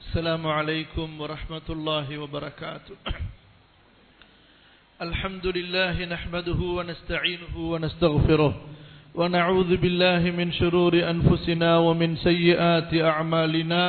السلام عليكم ورحمة الله وبركاته الحمد لله نحمده ونستعينه ونستغفره ونعوذ بالله من شرور أنفسنا ومن سيئات أعمالنا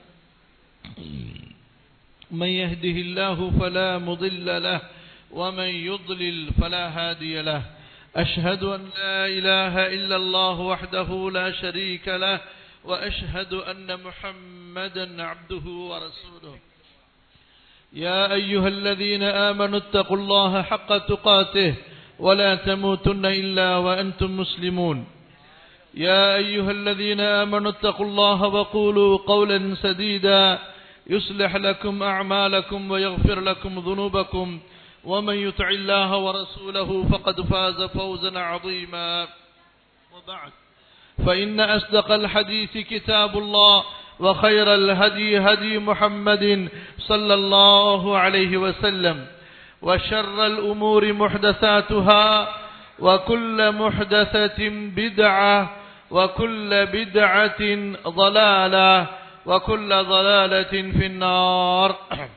من يهده الله فلا مضل له ومن يضلل فلا هادي له أشهد أن لا إله إلا الله وحده لا شريك له وأشهد أن محمدا عبده ورسوله يا أيها الذين آمنوا اتقوا الله حق تقاته ولا تموتن إلا وأنتم مسلمون يا أيها الذين آمنوا اتقوا الله وقولوا قولا سديدا يصلح لكم أعمالكم ويغفر لكم ذنوبكم ومن يطع الله ورسوله فقد فاز فوزا عظيما وبعد فإن أصدق الحديث كتاب الله وخير الهدي هدي محمد صلى الله عليه وسلم وشر الأمور محدثاتها وكل محدثة بدعة وكل بدعة ضلالة وكل ضلالة في النار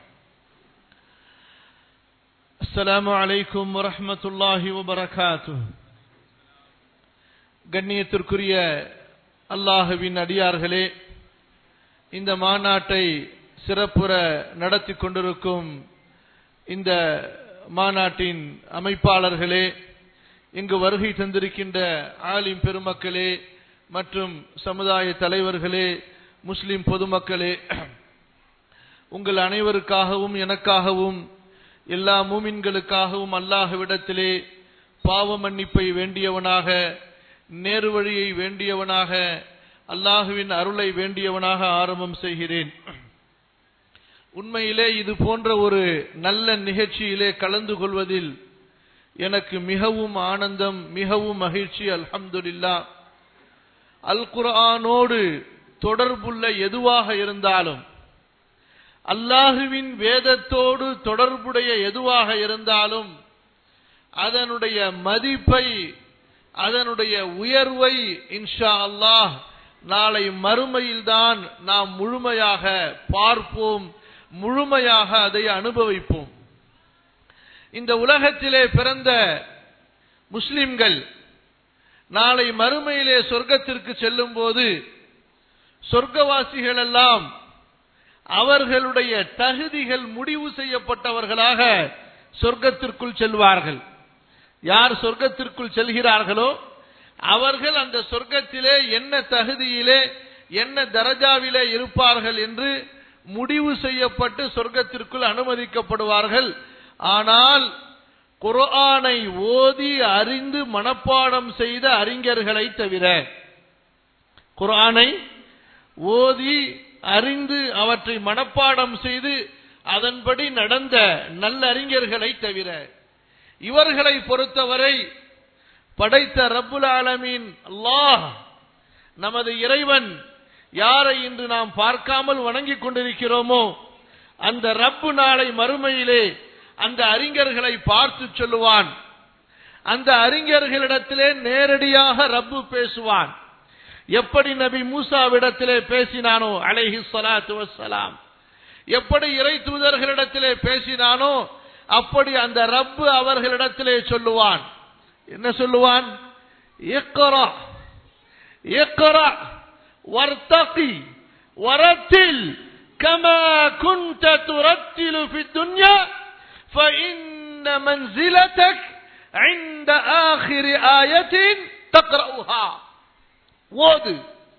السلام عليكم ورحمة الله وبركاته கண்ணியத்திற்குரிய அல்லாஹுவின் அடியார்களே இந்த மாநாட்டை சிறப்புற நடத்தி கொண்டிருக்கும் இந்த மாநாட்டின் அமைப்பாளர்களே இங்கு வருகை தந்திருக்கின்ற ஆலிம் பெருமக்களே மற்றும் சமுதாய தலைவர்களே முஸ்லிம் பொதுமக்களே உங்கள் அனைவருக்காகவும் எனக்காகவும் எல்லா மூமின்களுக்காகவும் அல்லாஹுவிடத்திலே பாவ மன்னிப்பை வேண்டியவனாக நேரு வழியை வேண்டியவனாக அல்லாஹுவின் அருளை வேண்டியவனாக ஆரம்பம் செய்கிறேன் உண்மையிலே இது போன்ற ஒரு நல்ல நிகழ்ச்சியிலே கலந்து கொள்வதில் எனக்கு மிகவும் ஆனந்தம் மிகவும் மகிழ்ச்சி அல்ஹம்துலில்லா அல் குர்ஆனோடு தொடர்புள்ள எதுவாக இருந்தாலும் அல்லாஹுவின் வேதத்தோடு தொடர்புடைய எதுவாக இருந்தாலும் அதனுடைய மதிப்பை அதனுடைய உயர்வை இன்ஷா அல்லாஹ் நாளை மறுமையில்தான் நாம் முழுமையாக பார்ப்போம் முழுமையாக அதை அனுபவிப்போம் இந்த உலகத்திலே பிறந்த முஸ்லிம்கள் நாளை மறுமையிலே சொர்க்கத்திற்கு செல்லும் போது சொர்க்கவாசிகள் எல்லாம் அவர்களுடைய தகுதிகள் முடிவு செய்யப்பட்டவர்களாக சொர்க்கத்திற்குள் செல்வார்கள் யார் சொர்க்கத்திற்குள் செல்கிறார்களோ அவர்கள் அந்த சொர்க்கத்திலே என்ன தகுதியிலே என்ன தரஜாவிலே இருப்பார்கள் என்று முடிவு செய்யப்பட்டு சொர்க்கத்திற்குள் அனுமதிக்கப்படுவார்கள் ஆனால் குர்ஆனை ஓதி அறிந்து மனப்பாடம் செய்த அறிஞர்களை தவிர குர்ஆனை ஓதி அறிந்து அவற்றை மனப்பாடம் செய்து அதன்படி நடந்த நல்லறிஞர்களை தவிர இவர்களை பொறுத்தவரை படைத்த ரப்புல் ஆலமீன் அல்லாஹ் நமது இறைவன் யாரை இன்று நாம் பார்க்காமல் வணங்கிக் கொண்டிருக்கிறோமோ அந்த ரப்பு நாளை மறுமையிலே அந்த அறிஞர்களை பார்த்து சொல்லுவான் அந்த அறிஞர்களிடத்திலே நேரடியாக ரப்பு பேசுவான் எப்படி நபி மூசாவிடத்திலே பேசினானோ அலைஹி சலாத்து வசலாம் எப்படி இறை தூதர்களிடத்திலே பேசினானோ அப்படி அந்த ரப்பு அவர்களிடத்திலே சொல்லுவான் என்ன சொல்லுவான் இக்கரா இக்கரா வர்த்தகி வரத்தில் كما كنت ترتل في الدنيا فإن منزلتك عند آخر آية تقرأها ஓது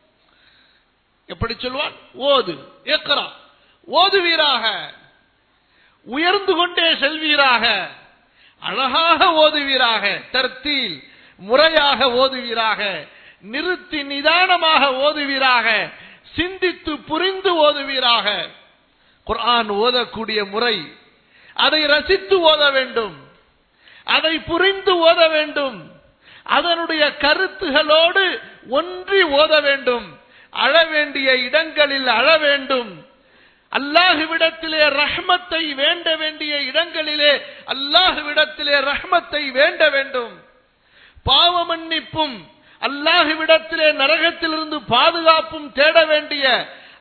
எப்படி சொல்வான் ஓது இக்ரா ஓதுவீராக உயர்ந்து கொண்டே செல்வீராக அழகாக ஓதுவீராக தர்த்தீல் முறையாக ஓதுவீராக நிறுத்தி நிதானமாக ஓதுவீராக சிந்தித்து புரிந்து ஓதுவீராக குர்ஆன் ஓதக்கூடிய முறை அதை ரசித்து ஓத வேண்டும் அதை புரிந்து ஓத வேண்டும் அதனுடைய கருத்துகளோடு ஒன்றி ஓத வேண்டும் அழ வேண்டிய இடங்களில் அழ வேண்டும் அல்லாஹுவிடத்திலே ரஹ்மத்தை வேண்ட வேண்டிய இடங்களிலே அல்லாஹுவிடத்திலே ரஹ்மத்தை வேண்ட வேண்டும் பாவ மன்னிப்பும் அல்லாஹுவிடத்திலே நரகத்திலிருந்து பாதுகாப்பும் தேட வேண்டிய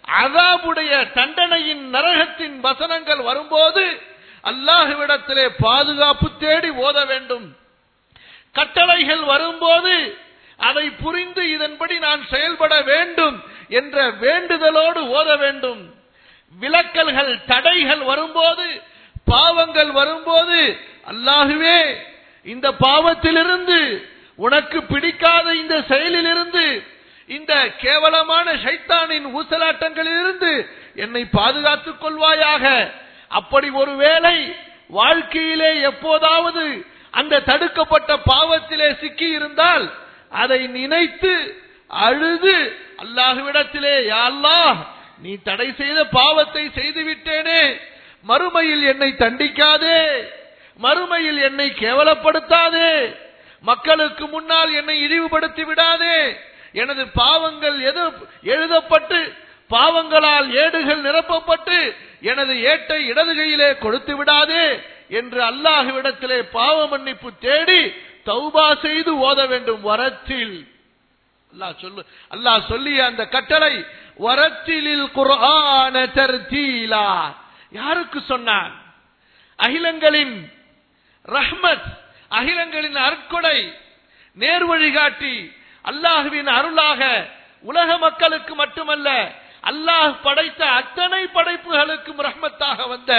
அதாபுடைய தண்டனையின் நரகத்தின் வசனங்கள் வரும்போது அல்லாஹுவிடத்திலே பாதுகாப்பு தேடி ஓத வேண்டும் கட்டளைகள் வரும்போது அதை புரிந்து இதன்படி நான் செயல்பட வேண்டும் என்ற வேண்டுதலோடு ஓத வேண்டும் விலக்கல்கள் தடைகள் வரும்போது பாவங்கள் வரும்போது அல்லாஹுவே இந்த பாவத்திலிருந்து உனக்கு பிடிக்காத இந்த செயலிலிருந்து இந்த கேவலமான சைத்தானின் ஊசலாட்டங்களிலிருந்து என்னை பாதுகாத்துக் கொள்வாயாக அப்படி ஒருவேளை வாழ்க்கையிலே எப்போதாவது அந்த தடுக்கப்பட்ட பாவத்திலே சிக்கி இருந்தால் அதை நினைத்து அழுது அல்லாஹுவிடத்திலே யா அல்லாஹ் நீ தடை செய்த பாவத்தை செய்து விட்டேனே மறுமையில் என்னை தண்டிக்காதே மறுமையில் என்னை கேவலப்படுத்தாதே மக்களுக்கு முன்னால் என்னை இழிவுபடுத்தி விடாதே எனது பாவங்கள் எது எழுதப்பட்டு பாவங்களால் ஏடுகள் நிரப்பப்பட்டு எனது ஏட்டை இடது கையிலே கொடுத்து விடாதே என்று அல்லாஹுவிடத்திலே பாவ மன்னிப்பு தேடி தௌபா செய்து ஓத வேண்டும் வரத்தில் அல்லாஹ் சொல்லு அல்லாஹ் சொல்லிய அந்த கட்டளை வரத்திலில் குர்ஆன தர்தீலா யாருக்கு சொன்னான் அகிலங்களின் ரஹ்மத் அகிலங்களின் அருட்கொடை நேர்வழி காட்டி அல்லாஹுவின் அருளாக உலக மக்களுக்கு மட்டுமல்ல அல்லாஹ் படைத்த அத்தனை படைப்புகளுக்கும் ரஹ்மத்தாக வந்த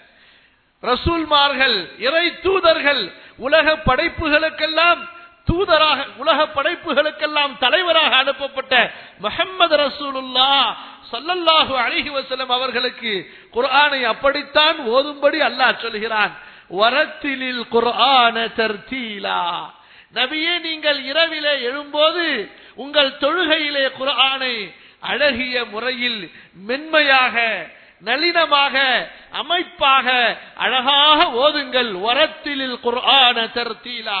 ரசூல்மார்கள் இறை தூதர்கள் உலக படைப்புகளுக்கெல்லாம் தூதராக உலக படைப்புகளுக்கெல்லாம் தலைவராக அனுப்பப்பட்ட முஹம்மது ரசூலுல்லா சல்லல்லாஹு அலைஹி வஸல்லம் அவர்களுக்கு குர்ஆனை அப்படித்தான் ஓதும்படி அல்லாஹ் சொல்கிறான் வரத்திலில் குர்ஆன தர்தீலா நபியே நீங்கள் இரவிலே எழும்போது உங்கள் தொழுகையிலே குர்ஆனை அழகிய முறையில் மென்மையாக நளினமாக அமைப்பாக அழகாக ஓதுங்கள் வரத்திலில் குர்ஆன தர்தீலா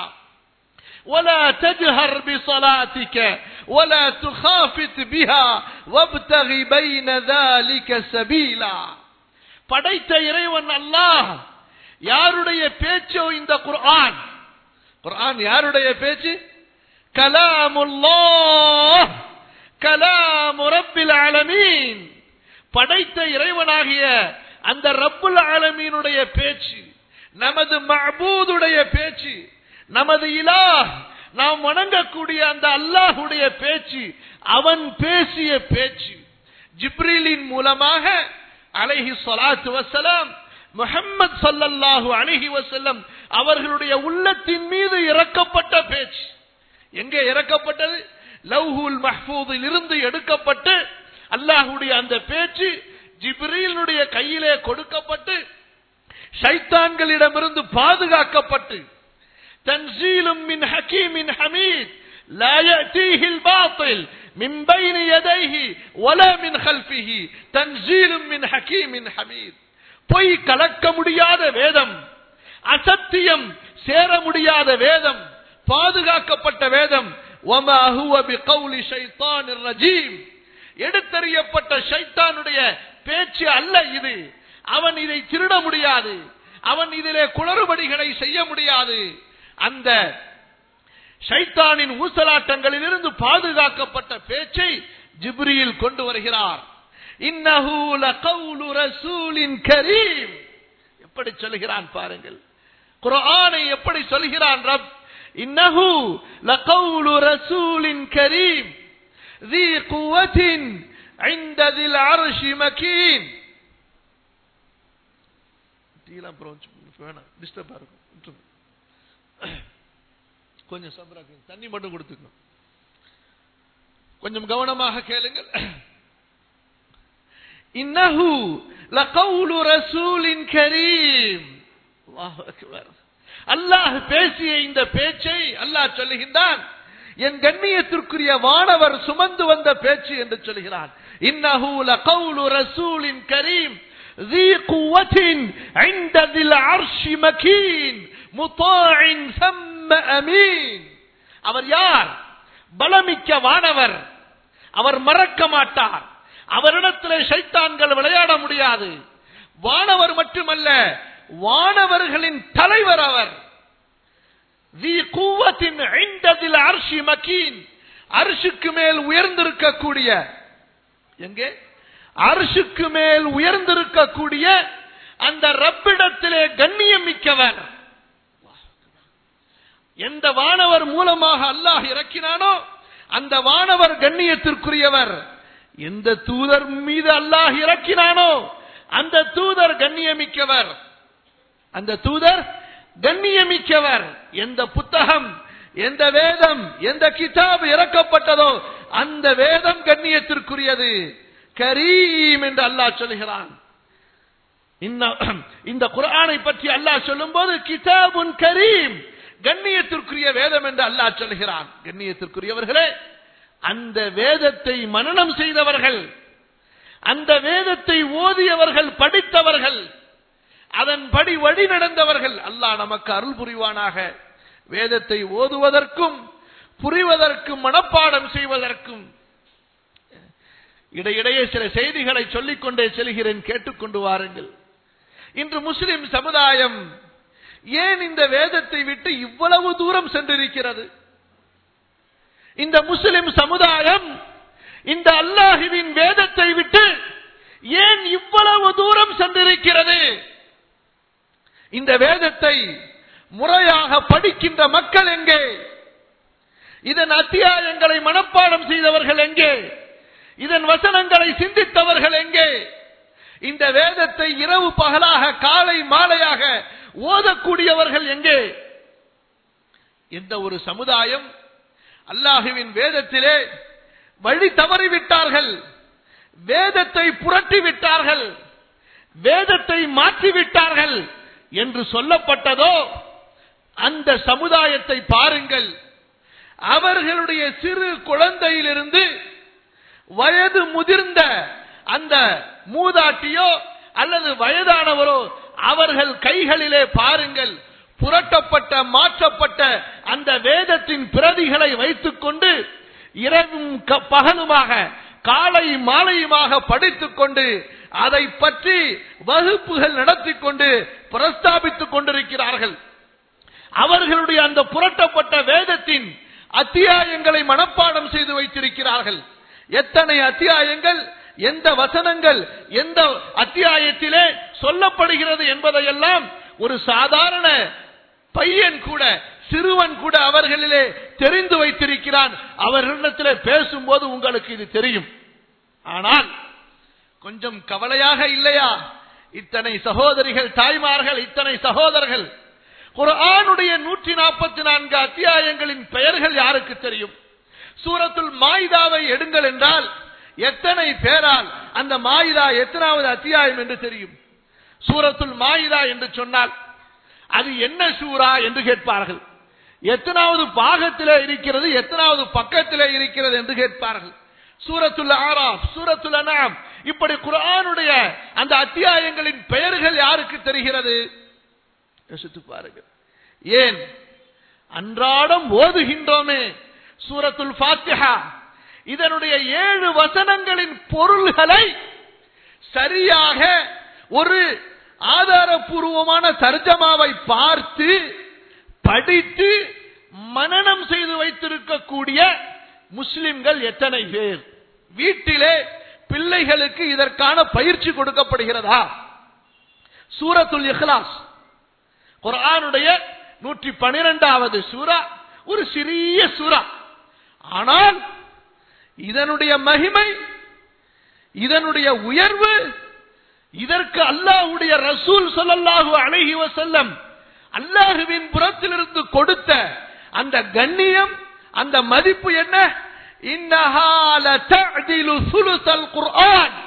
ولا تجهر بصلاتك ولا تخافت بها وابتغ بين ذلك سبيلا படைத்த இறைவன் அல்லாஹ் யாருடைய பேச்சோ இந்த குர்ஆன் குர்ஆன் யாருடைய பேச்சு கலாமுல்லாஹ் கலாம் ரப்பில் ஆலமீன் படைத்த இறைவனாகிய அந்த ரப்புல் ஆலமீனுடைய பேச்சு நமது மஅபூதுடைய பேச்சு நமது இலாஹ் நாம் வணங்கக்கூடிய அந்த அல்லாஹுடைய பேச்சு அவன் பேசிய பேச்சு ஜிப்ரீலின் மூலமாக அலைஹி ஸலாத்து வஸலாம் முஹம்மது ஸல்லல்லாஹு அலைஹி வஸல்லம் அவர்களுடைய உள்ளத்தின் மீது இறக்கப்பட்ட பேச்சு எங்கே இறக்கப்பட்டது லவ்ஹுல் மஹ்பூதில் இருந்து எடுக்கப்பட்டு அல்லாஹுடைய அந்த பேச்சு ஜிப்ரீலுடைய கையிலே கொடுக்கப்பட்டு ஷைத்தான்களிடமிருந்து பாதுகாக்கப்பட்டு தன்சீலும் மின் ஹக்கீமின் ஹமீத் لا يأتيه الباطل من بين يديه ولا من خلفه تنزيل من حكيم حميد பொய் கலக்க முடியாத வேதம் அசத்தியம் சேர முடியாத வேதம் பாதுகாக்கப்பட்ட வேதம் وما هو بقول شيطان الرجيم எடுத்தறியப்பட்ட ஷைத்தானுடைய பேச்சு அல்ல இது அவன் இதை திருட முடியாது அவன் இதிலே குளறுபடிகளை செய்ய முடியாது அந்த ஷைத்தானின் ஊசலாட்டங்களில் இருந்து பாதுகாக்கப்பட்ட பேச்சை ஜிப்ரியில் கொண்டு வருகிறார் இன்னஹு லகவுலு ரசூலின் கரீம் எப்படி சொல்கிறான் பாருங்கள் குர்ஆனை எப்படி சொல்கிறான் ரப் இன்னஹு லகவுலு ரசூலின் கரீம் ذي قوة عند ذي العرش مكين டீலாம் அப்புறம் வேணாம் டிஸ்டர்பா இருக்கும் விட்டுருங்க. கொஞ்சம் சபராக்கு தண்ணி மட்டும் கொடுத்துக்கோ கொஞ்சம் கவனமாக கேளுங்கள் இன்னஹு லகவுலு ரசூலின் கரீம் அல்லாஹ் அக்பர் அல்லாஹ் பேசிய இந்த பேச்சை அல்லாஹ் சொல்லுகின்றான் என் கண்ணியத்திற்குரிய வானவர் சுமந்து வந்த பேச்சு என்று சொல்கிறான் இன்னஹு லகவுலு ரசூலின் கரீம் ذي قوة عند ذي العرش مكين مطاع ثم أمين அவர் யார் பலமிக்க வானவர் அவர் மறக்க மாட்டார் அவரிடத்தில் சைத்தான்கள் விளையாட முடியாது வானவர் மட்டுமல்ல வானவர்களின் தலைவர் அவர் ذي قوة عند ذي العرش مكين அரிசுக்கு மேல் உயர்ந்திருக்கக்கூடிய எங்கே அரிசுக்கு மேல் உயர்ந்திருக்கக்கூடிய அந்த ரப்பிடத்திலே கண்ணியம் மிக்கவர் எந்த வானவர் மூலமாக அல்லாஹ் இறக்கினானோ அந்த வானவர் கண்ணியத்திற்குரியவர் எந்த தூதர் மீது அல்லாஹ் இறக்கினானோ அந்த தூதர் கண்ணியமிக்கவர் அந்த தூதர் கண்ணியமிக்கவர் எந்த புத்தகம் எந்த வேதம் எந்த கிதாப் இறக்கப்பட்டதோ அந்த வேதம் கண்ணியத்திற்குரியது கரீம் என்று அல்லாஹ் சொல்கிறான் இன்ன- இந்த குர்ஆனை பற்றி அல்லாஹ் சொல்லும்போது கிதாபுன் கரீம் கண்ணியத்திற்குரிய வேதம் என்று அல்லாஹ் சொல்கிறான் கண்ணியத்திற்குரியவர்களே அந்த வேதத்தை மனனம் செய்தவர்கள் அந்த வேதத்தை ஓதியவர்கள் படித்தவர்கள் அதன்படி வழி நடந்தவர்கள் அல்லாஹ் நமக்கு அருள் புரிவானாக வேதத்தை ஓதுவதற்கும் புரிவதற்கும் மனப்பாடம் செய்வதற்கும் இடையிடையே சில செய்திகளை சொல்லிக்கொண்டே செல்கிறேன் கேட்டுக்கொண்டு வாருங்கள் இன்று முஸ்லிம் சமுதாயம் ஏன் இந்த வேதத்தை விட்டு இவ்வளவு தூரம் சென்றிருக்கிறது இந்த முஸ்லிம் சமுதாயம் இந்த அல்லாஹுவின் வேதத்தை விட்டு ஏன் இவ்வளவு தூரம் சென்றிருக்கிறது இந்த வேதத்தை முறையாக படிக்கின்ற மக்கள் எங்கே இதன் அத்தியாயங்களை மனப்பாடம் செய்தவர்கள் எங்கே இதன் வசனங்களை சிந்தித்தவர்கள் எங்கே இந்த வேதத்தை இரவு பகலாக காலை மாலையாக ஓதக்கூடியவர்கள் எங்கே எந்த ஒரு சமுதாயம் அல்லாஹுவின் வேதத்திலே வழி தவறிவிட்டார்கள் வேதத்தை புரட்டி விட்டார்கள் வேதத்தை மாற்றிவிட்டார்கள் என்று சொல்லப்பட்டதோ அந்த சமுதாயத்தை பாருங்கள் அவர்களுடைய சிறு குழந்தையிலிருந்து வயது முதிர்ந்த அந்த மூதாட்டியோ அல்லது வயதானவரோ அவர்கள் கைகளிலே பாருங்கள் புரட்டப்பட்ட மாற்றப்பட்ட அந்த வேதத்தின் பிரதிகளை வைத்துக் கொண்டு இரவும் க- பகலுமாக காலை மாலையுமாக படித்துக் கொண்டு அதை பற்றி வகுப்புகள் நடத்திக் கொண்டு பிரஸ்தாபித்துக் கொண்டிருக்கிறார்கள் அவர்களுடைய அந்த புரட்டப்பட்ட வேதத்தின் அத்தியாயங்களை மனப்பாடம் செய்து வைத்திருக்கிறார்கள் எத்தனை அத்தியாயங்கள் எந்த வசனங்கள் எந்த அத்தியாயத்திலே சொல்லப்படுகிறது என்பதையெல்லாம் ஒரு சாதாரண பையன் கூட சிறுவன் கூட அவர்களிலே தெரிந்து வைத்திருக்கிறான் அவர்களிடத்திலே பேசும்போது உங்களுக்கு இது தெரியும் ஆனால் கொஞ்சம் கவலையாக இல்லையா இத்தனை சகோதரிகள் தாய்மார்கள் இத்தனை சகோதரர்கள் குர்ஆனுடைய நூற்றி நாற்பத்தி நான்கு அத்தியாயங்களின் பெயர்கள் யாருக்கு தெரியும் சூரத்துல் மாயிதாவை எடுங்கள் என்றால் எத்தனை பேரால் அந்த மாயிதா எத்தனாவது அத்தியாயம் என்று தெரியும் சூரத்துல் மாயிதா என்று சொன்னால் அது என்ன சூரா என்று கேட்பார்கள் எத்தனாவது பாகத்திலே இருக்கிறது எத்தனாவது பக்கத்திலே இருக்கிறது என்று கேட்பார்கள் சூரத்துல் ஆராப் சூரத்துல் அனாம் இப்படி குர்ஆனுடைய அந்த அத்தியாயங்களின் பெயர்கள் யாருக்கு தெரிகிறது யோசித்து பாருங்கள் ஏன் அன்றாடம் ஓதுகின்றோமே சூரத்துல் ஃபாத்திஹா இதனுடைய ஏழு வசனங்களின் பொருள்களை சரியாக ஒரு ஆதாரபூர்வமான தர்ஜமாவை பார்த்து படித்து மனனம் செய்து வைத்திருக்கக்கூடிய முஸ்லிம்கள் எத்தனை பேர் வீட்டிலே பிள்ளைகளுக்கு இதற்கான பயிற்சி கொடுக்கப்படுகிறதா சூரத்துல் இஹ்லாஸ் குர்ஆனுடைய நூற்றி பனிரெண்டாவது சூரா ஒரு சிறிய சூரா ஆனால் இதனுடைய மகிமை இதனுடைய உயர்வு இதற்கு அல்லாஹ்வுடைய ரசூல் ஸல்லல்லாஹு அலைஹி வஸல்லம் அல்லாஹுவின் புறத்திலிருந்து கொடுத்த அந்த கண்ணியம் அந்த மதிப்பு என்ன இன்னஹா லதஅதிலு சுலுசல் குர்ஆன்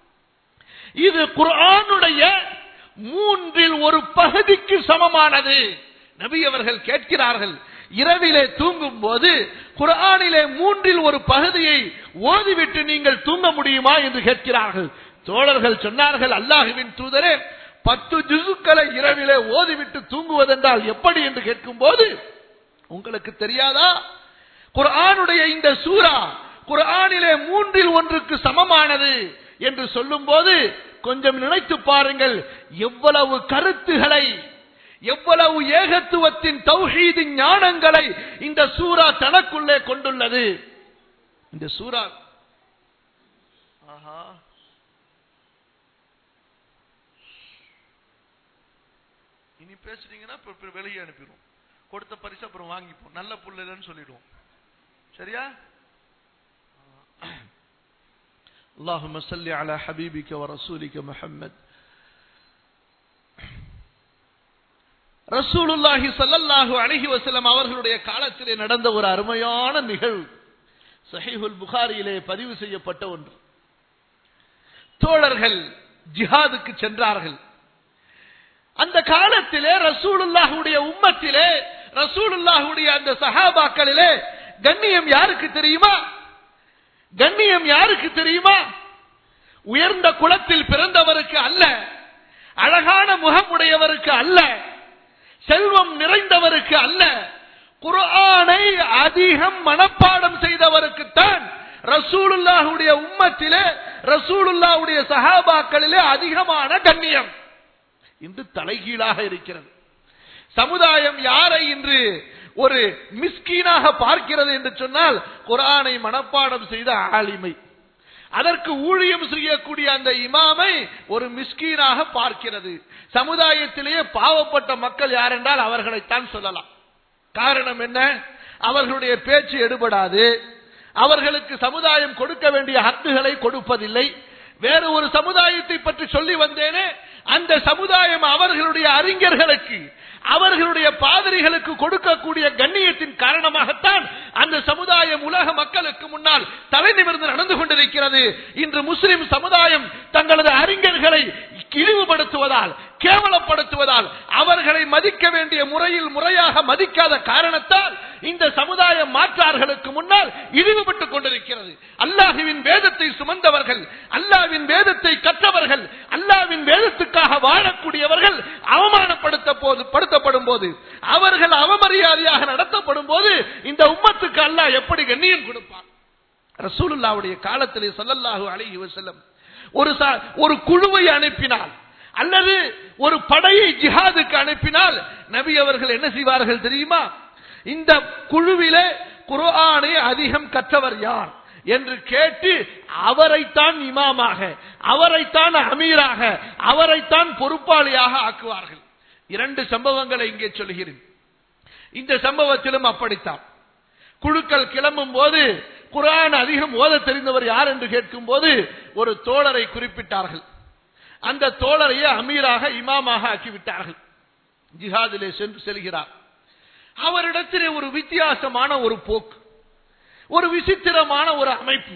இது குர்ஆனுடைய மூன்றில் ஒரு பகுதிக்கு சமமானது நபி அவர்கள் கேட்கிறார்கள் இரவிலே தூங்கும் போது குர்ஆனிலே மூன்றில் ஒரு பகுதியை ஓதிவிட்டு நீங்கள் தூங்க முடியுமா என்று கேட்கிறார்கள் தோழர்கள் சொன்னார்கள் அல்லாஹுவின் தூதரே பத்து ஜுசுக்களை இரவிலே ஓதிவிட்டு தூங்குவதென்றால் எப்படி என்று கேட்கும் போது உங்களுக்கு தெரியாதா குர்ஆனுடைய இந்த சூரா குர்ஆனிலே மூன்றில் ஒன்றுக்கு சமமானது என்று சொல்லும்போது கொஞ்சம் நினைத்து பாருங்கள் எவ்வளவு கருத்துகளை எவ்வளவு ஏகத்துவத்தின் தௌஹீதின் ஞானங்களை இந்த சூரா தனக்குள்ளே கொண்டுள்ளது இந்த சூரா ஆஹா இனி பேசுனீங்கன்னா இப்ப இப்ப வெளியே அனுப்பிடுவோம் கொடுத்த பரிசு அப்புறம் வாங்கிப்போம் நல்ல புள்ள இல்லைன்னு சொல்லிடுவோம் சரியா اللهم صل على حبيبك ورسولك محمد ரசூலுல்லாஹி ஸல்லல்லாஹு அலைஹி வஸல்லம் அவர்களுடைய காலத்திலே நடந்த ஒரு அருமையான நிகழ்வு சஹீஹுல் புகாரியிலே பதிவு செய்யப்பட்ட ஒன்று தோழர்கள் ஜிஹாதுக்கு சென்றார்கள் அந்த காலத்திலே ரசூலுல்லாஹுடைய உம்மத்திலே ரசூலுல்லாஹுடைய அந்த சஹாபாக்களிலே கண்ணியம் யாருக்கு தெரியுமா கண்ணியம் யாருக்கு தெரியுமா உயர்ந்த குலத்தில் பிறந்தவருக்கு அல்ல அழகான முகமுடையவருக்கு அல்ல செல்வம் நிறைந்தவருக்கு அல்ல குர்ஆனை அதிகம் மனப்பாடம் செய்தவருக்குத்தான் ரசூலுல்லாஹுடைய உம்மத்திலே ரசூலுல்லாஹுடைய சஹாபாக்களிலே அதிகமான கண்ணியம் இன்று தலைகீழாக இருக்கிறது சமுதாயம் யாரை இன்று ஒரு மிஸ்கீனாக பார்க்கிறது என்று சொன்னால் குரானை மனப்பாடம் செய்த ஆலிமை அதற்கு ஊழியம் செய்யக்கூடிய அந்த இமாமை ஒரு மிஸ்கீனாக பார்க்கிறது சமுதாயத்திலேயே பாவப்பட்ட மக்கள் யார் என்றால் அவர்களைத்தான் சொல்லலாம் காரணம் என்ன அவர்களுடைய பேச்சு எடுபடாது அவர்களுக்கு சமுதாயம் கொடுக்க வேண்டிய ஹக்குகளை கொடுப்பதில்லை வேறு ஒரு சமுதாயத்தை பற்றி சொல்லி வந்தேனே அந்த சமுதாயம் அவர்களுடைய அறிஞர்களுக்கு அவர்களுடைய பாதிரிகளுக்கு கொடுக்கக்கூடிய கண்ணியத்தின் காரணமாகத்தான் அந்த சமுதாயம் உலக மக்களுக்கு முன்னால் தலை நிமிர்ந்து நடந்து கொண்டிருக்கிறது இன்று முஸ்லிம் சமுதாயம் தங்களது அறிஞர்களை இழிவுபடுத்துவதால் கேவலப்படுத்துவதால் அவர்களை மதிக்க வேண்டிய முறையில் முறையாக மதிக்காத காரணத்தால் இந்த சமுதாயம் மாற்றார்களுக்கு முன்னால் இழிவுபட்டுக் கொண்டிருக்கிறது அல்லாஹுவின் வேதத்தை சுமந்தவர்கள் அல்லாவின் வேதத்தை கற்றவர்கள் அல்லாவின் வேதத்துக்காக வாழக்கூடியவர்கள் அவமானப்படுத்த போது படுத்தப்படும் போது அவர்கள் அவமரியாதையாக நடத்தப்படும் போது இந்த உம்மத்துக்கு அல்லாஹ் எப்படி கண்ணியம் கொடுப்பார் ரசூலுல்லாவுடைய காலத்திலே சொல்லல்லாஹு அலைஹி வஸல்லம் ஒரு ச- ஒரு குழுவை அனுப்பினால் அல்லது ஒரு படையை ஜிஹாதுக்கு அனுப்பினால் நபி அவர்கள் என்ன செய்வார்கள் தெரியுமா இந்த குழுவிலே குர்ஆனை அதிகம் கற்றவர் யார் என்று கேட்டு அவரைத்தான் இமாமாக அவரைத்தான் அமீராக அவரைத்தான் பொறுப்பாளியாக ஆக்குவார்கள் இரண்டு சம்பவங்களை இங்கே சொல்கிறேன் இந்த சம்பவத்திலும் அப்படித்தான் குழுக்கள் கிளம்பும் போது குரான் அதிகம் ஓத தெரிந்தவர் யார் என்று கேட்கும் போது ஒரு தோழரை குறிப்பிட்டார்கள் அந்த தோழரையே அமீராக இமாமாக ஆக்கிவிட்டார்கள் ஜிஹாதிலே சென்று செல்கிறார் அவரிடத்திலே ஒரு வித்தியாசமான ஒரு போக்கு ஒரு விசித்திரமான ஒரு அமைப்பு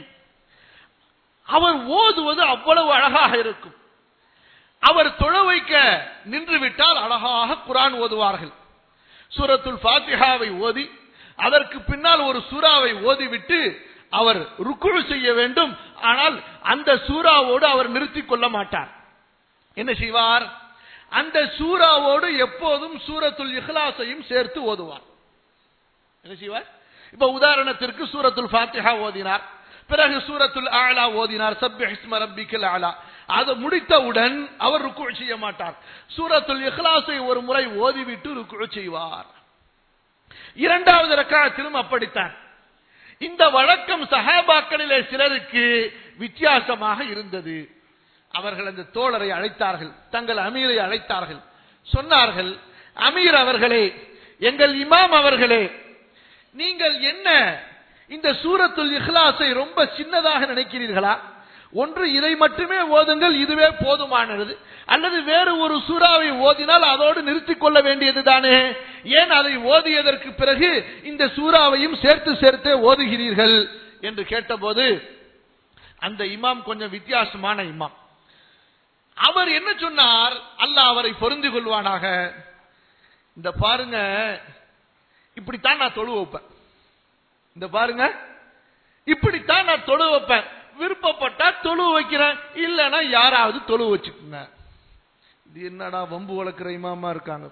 அவர் ஓதுவது அவ்வளவு அழகாக இருக்கும் அவர் தொழ வைக்க நின்று விட்டால் அழகாக குரான் ஓதுவார்கள் சூரத்துல் ஃபாத்திஹாவை ஓதி அதற்கு பின்னால் ஒரு சூறாவை ஓதிவிட்டு அவர் ருக்குழு செய்ய வேண்டும் ஆனால் அந்த சூறாவோடு அவர் நிறுத்திக் கொள்ள மாட்டார் என்ன செய்வார் அந்த சூறாவோடு எப்போதும் சூரத்துல் இஹ்லாஸையும் சேர்த்து ஓதுவார் என்ன செய்வார் இப்ப உதாரணத்திற்கு சூரத்துல் ஃபாத்திஹா ஓதினார் பிறகு சூரத்துல் ஆலா ஓதினார் சப்பி ஹிஸ்ம ரப்பிக்கல் ஆலா அது முடித்தவுடன் அவர் ருக்கு செய்ய மாட்டார் சூரத்துல் இஹ்லாஸை ஒரு முறை ஓதிவிட்டு ருக்கு செய்வார் இரண்டாவது ரக்காத்திலும் அப்படித்தான் இந்த வழக்கம் சஹாபாக்களிலே சிலருக்கு வித்தியாசமாக இருந்தது அவர்கள் அந்த தோழரை அழைத்தார்கள் தங்கள் அமீரை அழைத்தார்கள் சொன்னார்கள் அமீர் அவர்களே எங்கள் இமாம் அவர்களே நீங்கள் என்ன இந்த சூரத்துல் இஹ்லாஸை ரொம்ப சின்னதாக நினைக்கிறீர்களா ஒன்று இதை மட்டுமே ஓதுங்கள் இதுவே போதுமானது அல்லது வேறு ஒரு சூறாவை ஓதினால் அதோடு நிறுத்திக் கொள்ள வேண்டியது தானே ஏன் அதை ஓதியதற்கு பிறகு இந்த சூறாவையும் சேர்த்து சேர்த்தே ஓதுகிறீர்கள் என்று கேட்டபோது அந்த இமாம் கொஞ்சம் வித்தியாசமான இமாம் அவர் என்ன சொன்னார் அல்லாஹ் அவரை பொருந்தி கொள்வானாக இந்த பாருங்க இப்படித்தான் நான் தொழு வைப்பேன் இந்த பாருங்க இப்படித்தான் நான் தொழு வைப்பேன் விருப்பப்பட்டா தொழு வைக்கிறேன் இல்லைன்னா யாராவது தொழு வச்சுக்குங்க இது என்னடா வம்பு வளர்க்கிற இமாமா இருக்காங்க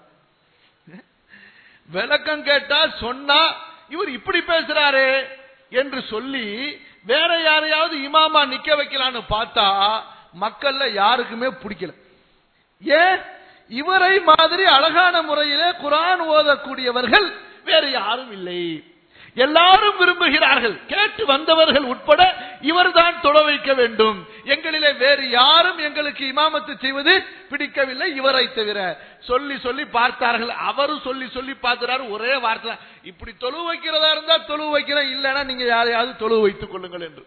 விளக்கம் கேட்டா சொன்னா இவர் இப்படி பேசுறாரு என்று சொல்லி வேற யாரையாவது இமாமா நிக்க வைக்கலான்னு பார்த்தா மக்கள்ல யாருக்குமே பிடிக்கல ஏன் இவரை மாதிரி அழகான முறையிலே குரான் ஓதக்கூடியவர்கள் வேறு யாரும் இல்லை எல்லாரும் விரும்புகிறார்கள் கேட்டு வந்தவர்கள் உட்பட இவர்தான் தொழ வைக்க வேண்டும் எங்களிலே வேறு யாரும் எங்களுக்கு இமாமத்து செய்வது பிடிக்கவில்லை இவரை தவிர சொல்லி சொல்லி பார்த்தார்கள் அவரும் சொல்லி சொல்லி பார்க்கிறாரு ஒரே வார்த்தை இப்படி தொழு வைக்கிறதா இருந்தா தொழு வைக்கிறேன் இல்லைன்னா நீங்க யாரையாவது தொழு வைத்துக் கொள்ளுங்கள் என்று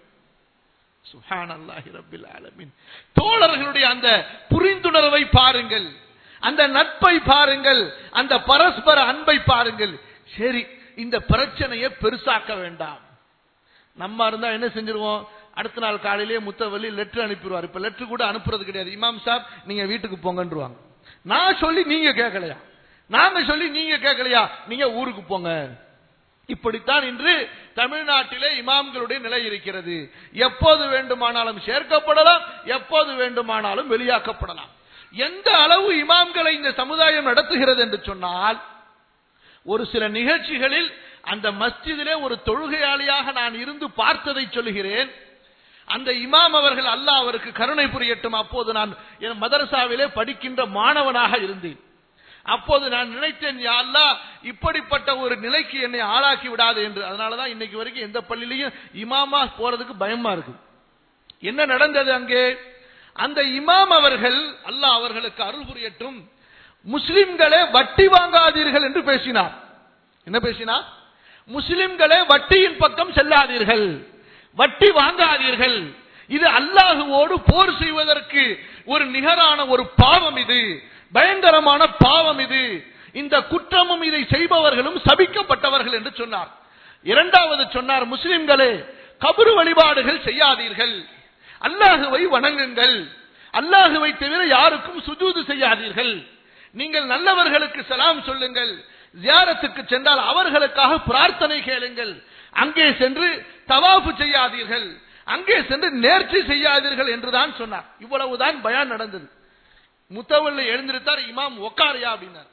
சுஹானல்லாஹி ரப்பில் ஆலமீன் தோழர்களுடைய அந்த புரிந்துணர்வை பாருங்கள் அந்த நட்பை பாருங்கள் அந்த பரஸ்பர அன்பை பாருங்கள் சரி இந்த பிரச்சனையை பெருசாக்க வேண்டாம் நம்ம இருந்தா என்ன செஞ்சிருவோம் அடுத்த நாள் காலையிலேயே முத்தவள்ளி லெட்டர் அனுப்பிடுவார் இப்ப லெட்டர் கூட அனுப்புறது கிடையாது இமாம் சாப் நீங்க வீட்டுக்கு போங்கன்றுவாங்க நான் சொல்லி நீங்க கேட்கலையா நாங்க சொல்லி நீங்க கேட்கலையா நீங்க ஊருக்கு போங்க இப்படித்தான் இன்று தமிழ்நாட்டிலே இமாம்களுடைய நிலை இருக்கிறது எப்போது வேண்டுமானாலும் சேர்க்கப்படலாம் எப்போது வேண்டுமானாலும் வெளியாக்கப்படலாம் எந்த அளவு இமாம்களை இந்த சமுதாயம் நடத்துகிறது என்று சொன்னால் ஒரு சில நிகழ்ச்சிகளில் அந்த மஸ்ஜிதிலே ஒரு தொழுகையாளியாக நான் இருந்து பார்த்ததை சொல்லுகிறேன் அந்த இமாம் அவர்கள் அல்லாஹ் அவருக்கு கருணை புரியட்டும் அப்போது நான் என் மதரசாவிலே படிக்கின்ற மாணவனாக இருந்தேன் அப்போது நான் நினைத்தேன் யா அல்லாஹ் இப்படிப்பட்ட ஒரு நிலைக்கு என்னை ஆளாக்கி விடாது என்று அதனாலதான் இன்னைக்கு வரைக்கும் எந்த பள்ளியிலையும் இமாமா போறதுக்கு பயமா இருக்கு என்ன நடந்தது அங்கே அந்த இமாம் அவர்கள் அல்லாஹ் அவர்களுக்கு அருள் புரியட்டும் முஸ்லிம்களே வட்டி வாங்காதீர்கள் என்று பேசினார் என்ன பேசினார் முஸ்லிம்களே வட்டியின் பக்கம் செல்லாதீர்கள் வட்டி வாங்காதீர்கள் இது அல்லாஹுவோடு போர் செய்வதற்கு ஒரு நிகரான ஒரு பாவம் இது பயங்கரமான பாவம் இது இந்த குற்றமும் இதை செய்பவர்களும் சபிக்கப்பட்டவர்கள் என்று சொன்னார் இரண்டாவது சொன்னார் முஸ்லிம்களே கபரு வழிபாடுகள் செய்யாதீர்கள் அல்லாஹுவை வணங்குங்கள் அல்லாஹுவை தவிர யாருக்கும் சுஜூது செய்யாதீர்கள் நீங்கள் நல்லவர்களுக்கு சலாம் சொல்லுங்கள் ஜியாரத்துக்கு சென்றால் அவர்களுக்காக பிரார்த்தனை கேளுங்கள் அங்கே சென்று தவாஃபு செய்யாதீர்கள் அங்கே சென்று நேர்ச்சி செய்யாதீர்கள் என்றுதான் சொன்னார் இவ்வளவுதான் பயான் நடந்தது முத்தவல்ல எழுந்திருத்தார் இமாம் ஒக்காரியா அப்படின்னார்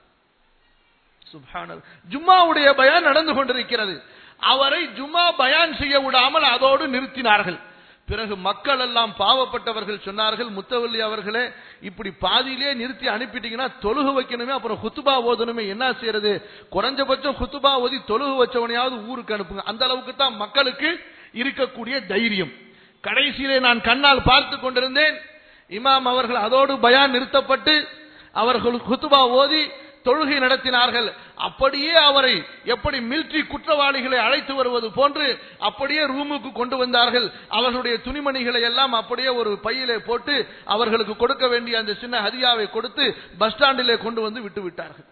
சுப்ஹானல் ஜும்மாவுடைய பயான் நடந்து கொண்டிருக்கிறது அவரை ஜும்மா பயான் செய்ய விடாமல் அதோடு நிறுத்தினார்கள் பிறகு மக்கள் எல்லாம் பாவப்பட்டவர்கள் சொன்னார்கள் முத்தவல்லி அவர்களே இப்படி பாதியிலே நிறுத்தி அனுப்பிட்டீங்கன்னா தொழுகு வைக்கணுமே அப்புறம் ஹுத்துபா ஓதணுமே என்ன செய்யறது குறைஞ்சபட்சம் ஹுத்துபா ஓதி தொழுகு வச்சவனையாவது ஊருக்கு அனுப்புங்க அந்த அளவுக்கு தான் மக்களுக்கு இருக்கக்கூடிய தைரியம் கடைசியிலே நான் கண்ணால் பார்த்து கொண்டிருந்தேன் இமாம் அவர்கள் அதோடு பயான் நிறுத்தப்பட்டு அவர்கள் ஹுத்துபா ஓதி தொழுகை நடத்தினார்கள் அப்படியே அவரை எப்படி மிலிட்ரி குற்றவாளிகளை அழைத்து வருவது போன்று அப்படியே ரூமுக்கு கொண்டு வந்தார்கள் அவர்களுடைய துணிமணிகளை எல்லாம் அப்படியே ஒரு பையிலே போட்டு அவர்களுக்கு கொடுக்க வேண்டிய அந்த சின்ன ஹதியாவை கொடுத்து பஸ் ஸ்டாண்டிலே கொண்டு வந்து விட்டு விட்டார்கள்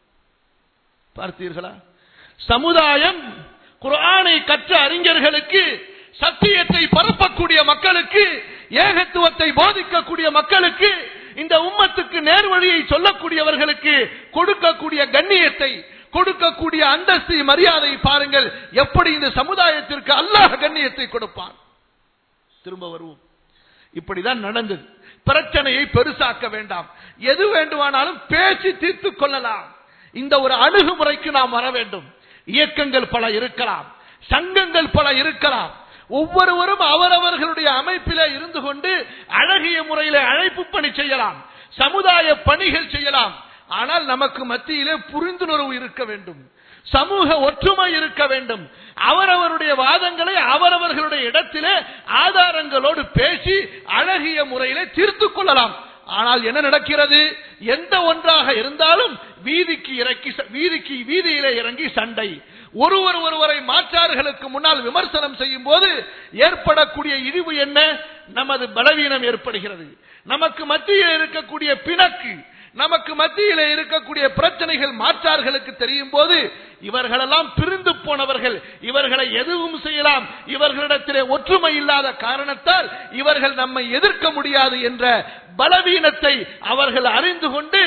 பார்த்தீர்களா சமுதாயம் குரானை கற்ற அறிஞர்களுக்கு சத்தியத்தை பரப்பக்கூடிய மக்களுக்கு ஏகத்துவத்தை போதிக்கக்கூடிய மக்களுக்கு இந்த உம்மத்துக்கு நேர்வழியை சொல்லக்கூடியவர்களுக்கு கொடுக்கக்கூடிய கண்ணியத்தை கொடுக்கக்கூடிய அந்தஸ்து மரியாதை பாருங்கள் எப்படி இந்த சமுதாயத்திற்கு அல்லாஹ் கண்ணியத்தை கொடுப்பான் திரும்ப வருவோம் இப்படிதான் நடந்தது பிரச்சனையை பெருசாக்க வேண்டாம் எது வேண்டுமானாலும் பேசி தீர்த்து கொள்ளலாம் இந்த ஒரு அணுகுமுறைக்கு நாம் வர வேண்டும் இயக்கங்கள் பல இருக்கலாம் சங்கங்கள் பல இருக்கலாம் ஒவ்வொருவரும் அவரவர்களுடைய அமைப்பிலே இருந்து கொண்டு அழகிய முறையிலே அழைப்பு பணி செய்யலாம் சமுதாய பணிகள் செய்யலாம் ஆனால் நமக்கு மத்தியிலே புரிந்துணர்வு இருக்க வேண்டும் சமூக ஒற்றுமை இருக்க வேண்டும் அவரவருடைய வாதங்களை அவரவர்களுடைய இடத்திலே ஆதாரங்களோடு பேசி அழகிய முறையிலே தீர்த்து கொள்ளலாம் ஆனால் என்ன நடக்கிறது எந்த ஒன்றாக இருந்தாலும் வீதிக்கு இறக்கி வீதிக்கு வீதியிலே இறங்கி சண்டை ஒருவர் ஒருவரை மாற்றார்களுக்கு முன்னால் விமர்சனம் செய்யும் போது ஏற்படக்கூடிய இழிவு என்ன நமது பலவீனம் ஏற்படுகிறது நமக்கு மத்தியில் இருக்கக்கூடிய பிணக்கு நமக்கு மத்தியில் இருக்கக்கூடிய பிரச்சனைகள் மாற்றார்களுக்கு தெரியும் போது இவர்களெல்லாம் பிரிந்து போனவர்கள் இவர்களை எதுவும் செய்யலாம் இவர்களிடத்திலே ஒற்றுமை இல்லாத காரணத்தால் இவர்கள் நம்மை எதிர்க்க முடியாது என்ற பலவீனத்தை அவர்கள் அறிந்து கொண்டு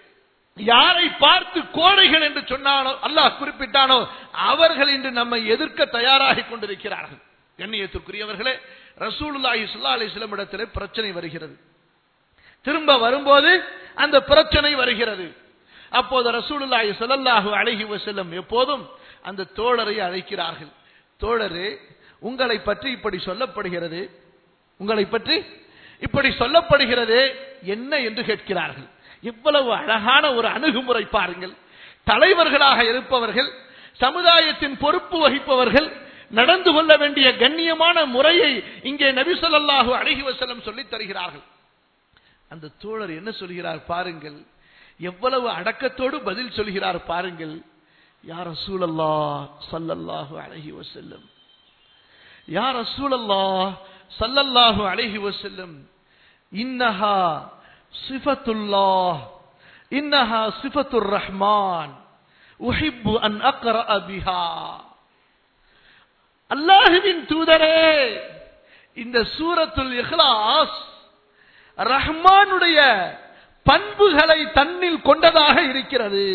யாரை பார்த்து கோடைகள் என்று சொன்னானோ அல்லாஹ் குறிப்பிட்டானோ அவர்கள் இன்று நம்மை எதிர்க்க தயாராகி கொண்டிருக்கிறார்கள் கண்ணியத்திற்குரியவர்களே ரசூலுல்லாஹி ஸல்லல்லாஹு அலைஹி வஸல்லம் இடத்திலே பிரச்சனை வருகிறது திரும்ப வரும்போது அந்த பிரச்சனை வருகிறது அப்போது ரசூலுல்லாஹி ஸல்லல்லாஹு அலைஹி வஸல்லம் எப்போதும் அந்த தோழரை அழைக்கிறார்கள் தோழரே உங்களை பற்றி இப்படி சொல்லப்படுகிறது உங்களை பற்றி இப்படி சொல்லப்படுகிறது என்ன என்று கேட்கிறார்கள் இவ்வளவு அழகான ஒரு அணுகுமுறை பாருங்கள் தலைவர்களாக இருப்பவர்கள் சமுதாயத்தின் பொறுப்பு வகிப்பவர்கள் நடந்து கொள்ள வேண்டிய கண்ணியமான முறையை இங்கே நபி ஸல்லல்லாஹு அலைஹி வஸல்லம் சொல்லித் தருகிறார்கள் அந்த தோழர் என்ன சொல்கிறார் பாருங்கள் எவ்வளவு அடக்கத்தோடு பதில் சொல்கிறார் பாருங்கள் யார் ரசூலல்லா சல்லல்லாஹு அலைஹி வஸல்லம் யார் ரசூலல்லா சல்லல்லாஹு அலைஹி வஸல்லம் இன்னஹா சிஃபத்துல்லாஹ் இன்னஹா சிஃபத்துர் ரஹ்மான் உஹிப்பு அன் அக்ரஅ பிஹா அல்லாஹுவின் தூதரே இந்த சூரத்துல் இஹ்லாஸ் ரஹ்மானுடைய பண்புகளை தன்னில் கொண்டதாக இருக்கிறது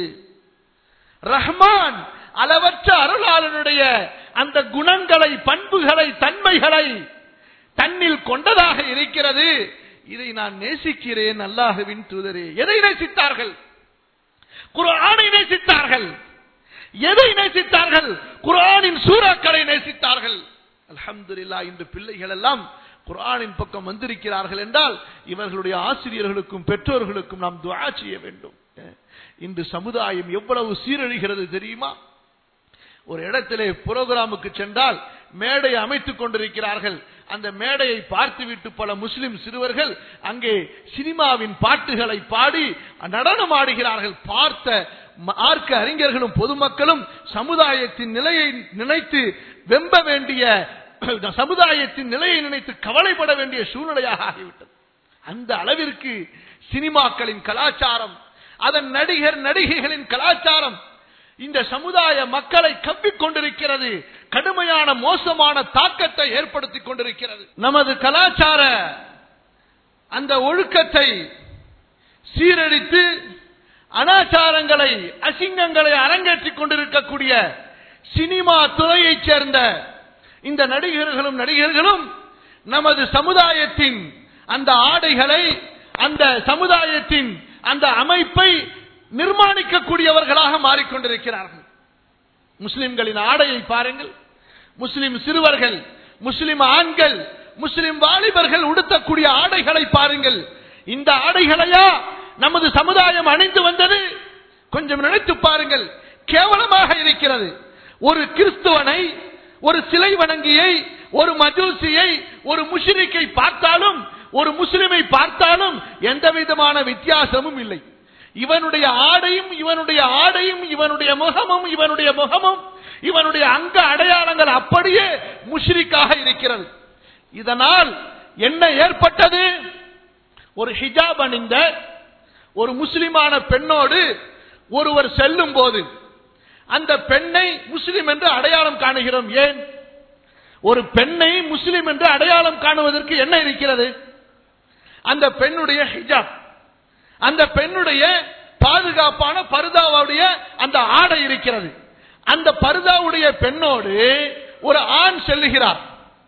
ரஹ்மான் அளவற்ற அருளாளனுடைய அந்த குணங்களை பண்புகளை தன்மைகளை தன்னில் கொண்டதாக இருக்கிறது இதை நான் நேசிக்கிறேன் அல்லாஹுவின் தூதரே எதை நேசித்தார்கள் குர்ஆனை நேசித்தார்கள் எதை நேசித்தார்கள் குர்ஆனின் சூறாக்களை நேசித்தார்கள் அல்ஹம்துலில்லாஹ் இன்று பிள்ளைகள் எல்லாம் குர்ஆனின் பக்கம் வந்திருக்கிறார்கள் என்றால் இவர்களுடைய ஆசிரியர்களுக்கும் பெற்றோர்களுக்கும் நாம் துஆ செய்ய வேண்டும் இன்று சமுதாயம் எவ்வளவு சீரழிகிறது தெரியுமா ஒரு இடத்திலே புரோகிராமுக்கு சென்றால் மேடை அமைத்துக் கொண்டிருக்கிறார்கள் அந்த மேடையை பார்த்துவிட்டு பல முஸ்லிம் சிறுவர்கள் அங்கே சினிமாவின் பாட்டுகளை பாடி நடனம் ஆடுகிறார்கள் பார்த்த மார்க்க அறிஞர்களும் பொதுமக்களும் சமுதாயத்தின் நிலையை நினைத்து வெம்ப வேண்டிய சமுதாயத்தின் நிலையை நினைத்து கவலைப்பட வேண்டிய சூழ்நிலையாக ஆகிவிட்டது அந்த அளவிற்கு சினிமாக்களின் கலாச்சாரம் அதன் நடிகர் நடிகைகளின் கலாச்சாரம் இந்த சமுதாய மக்களை கவ்விக் கொண்டிருக்கிறது கடுமையான மோசமான தாக்கத்தை ஏற்படுத்திக் கொண்டிருக்கிறது நமது கலாச்சார அந்த ஒழுக்கத்தை சீரழித்து அனாச்சாரங்களை அசிங்கங்களை அரங்கேற்றிக் கொண்டிருக்கக்கூடிய சினிமா துறையைச் சேர்ந்த இந்த நடிகர்களும் நடிகர்களும் நமது சமுதாயத்தின் அந்த ஆடைகளை அந்த சமுதாயத்தின் அந்த அமைப்பை நிர்மாணிக்கக்கூடியவர்களாக மாறிக்கொண்டிருக்கிறார்கள் முஸ்லிம்களின் ஆடையை பாருங்கள் முஸ்லிம் சிறுவர்கள் முஸ்லிம் ஆண்கள் முஸ்லிம் வாலிபர்கள் உடுத்தக்கூடிய ஆடைகளை பாருங்கள் இந்த ஆடைகளையா நமது சமுதாயம் அணிந்து வந்தது கொஞ்சம் நினைத்து பாருங்கள் கேவலமாக இருக்கிறது ஒரு கிறிஸ்துவனை ஒரு சிலை வணங்கியை ஒரு மஜூசியை ஒரு முஷிரிக்கை பார்த்தாலும் ஒரு முஸ்லிமை பார்த்தாலும் எந்த விதமான வித்தியாசமும் இல்லை இவனுடைய ஆடையும் இவனுடைய ஆடையும் இவனுடைய முகமும் இவனுடைய முகமும் இவனுடைய அங்க அடையாளங்கள் அப்படியே முஷ்ரிக்காக இருக்கிறது இதனால் என்ன ஏற்பட்டது ஒரு ஹிஜாப் அணிந்த ஒரு முஸ்லிமான பெண்ணோடு ஒருவர் செல்லும் போது அந்த பெண்ணை முஸ்லிம் என்று அடையாளம் காணுகிறோம் ஏன் ஒரு பெண்ணை முஸ்லிம் என்று அடையாளம் காணுவதற்கு என்ன இருக்கிறது அந்த பெண்ணுடைய ஹிஜாப் அந்த பெண்ணுடைய பாதுகாப்பான பருதாவுடைய அந்த ஆடை இருக்கிறது அந்த பருதாவுடைய பெண்ணோடு ஒரு ஆண் செல்லுகிறார்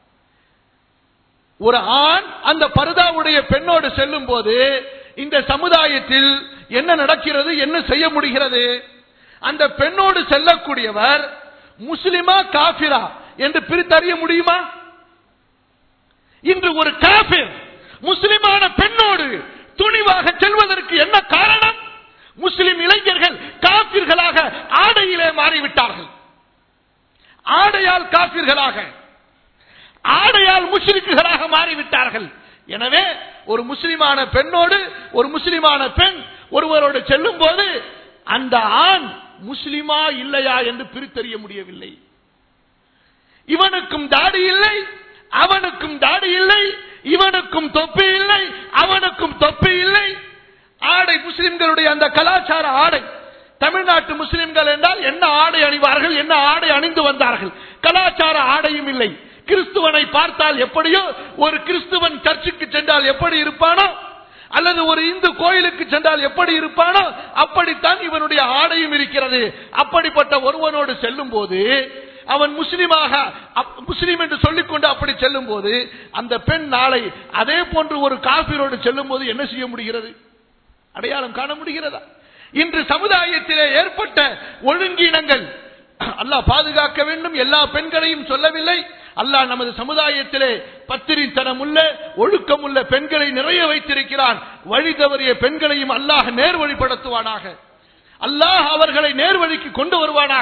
ஒரு ஆண் அந்த பருதாவுடைய பெண்ணோடு செல்லும் போது இந்த சமுதாயத்தில் என்ன நடக்கிறது என்ன செய்ய முடிகிறது அந்த பெண்ணோடு செல்லக்கூடியவர் முஸ்லிமா காபிரா என்று பிரித்தறிய முடியுமா இன்று ஒரு காபிர் முஸ்லிமான பெண்ணோடு துணிவாக செல்வதற்கு என்ன காரணம் முஸ்லிம் இளைஞர்கள் காபிர்களாக ஆடையிலே மாறிவிட்டார்கள் ஆடையால் காபிர்களாக ஆடையால் முஸ்லிக்குகளாக மாறிவிட்டார்கள் எனவே ஒரு முஸ்லிமான பெண்ணோடு ஒரு முஸ்லிமான பெண் ஒருவரோடு செல்லும் போது அந்த ஆண் முஸ்லிமா இல்லையா என்று பிரித்தறிய முடியவில்லை இவனுக்கும் தாடி இல்லை அவனுக்கும் தாடி இல்லை இவனுக்கும் தொப்பி இல்லை அவனுக்கும் தொப்பி இல்லை ஆடை முஸ்லிம்களுடைய அந்த கலாச்சார ஆடை தமிழ்நாட்டு முஸ்லிம்கள் என்றால் என்ன ஆடை அணிவார்கள் என்ன ஆடை அணிந்து வந்தார்கள் கலாச்சார ஆடையும் இல்லை கிறிஸ்துவனை பார்த்தால் எப்படியோ ஒரு கிறிஸ்துவன் சர்ச்சுக்கு சென்றால் எப்படி இருப்பானோ அல்லது ஒரு இந்து கோயிலுக்கு சென்றால் எப்படி இருப்பானோ அப்படித்தான் இவனுடைய ஆடையும் இருக்கிறது அப்படிப்பட்ட ஒருவனோடு செல்லும் போது அவன் முஸ்லிமாக முஸ்லீம் என்று சொல்லிக்கொண்டு அப்படி செல்லும் போது அந்த பெண் நாளை அதே போன்று ஒரு காபிரோடு செல்லும் போது என்ன செய்ய முடிகிறது அடையாளம் காண முடிகிறதா இன்று சமுதாயத்திலே ஏற்பட்ட ஒழுங்கீனங்கள் அல்லாஹ் பாதுகாக்க வேண்டும் எல்லா பெண்களையும் சொல்லவில்லை அல்லாஹ் நமது சமுதாயத்திலே பத்திரித்தனம் உள்ள ஒழுக்கம் உள்ள பெண்களை நிறைய வைத்திருக்கிறான் வழி தவறிய பெண்களையும் அல்லாஹ் நேர்வழிப்படுத்துவானாக அல்லாஹ் அவர்களை நேர்வழிக்கு கொண்டு வருவானாக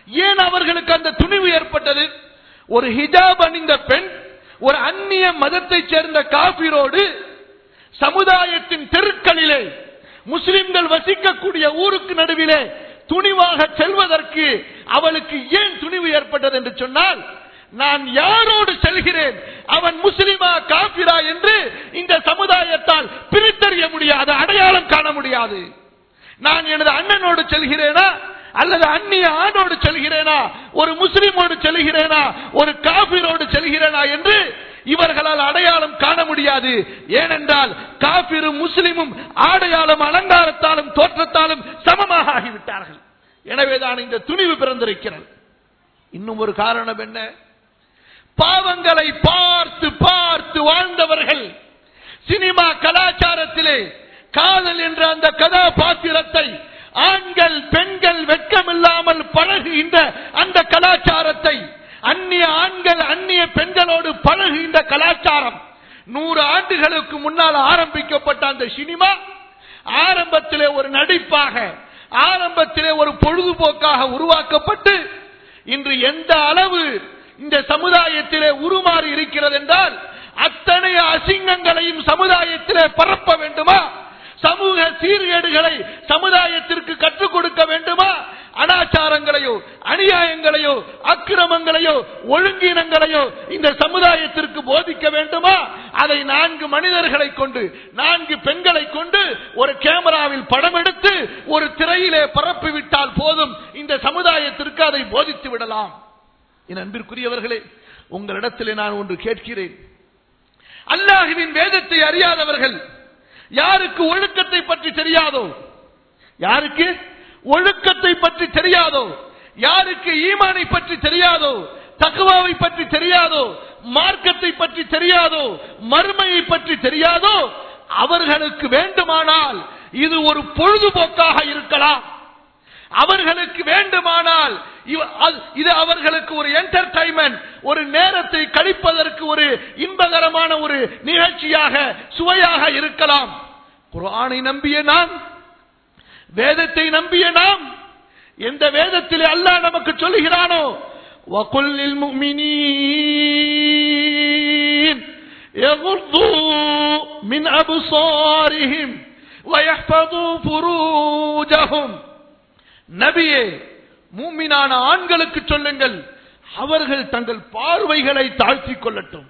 ஏன் அவர்களுக்கு அந்த துணிவு ஏற்பட்டது ஒரு ஹிஜாப் அணிந்த பெண் ஒரு அந்நிய மதத்தைச் சேர்ந்த காபிரோடு சமுதாயத்தின் தெருக்களிலே முஸ்லிம்கள் வசிக்கக்கூடிய ஊருக்கு நடுவிலே துணிவாக செல்வதற்கு அவளுக்கு ஏன் துணிவு ஏற்பட்டது என்று சொன்னால் நான் யாரோடு செல்கிறேன் அவன் முஸ்லிமா காபிரா என்று இந்த சமுதாயத்தால் பிரித்தறிய முடியாது அடையாளம் காண முடியாது நான் எனது அண்ணனோடு செல்கிறேனா அல்லது அந்நிய ஆணோடு செல்கிறேனா ஒரு முஸ்லிமோடு செல்கிறேனா ஒரு காபிரோடு செல்கிறேனா என்று இவர்களால் அடையாளம் காண முடியாது ஏனென்றால் காபிரும் முஸ்லிமும் ஆடையாலும் அலங்காரத்தாலும் தோற்றத்தாலும் சமமாக ஆகிவிட்டார்கள் எனவேதான் இந்த துணிவு பிறந்திருக்கிறது இன்னும் ஒரு காரணம் என்ன பாவங்களை பார்த்து பார்த்து வாழ்ந்தவர்கள் சினிமா கலாச்சாரத்திலே காதல் என்ற அந்த கதாபாத்திரத்தை ஆண்கள் பெண்கள் வெட்கமில்லாமல் பழகுகின்ற அந்த கலாச்சாரத்தை அந்நிய ஆண்கள் அந்நிய பெண்களோடு பழகுகின்ற கலாச்சாரம் நூறு ஆண்டுகளுக்கு முன்னால் ஆரம்பிக்கப்பட்ட அந்த சினிமா ஆரம்பத்திலே ஒரு நடிப்பாக ஆரம்பத்திலே ஒரு பொழுதுபோக்காக உருவாக்கப்பட்டு இன்று எந்த அளவு இந்த சமுதாயத்திலே உருமாறி இருக்கிறது என்றால் அத்தனை அசிங்கங்களையும் சமுதாயத்திலே பரப்ப வேண்டுமா சமூக சீர்கேடுகளை சமுதாயத்திற்கு கற்றுக் கொடுக்க வேண்டுமா அனாச்சாரங்களையோ அநியாயங்களையோ அக்கிரமங்களையோ ஒழுங்கீனங்களையோ இந்த சமுதாயத்திற்கு போதிக்க வேண்டுமா அதை நான்கு மனிதர்களை கொண்டு நான்கு பெண்களை கொண்டு ஒரு கேமராவில் படம் எடுத்து ஒரு திரையிலே பரப்பிவிட்டால் போதும் இந்த சமுதாயத்திற்கு அதை போதித்து விடலாம் என் அன்பிற்குரியவர்களே உங்களிடத்திலே நான் ஒன்று கேட்கிறேன் அல்லாஹுவின் வேதத்தை அறியாதவர்கள் யாருக்கு ஒழுக்கத்தை பற்றி தெரியாதோ யாருக்கு ஒழுக்கத்தை பற்றி தெரியாதோ யாருக்கு ஈமானை பற்றி தெரியாதோ தக்குவாவை பற்றி தெரியாதோ மார்க்கத்தை பற்றி தெரியாதோ மறுமையை பற்றி தெரியாதோ அவர்களுக்கு வேண்டுமானால் இது ஒரு பொழுதுபோக்காக இருக்கலாம் அவர்களுக்கு வேண்டுமானால் இது அவர்களுக்கு ஒரு என்டர்டைன்மெண்ட் ஒரு நேரத்தை கழிப்பதற்கு ஒரு இன்பகரமான ஒரு நிகழ்ச்சியாக சுவையாக இருக்கலாம் குரானை நம்பிய நாம் வேதத்தை நம்பிய நாம் எந்த வேதத்திலே அல்லாஹ் நமக்கு சொல்லுகிறானோ وَقُلْ لِلْمُؤْمِنِينَ يَغُضُّوا مِنْ أَبْصَارِهِمْ وَيَحْفَظُوا فُرُوجَهُمْ நபியே மூமினான ஆண்களுக்கு சொல்லுங்கள் அவர்கள் தங்கள் பார்வைகளை தாழ்த்திக் கொள்ளட்டும்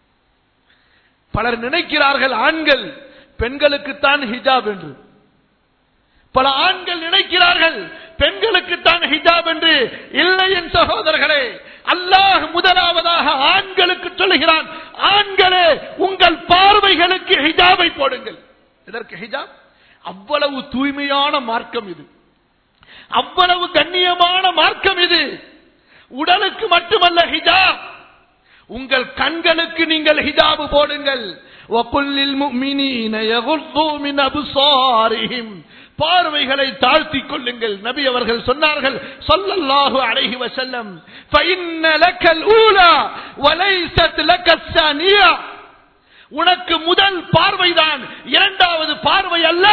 பலர் நினைக்கிறார்கள் ஆண்கள் பெண்களுக்குத்தான் ஹிஜாப் என்று பல ஆண்கள் நினைக்கிறார்கள் பெண்களுக்குத்தான் ஹிஜாப் என்று இல்லை என் சகோதரர்களே அல்லாஹ் முதலாவதாக ஆண்களுக்கு சொல்லுகிறான் ஆண்களே உங்கள் பார்வைகளுக்கு ஹிஜாபை போடுங்கள் இதற்கு ஹிஜாப் அவ்வளவு தூய்மையான மார்க்கம் இது அவ்வளவு கண்ணியமான மார்க்கம் இது உடலுக்கு மட்டுமல்ல ஹிஜாப் உங்கள் கண்களுக்கு நீங்கள் ஹிஜாபு போடுங்கள் வகுல்லில் முஃமினீன யகுல்லூ மின் அப்சாரிஹிம் பார்வைகளை தாழ்த்திக் கொள்ளுங்கள் நபி அவர்கள் சொன்னார்கள் ஸல்லல்லாஹு அலைஹி வஸல்லம் ஃபஇன்ன லக்கல் ஊலா வலைஸத் லக்கஸ் ஸானியா உனக்கு முதல் பார்வைதான் இரண்டாவது பார்வை அல்ல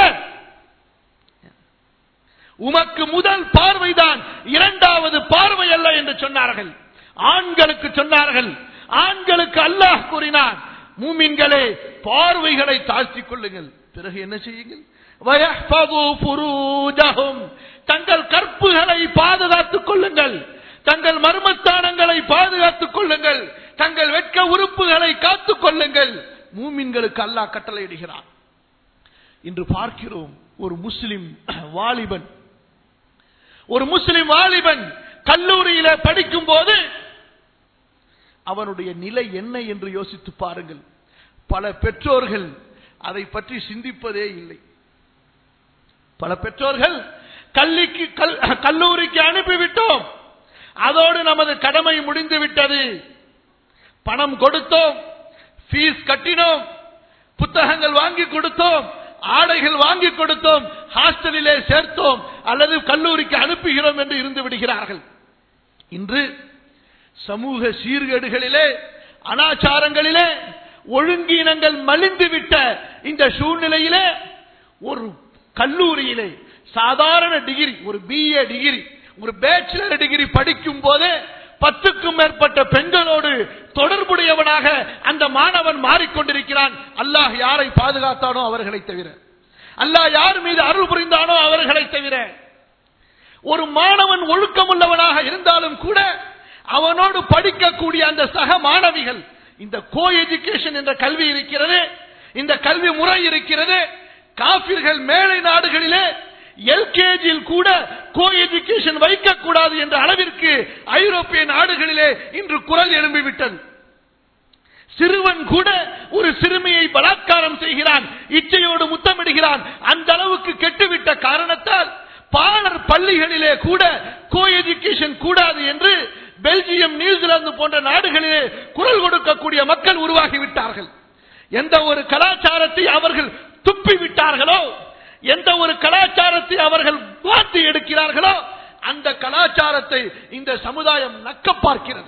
உமக்கு முதல் பார்வைதான் இரண்டாவது பார்வை அல்ல என்று சொன்னார்கள் ஆண்களுக்கு சொன்னார்கள் ஆண்களுக்கு அல்லாஹ் கூறினார் மூமின்களே பார்வைகளை தாழ்த்திக் கொள்ளுங்கள் பிறகு என்ன செய்யுங்கள் வயஹ்ஃபது ஃபுரூஜஹும். தங்கள் கற்புகளை பாதுகாத்துக் கொள்ளுங்கள் தங்கள் மர்மஸ்தானங்களை பாதுகாத்துக் கொள்ளுங்கள் தங்கள் வெட்க உறுப்புகளை காத்துக் கொள்ளுங்கள் மூமின்களுக்கு அல்லாஹ் கட்டளையிடுகிறான் இன்று பார்க்கிறோம் ஒரு முஸ்லிம் வாலிபன் ஒரு முஸ்லிம் வாலிபன் கல்லூரியில படிக்கும் போது அவனுடைய நிலை என்ன என்று யோசித்து பாருங்கள் பல பெற்றோர்கள் அதை பற்றி சிந்திப்பதே இல்லை பல பெற்றோர்கள் கல்விக்கு கல்- கல்லூரிக்கு அனுப்பிவிட்டோம் அதோடு நமது கடமை முடிந்து விட்டது பணம் கொடுத்தோம் ஃபீஸ் கட்டினோம் புத்தகங்கள் வாங்கி கொடுத்தோம் ஆடைகள் வாங்கி கொடுத்தோம் ஹாஸ்டலிலே சேர்த்தோம் அல்லது கல்லூரிக்கு அனுப்புகிறோம் என்று இருந்து விடுகிறார்கள் இன்று சமூக சீர்கேடுகளிலே அனாச்சாரங்களிலே ஒழுங்கீனங்கள் மலிந்து விட்ட இந்த சூழ்நிலையிலே ஒரு கல்லூரியிலே சாதாரண டிகிரி ஒரு பிஏ டிகிரி ஒரு பேச்சுலர் டிகிரி படிக்கும் போதே பத்துக்கும் மேற்பட்ட பெண்களோடு தொடர்புடையவனாக அந்த மாணவன் மாறிக்கொண்டிருக்கிறான் அல்லாஹ் யாரை பாதுகாத்தானோ அவர்களை தவிர அல்லாஹ் யார் மீது அருள் புரிந்தானோ அவர்களை தவிர ஒரு மாணவன் ஒழுக்கமுள்ளவனாக இருந்தாலும் கூட அவனோடு படிக்கக்கூடிய அந்த சக மாணவிகள் இந்த கோ எஜுகேஷன் என்ற கல்வி இருக்கிறது இந்த கல்வி முறை இருக்கிறது காபிர்கள் மேலை நாடுகளிலே எல்கேஜியில் கூட கோ எஜுகேஷன் வைக்கக்கூடாது என்ற அளவிற்கு ஐரோப்பிய நாடுகளிலே இன்று குரல் எழும்பிவிட்டது சிறுவன் கூட ஒரு சிறுமியை பலாத்காரம் செய்கிறான் இச்சையோடு முத்தமிடுகிறான் அந்த அளவுக்கு கெட்டுவிட்ட காரணத்தால் பாலர் பள்ளிகளிலே கூட கோ எஜுகேஷன் கூடாது என்று பெல்ஜியம் நியூசிலாந்து போன்ற நாடுகளிலே குரல் கொடுக்கக்கூடிய மக்கள் உருவாகிவிட்டார்கள் எந்த ஒரு கலாச்சாரத்தை அவர்கள் துப்பி விட்டார்களோ எந்த ஒரு கலாச்சாரத்தை அவர்கள் மாற்றி எடுக்கிறார்களோ அந்த கலாச்சாரத்தை இந்த சமுதாயம் நக்க பார்க்கிறது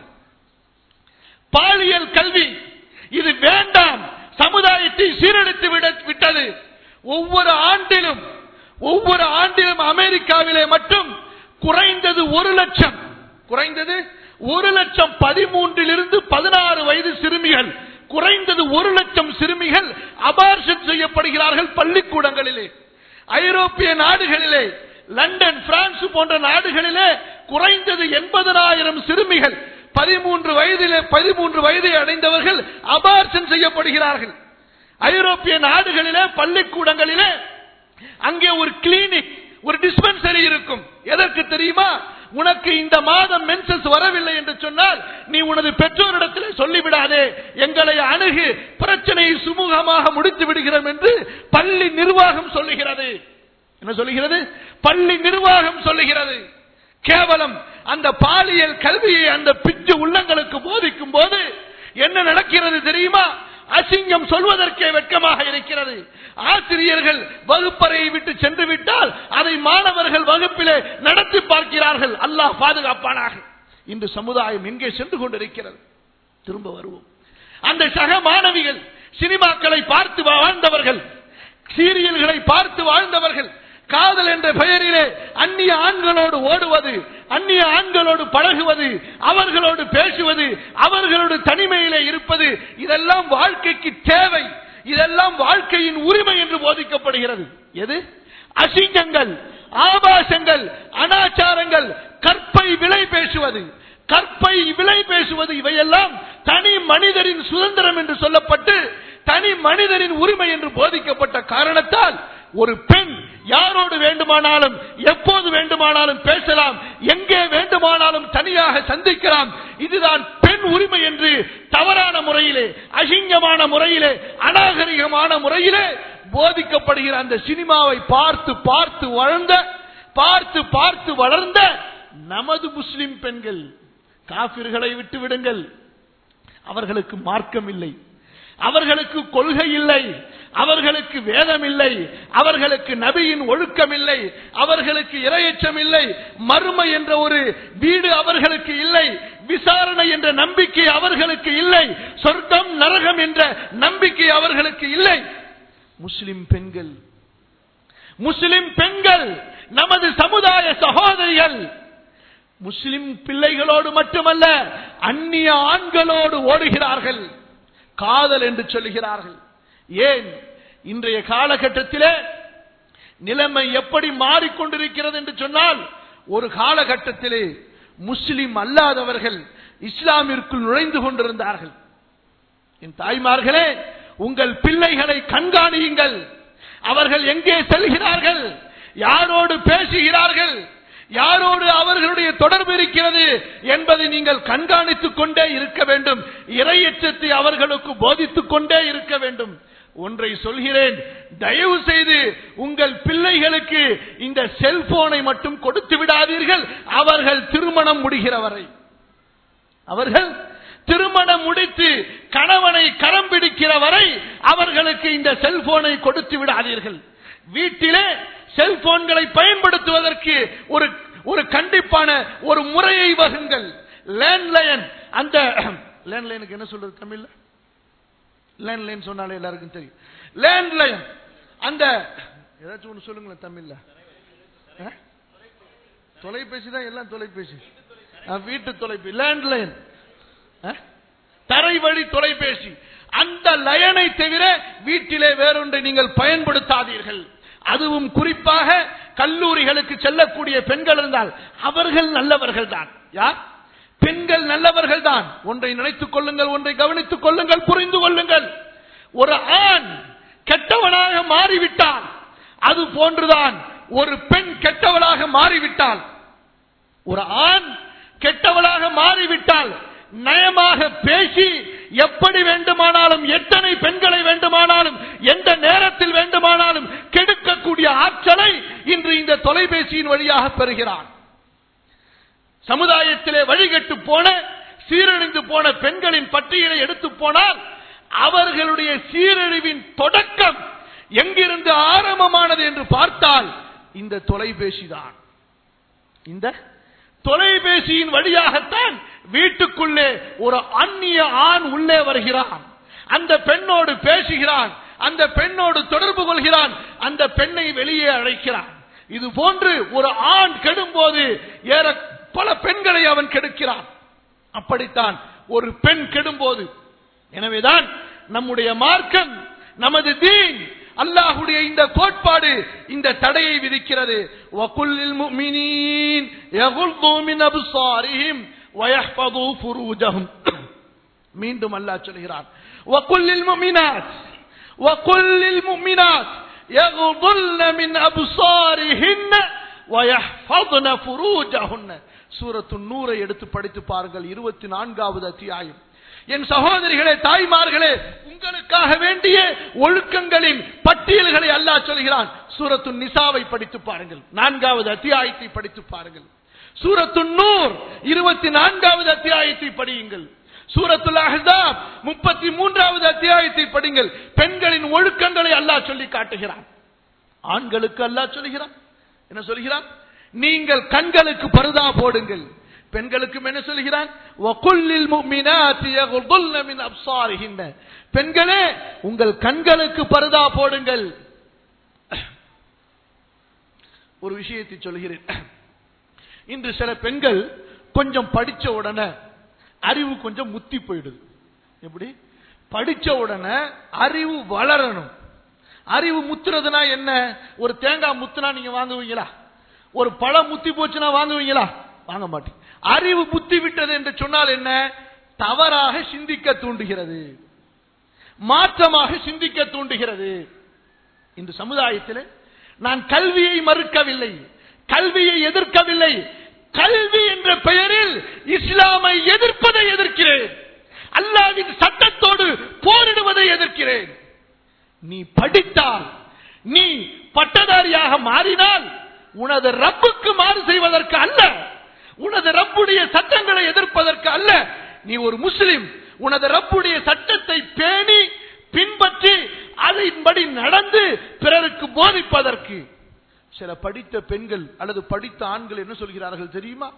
பாலியல் கல்வி இது வேண்டாம் சமுதாயத்தை சீரழித்து விட- விட்டது ஒவ்வொரு ஆண்டிலும் ஒவ்வொரு ஆண்டிலும் அமெரிக்காவிலே மட்டும் குறைந்தது ஒரு லட்சம் குறைந்தது ஒரு லட்சம் பதிமூன்றிலிருந்து பதினாறு வயது சிறுமிகள் குறைந்தது ஒரு லட்சம் சிறுமிகள் அபார்ஷன் செய்யப்படுகிறார்கள் பள்ளிக்கூடங்களிலே ஐரோப்பிய நாடுகளிலே லண்டன் பிரான்ஸ் போன்ற நாடுகளிலே குறைந்தது எண்பதனாயிரம் சிறுமிகள் பதிமூன்று வயதிலே பதிமூன்று வயதை அடைந்தவர்கள் அபார்ஷன் செய்யப்படுகிறார்கள் ஐரோப்பிய நாடுகளிலே பள்ளிக்கூடங்களிலே அங்கே ஒரு கிளினிக் ஒரு டிஸ்பென்சரி இருக்கும் எதற்கு தெரியுமா உனக்கு இந்த மாதம் மென்சஸ் வரவில்லை என்று சொன்னால் நீ உனது பெற்றோரிடத்திலே சொல்லிவிடாதே எங்களை அணுகு பிரச்சனையை சுமூகமாக முடித்து விடுகிறோம் என்று பள்ளி நிர்வாகம் சொல்லுகிறது என்ன சொல்லுகிறது பள்ளி நிர்வாகம் சொல்லுகிறது கேவலம் அந்த பாலியல் கல்வியை அந்த பிச்சு உள்ளங்களுக்கு போதிக்கும் போது என்ன நடக்கிறது தெரியுமா அசிங்கம் சொல்வதற்கே வெட்கமாக இருக்கிறது ஆசிரியர்கள் வகுப்பறையை விட்டு சென்று விட்டால் அதை மாணவர்கள் வகுப்பிலே நடத்தி பார்க்கிறார்கள் அல்லாஹ் பாதுகாப்பானாக இன்று சமுதாயம் எங்கே சென்று கொண்டிருக்கிறது திரும்ப வருவோம் அந்த சக மாணவிகள் சினிமாக்களை பார்த்து வாழ்ந்தவர்கள் சீரியல்களை பார்த்து வாழ்ந்தவர்கள் காதல் என்ற பெயரிலே அந்நிய ஆண்களோடு ஓடுவது அந்நிய ஆண்களோடு பழகுவது அவர்களோடு பேசுவது அவர்களோடு தனிமையிலே இருப்பது இதெல்லாம் வாழ்க்கைக்கு தேவை இதெல்லாம் வாழ்க்கையின் உரிமை என்று போதிக்கப்படுகிறது எது அசிங்கங்கள் ஆபாசங்கள் அனாச்சாரங்கள் கற்பை விலை பேசுவது கற்பை விலை பேசுவது இவையெல்லாம் தனி மனிதரின் சுதந்திரம் என்று சொல்லப்பட்டு தனி மனிதரின் உரிமை என்று போதிக்கப்பட்ட காரணத்தால் ஒரு பெண் யாரோடு வேண்டுமானாலும் எப்போது வேண்டுமானாலும் பேசலாம் எங்கே வேண்டுமானாலும் தனியாக சந்திக்கலாம் இதுதான் பெண் உரிமை என்று தவறான முறையிலே அசிங்கமான முறையிலே அநாகரிகமான முறையிலே போதிக்கப்படுகிற அந்த சினிமாவை பார்த்து பார்த்து வளர்ந்த பார்த்து பார்த்து வளர்ந்த நமது முஸ்லிம் பெண்கள் காபிர்களை விட்டு விடுங்கள் அவர்களுக்கு மார்க்கம் இல்லை அவர்களுக்கு கொள்கை இல்லை அவர்களுக்கு வேதம் இல்லை அவர்களுக்கு நபியின் ஒழுக்கம் இல்லை அவர்களுக்கு இரையச்சம் இல்லை மறுமை என்ற ஒரு வீடு அவர்களுக்கு இல்லை விசாரணை என்ற நம்பிக்கை அவர்களுக்கு இல்லை சொர்க்கம் நரகம் என்ற நம்பிக்கை அவர்களுக்கு இல்லை முஸ்லிம் பெண்கள் முஸ்லிம் பெண்கள் நமது சமுதாய சகோதரிகள் முஸ்லிம் பிள்ளைகளோடு மட்டுமல்ல அந்நிய ஆண்களோடு ஓடுகிறார்கள் காதல் என்று சொல்லுகிறார்கள் ஏன் இன்றைய காலகட்டத்திலே நிலைமை எப்படி மாறிக்கொண்டிருக்கிறது என்று சொன்னால் ஒரு காலகட்டத்திலே முஸ்லிம் அல்லாதவர்கள் இஸ்லாமிற்குள் நுழைந்து கொண்டிருந்தார்கள் என் தாய்மார்களே உங்கள் பிள்ளைகளை கண்காணியுங்கள் அவர்கள் எங்கே செல்கிறார்கள் யாரோடு பேசுகிறார்கள் யாரோடு அவர்களுடைய தொடர்பு இருக்கிறது என்பதை நீங்கள் கண்காணித்துக் கொண்டே இருக்க வேண்டும் இரையச்சத்தை அவர்களுக்கு போதித்துக் கொண்டே இருக்க வேண்டும் ஒன்றை சொல்கிறேன் தயவு செய்து உங்கள் பிள்ளைகளுக்கு இந்த செல்போனை மட்டும் கொடுத்து விடாதீர்கள் அவர்கள் திருமணம் முடிகிற வரை அவர்கள் திருமணம் முடித்து கணவனை கரம் பிடிக்கிற வரை அவர்களுக்கு இந்த செல்போனை கொடுத்து விடாதீர்கள் வீட்டிலே செல்போன்களை பயன்படுத்துவதற்கு ஒரு ஒரு கண்டிப்பான ஒரு முறையை வகுங்கள் லேண்ட்லைன் அந்த லேண்ட்லைனுக்கு என்ன சொல்றது தமிழ்ல லேண்ட்லைன் சொன்னாலே எல்லாருக்கும் தெரியும் லேண்ட்லைன் அந்த ஏதாச்சும் ஒன்று சொல்லுங்களேன் தமிழ்ல ஆ? தொலைபேசி தான் எல்லாம் தொலைபேசி ஆ, வீட்டு தொலைபேசி லேண்ட்லைன் தரை வழி தொலைபேசி அந்த லயனை தவிர வீட்டிலே வேறொன்றை நீங்கள் பயன்படுத்தாதீர்கள் அதுவும் குறிப்பாக கல்லூரிகளுக்கு செல்லக்கூடிய பெண்கள் இருந்தால் அவர்கள் நல்லவர்கள் தான் யார் பெண்கள் நல்லவர்கள் தான் ஒன்றை நினைத்துக் கொள்ளுங்கள் ஒன்றை கவனித்துக் கொள்ளுங்கள் புரிந்து கொள்ளுங்கள் ஒரு ஆண் கெட்டவனாக மாறிவிட்டால் அது போன்றுதான் ஒரு பெண் கெட்டவளாக மாறிவிட்டால் ஒரு ஆண் கெட்டவளாக மாறிவிட்டால் நயமாக பேசி எப்படி வேண்டுமானாலும் எத்தனை பெண்களை வேண்டுமானாலும் எந்த நேரத்தில் வேண்டுமானாலும் கெடுக்கக்கூடிய ஆற்றலை இன்று இந்த தொலைபேசியின் வழியாக பெறுகிறான் சமுதாயத்திலே வழிகட்டு போன சீரழிந்து போன பெண்களின் பட்டியலை எடுத்து போனால் அவர்களுடைய சீரழிவின் தொடக்கம் எங்கிருந்து ஆரம்பமானது என்று பார்த்தால் இந்த தொலைபேசி தான் இந்த தொலைபேசியின் வழியாகத்தான் வீட்டுக்குள்ளே ஒரு அந்நிய ஆண் உள்ளே வருகிறான் அந்த பெண்ணோடு பேசுகிறான் அந்த பெண்ணோடு தொடர்பு கொள்கிறான் அந்த பெண்ணை வெளியே அழைக்கிறான் இது போன்று ஒரு ஆண் கெடும்போது ஏற பல பெண்களை அவன் கெடுக்கிறான் அப்படித்தான் ஒரு பெண் கெடும்போது எனவேதான் நம்முடைய மார்க்கம் நமது தீன் அல்லாஹுடைய இந்த கோட்பாடு இந்த தடையை விதிக்கிறது வகுல்லில் முஃமினீன் யகுல்து மின் அப்சாரிஹிம் வயஹ்ஃபது ஃபுரூஜஹும் மீண்டும் அல்லாஹ் சொல்கிறான் வகுல்லில் முஃமினாத் வகுல்லில் முஃமினாத் يغضن من أبصارهن ويحفظن فروجهن சூரத்து நூறை எடுத்து படித்து பாருங்கள் இருபத்தி நான்காவது அத்தியாயம் என் சகோதரிகளே தாய்மார்களே உங்களுக்காக வேண்டிய ஒழுக்கங்களின் பட்டியல்களை அல்லாஹ் சொல்கிறான் சூரத்து நிசாவை படித்து பாருங்கள் நான்காவது அத்தியாயத்தை படித்து பாருங்கள் சூரத்து நூர் இருபத்தி நான்காவது அத்தியாயத்தை படியுங்கள் சூரத்துல் அஹ்ஸாப் முப்பத்தி மூன்றாவது அத்தியாயத்தை படிங்கள் பெண்களின் ஒழுக்கங்களை அல்லாஹ் சொல்லி காட்டுகிறான் ஆண்களுக்கு அல்லாஹ் சொல்கிறான் என்ன சொல்கிறான் நீங்கள் கண்களுக்கு பருதா போடுங்கள் பெண்களுக்கும் என்ன சொல்கிறான் வகுல்லில் முஃமினாத்தி யகுல்ன மின் அப்சாரிஹின்ன பெண்களே உங்கள் கண்களுக்கு பருதா போடுங்கள் ஒரு விஷயத்தை சொல்கிறேன் இன்று சில பெண்கள் கொஞ்சம் படிச்ச உடனே அறிவு கொஞ்சம் முத்தி போயிடுது எப்படி படிச்ச உடனே அறிவு வளரணும் அறிவு முத்துறதுனா என்ன ஒரு தேங்காய் முத்துனா நீங்க வாங்குவீங்களா ஒரு பழம் முத்தி போச்சுன்னா வாங்குவீங்களா வாங்க மாட்டீங்க அறிவு புத்தி விட்டது என்று சொன்னால் என்ன தவறாக சிந்திக்க தூண்டுகிறது மாற்றமாக சிந்திக்க தூண்டுகிறது இந்த சமுதாயத்தில் நான் கல்வியை மறுக்கவில்லை கல்வியை எதிர்க்கவில்லை கல்வி என்ற பெயரில் இஸ்லாமை எதிர்ப்பதை எதிர்க்கிறேன் அல்லாவின் சட்டத்தோடு போரிடுவதை எதிர்க்கிறேன் நீ படித்தால் நீ பட்டதாரியாக மாறினால் உனது ரப்புக்கு மாறு செய்வதற்கு அல்ல உனது ரப்புடைய சட்டங்களை எதிர்ப்பதற்கு அல்ல நீ ஒரு முஸ்லிம் உனது ரப்புடைய சட்டத்தை பேணி பின்பற்றி அதன்படி நடந்து பிறருக்கு போதிப்பதற்கு சில படித்த பெண்கள் அல்லது படித்த ஆண்கள் என்ன சொல்கிறார்கள் தெரியுமா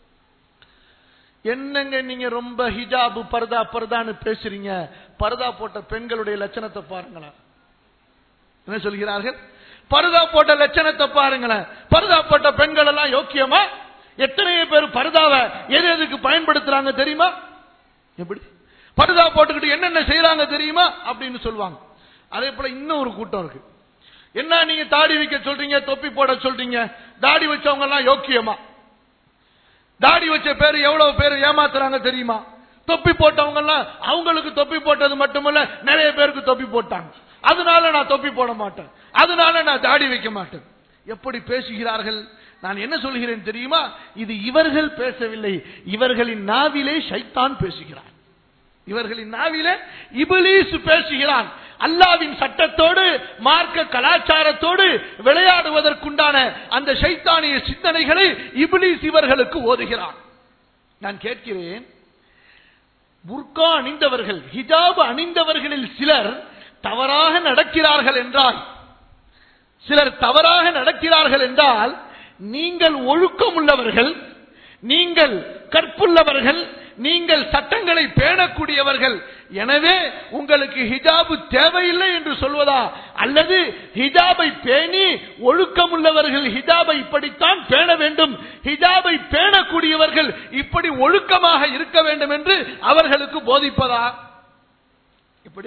என்னங்க நீங்க ரொம்ப ஹிஜாபு பர்தா பர்தான்னு பேசுறீங்க பர்தா போட்ட பெண்களுடைய லட்சணத்தை பாருங்களேன் என்ன சொல்கிறார்கள் பருதா போட்ட லட்சணத்தை பாருங்களேன் பருதா போட்ட பெண்கள் எல்லாம் யோக்கியமா எத்தனையோ பேர் பருதாவை எது எதுக்கு பயன்படுத்துறாங்க தெரியுமா எப்படி பருதா போட்டுக்கிட்டு என்னென்ன செய்யறாங்க தெரியுமா அப்படின்னு சொல்லுவாங்க அதே போல இன்னும் ஒரு கூட்டம் இருக்கு என்ன நீங்க தாடி வைக்க சொல்றீங்க தொப்பி போட சொல்றீங்க தாடி வச்சவங்க எல்லாம் யோக்கியமா தாடி வச்ச பேரு எவ்வளவு பேர் ஏமாத்துறாங்க தெரியுமா தொப்பி போட்டவங்க எல்லாம் அவங்களுக்கு தொப்பி போட்டது மட்டுமல்ல நிறைய பேருக்கு தொப்பி போட்டாங்க அதனால நான் தொப்பி போட மாட்டேன் அதனால நான் தாடி வைக்க மாட்டேன் எப்படி பேசுகிறார்கள் நான் என்ன சொல்கிறேன் தெரியுமா இது இவர்கள் பேசவில்லை இவர்களின் நாவிலே ஷைத்தான் பேசுகிறான் இவர்களின் நாவிலே இபிலீஸ் பேசுகிறான் அல்லாவின் சட்டத்தோடு மார்க்க கலாச்சாரத்தோடு விளையாடுவதற்குண்டான அந்த சைத்தானிய சிந்தனைகளை இபிலீஸ் இவர்களுக்கு ஓதுகிறான் நான் கேட்கிறேன் புர்கா அணிந்தவர்கள் ஹிஜாப் அணிந்தவர்களில் சிலர் தவறாக நடக்கிறார்கள் என்றால் சிலர் தவறாக நடக்கிறார்கள் என்றால் நீங்கள் ஒழுக்கம் உள்ளவர்கள் நீங்கள் கற்புள்ளவர்கள் நீங்கள் சட்டங்களை பேணக்கூடியவர்கள் எனவே உங்களுக்கு ஹிஜாபு தேவையில்லை என்று சொல்வதா அல்லது ஹிஜாபை பேணி ஒழுக்கமுள்ளவர்கள் ஹிஜாபை இப்படித்தான் பேண வேண்டும் ஹிஜாபை பேணக்கூடியவர்கள் இப்படி ஒழுக்கமாக இருக்க வேண்டும் என்று அவர்களுக்கு போதிப்பதா இப்படி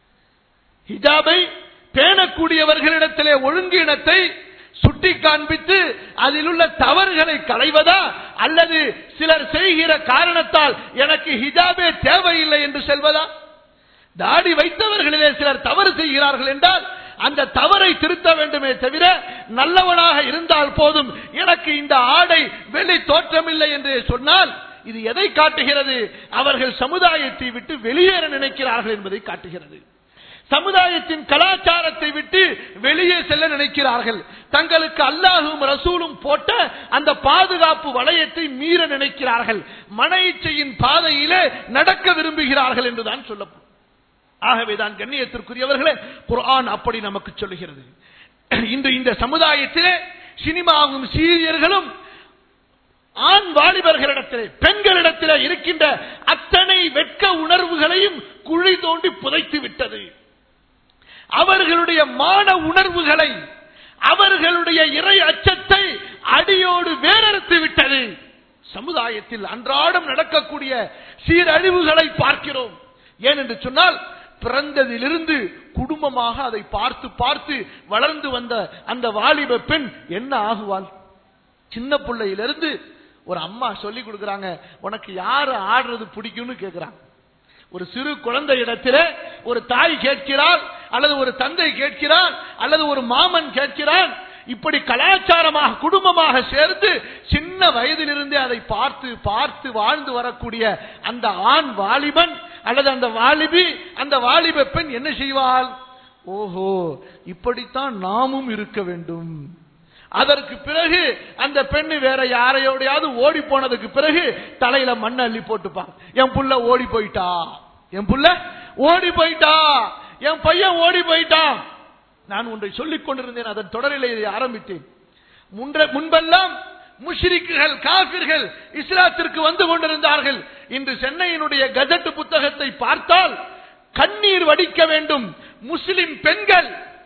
ஹிஜாபை பேணக்கூடியவர்களிடத்திலே ஒழுங்கீனத்தை சுட்டி காண்பித்து அதில் உள்ள தவறுகளை களைவதா அல்லது சிலர் செய்கிற காரணத்தால் எனக்கு ஹிஜாபே தேவையில்லை என்று செல்வதா தாடி வைத்தவர்களிலே சிலர் தவறு செய்கிறார்கள் என்றால் அந்த தவறை திருத்த வேண்டுமே தவிர நல்லவனாக இருந்தால் போதும் எனக்கு இந்த ஆடை வெளி தோற்றமில்லை என்று சொன்னால் இது எதை காட்டுகிறது அவர்கள் சமுதாயத்தை விட்டு வெளியேற நினைக்கிறார்கள் என்பதை காட்டுகிறது சமுதாயத்தின் கலாச்சாரத்தை விட்டு வெளியே செல்ல நினைக்கிறார்கள் தங்களுக்கு அல்லாஹும் ரசூலும் போட்ட அந்த பாதுகாப்பு வளையத்தை மீற நினைக்கிறார்கள் மன இச்சையின் பாதையிலே நடக்க விரும்புகிறார்கள் என்றுதான் சொல்லப்படும் ஆகவேதான் கண்ணியத்திற்குரியவர்களே குர்ஆன் அப்படி நமக்கு சொல்லுகிறது இன்று இந்த சமுதாயத்திலே சினிமாவும் சீரியர்களும் ஆண் வாலிபர்களிடத்திலே பெண்களிடத்திலே இருக்கின்ற அத்தனை வெட்க உணர்வுகளையும் குழி தோண்டி புதைத்து விட்டது அவர்களுடைய மான உணர்வுகளை அவர்களுடைய இறை அச்சத்தை அடியோடு வேறறுத்து விட்டது சமுதாயத்தில் அன்றாடம் நடக்கக்கூடிய சீரழிவுகளை பார்க்கிறோம் ஏனென்று சொன்னால் பிறந்ததிலிருந்து குடும்பமாக அதை பார்த்து பார்த்து வளர்ந்து வந்த அந்த வாலிப பெண் என்ன ஆகுவாள் சின்ன பிள்ளையிலிருந்து ஒரு அம்மா சொல்லி கொடுக்கறாங்க உனக்கு யாரு ஆடுறது பிடிக்கும்னு கேட்கிறாங்க ஒரு சிறு குழந்தை இடத்திலே ஒரு தாய் கேட்கிறாள் அல்லது ஒரு தந்தை கேட்கிறான் அல்லது ஒரு மாமன் கேட்கிறான் இப்படி கலாச்சாரமாக குடும்பமாக சேர்ந்து சின்ன வயதிலிருந்தே அதை பார்த்து பார்த்து வாழ்ந்து வரக்கூடிய அந்த ஆண் வாலிபன் அல்லது அந்த வாலிபி அந்த வாலிப பெண் என்ன செய்வாள் ஓஹோ இப்படித்தான் நாமும் இருக்க வேண்டும் அதற்கு பிறகு அந்த பெண்ணு வேற யாரையோடையாவது ஓடி போனதுக்கு பிறகு தலையில மண்ணை அள்ளி போட்டுப்பாங்க என் புள்ள ஓடி போயிட்டா என் புள்ள ஓடி போயிட்டா என் பையன் ஓடி போயிட்டான் நான் ஒன்றை சொல்லிக் கொண்டிருந்தேன் அதன் தொடரில் இதை ஆரம்பித்தேன் முன்ற முன்பெல்லாம் முஷ்ரிக்குகள் காபிர்கள் இஸ்லாத்திற்கு வந்து கொண்டிருந்தார்கள் இன்று சென்னையினுடைய கஜெட் புத்தகத்தை பார்த்தால் கண்ணீர் வடிக்க வேண்டும் முஸ்லிம் பெண்கள்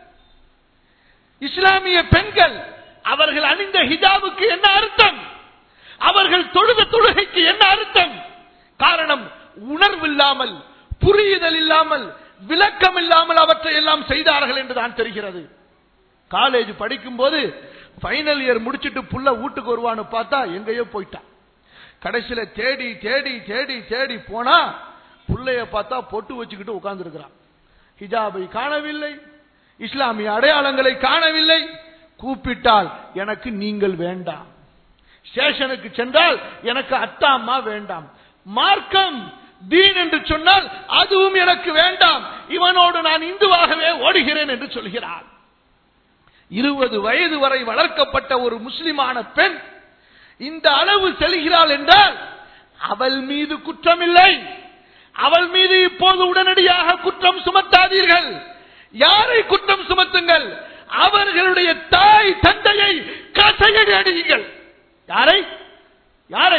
இஸ்லாமிய பெண்கள் அவர்கள் அணிந்த ஹிஜாபுக்கு என்ன அர்த்தம் அவர்கள் தொழுத தொழுகைக்கு என்ன அர்த்தம் காரணம் உணர்வு இல்லாமல் புரியுதல் இல்லாமல் விளக்கம் இல்லாமல் அவற்றை எல்லாம் செய்தார்கள் என்றுதான் தெரிகிறது காலேஜ் படிக்கும் போது பைனல் இயர் முடிச்சிட்டு புள்ள வீட்டுக்கு வருவான்னு பார்த்தா எங்கேயோ போயிட்டான் கடைசியில தேடி தேடி தேடி தேடி போனா புள்ளைய பார்த்தா பொட்டு வச்சுக்கிட்டு உட்கார்ந்து இருக்கிறான் ஹிஜாபை காணவில்லை இஸ்லாமிய அடையாளங்களை காணவில்லை கூப்பிட்டால் எனக்கு நீங்கள் வேண்டாம் ஸ்டேஷனுக்கு சென்றால் எனக்கு அத்தா அம்மா வேண்டாம் மார்க்கம் தீன் என்று சொன்னால் அதுவும் எனக்கு வேண்டாம் இவனோடு நான் இந்துவாகவே ஓடுகிறேன் என்று சொல்கிறார் இருபது வயது வரை வளர்க்கப்பட்ட ஒரு முஸ்லிமான பெண் இந்த அளவு செல்கிறாள் என்றால் அவள் மீது குற்றமில்லை அவள் மீது இப்போது உடனடியாக குற்றம் சுமத்தாதீர்கள் யாரை குற்றம் சுமத்துங்கள் அவர்களுடைய தாய் தந்தையை கசையடி அடியுங்கள் யாரை யாரை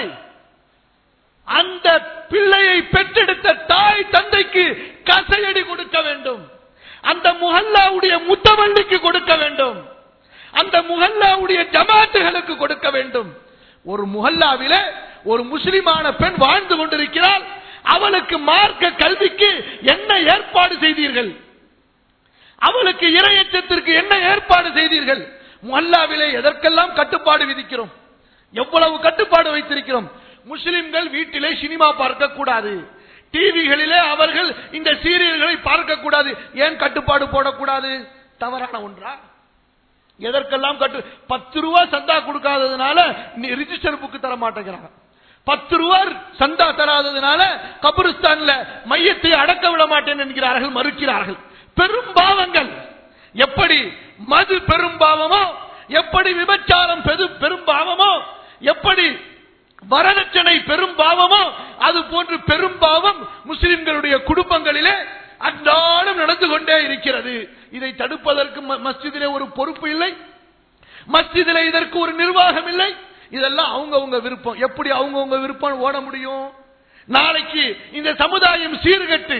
அந்த பிள்ளையை பெற்றெடுத்த தாய் தந்தைக்கு கசையடி கொடுக்க வேண்டும் அந்த முகல்லாவுடைய முத்தவள்ளிக்கு கொடுக்க வேண்டும் அந்த முகல்லாவுடைய ஜமாத்துகளுக்கு கொடுக்க வேண்டும் ஒரு முகல்லாவிலே ஒரு முஸ்லிமான பெண் வாழ்ந்து கொண்டிருக்கிறாள் அவளுக்கு மார்க்க கல்விக்கு என்ன ஏற்பாடு செய்தீர்கள் அவளுக்கு இரையச்சத்திற்கு என்ன ஏற்பாடு செய்தீர்கள் முஹல்லாவிலே எதற்கெல்லாம் கட்டுப்பாடு விதிக்கிறோம் எவ்வளவு கட்டுப்பாடு வைத்திருக்கிறோம் முஸ்லிம்கள் வீட்டிலே சினிமா பார்க்க கூடாது டிவிகளிலே அவர்கள் இந்த சீரியல்களை பார்க்க கூடாது ஏன் கட்டுப்பாடு போடக்கூடாது தவறான ஒன்றா எதற்கெல்லாம் கட்டு பத்து ரூபா சந்தா கொடுக்காததுனால நீ ரிஜிஸ்டர் புக்கு தர மாட்டேங்கிறாங்க பத்து ரூபா சந்தா தராததுனால கபருஸ்தான்ல மையத்தை அடக்க விட மாட்டேன் என்கிறார்கள் மறுக்கிறார்கள் பெரும் பாவங்கள் எப்படி மது பெரும் பாவமோ எப்படி விபச்சாரம் பெரும் பாவமோ எப்படி வரதட்சணை பெரும் பாவமோ அது போன்று பெரும் பாவம் முஸ்லிம்களுடைய குடும்பங்களிலே அன்றாடம் நடந்து கொண்டே இருக்கிறது இதை தடுப்பதற்கு மஸ்ஜிதிலே ஒரு பொறுப்பு இல்லை மஸ்ஜிதிலே இதற்கு ஒரு நிர்வாகம் இல்லை இதெல்லாம் அவங்கவுங்க விருப்பம் எப்படி அவங்கவுங்க விருப்பம் ஓட முடியும் நாளைக்கு இந்த சமுதாயம் சீர்கட்டு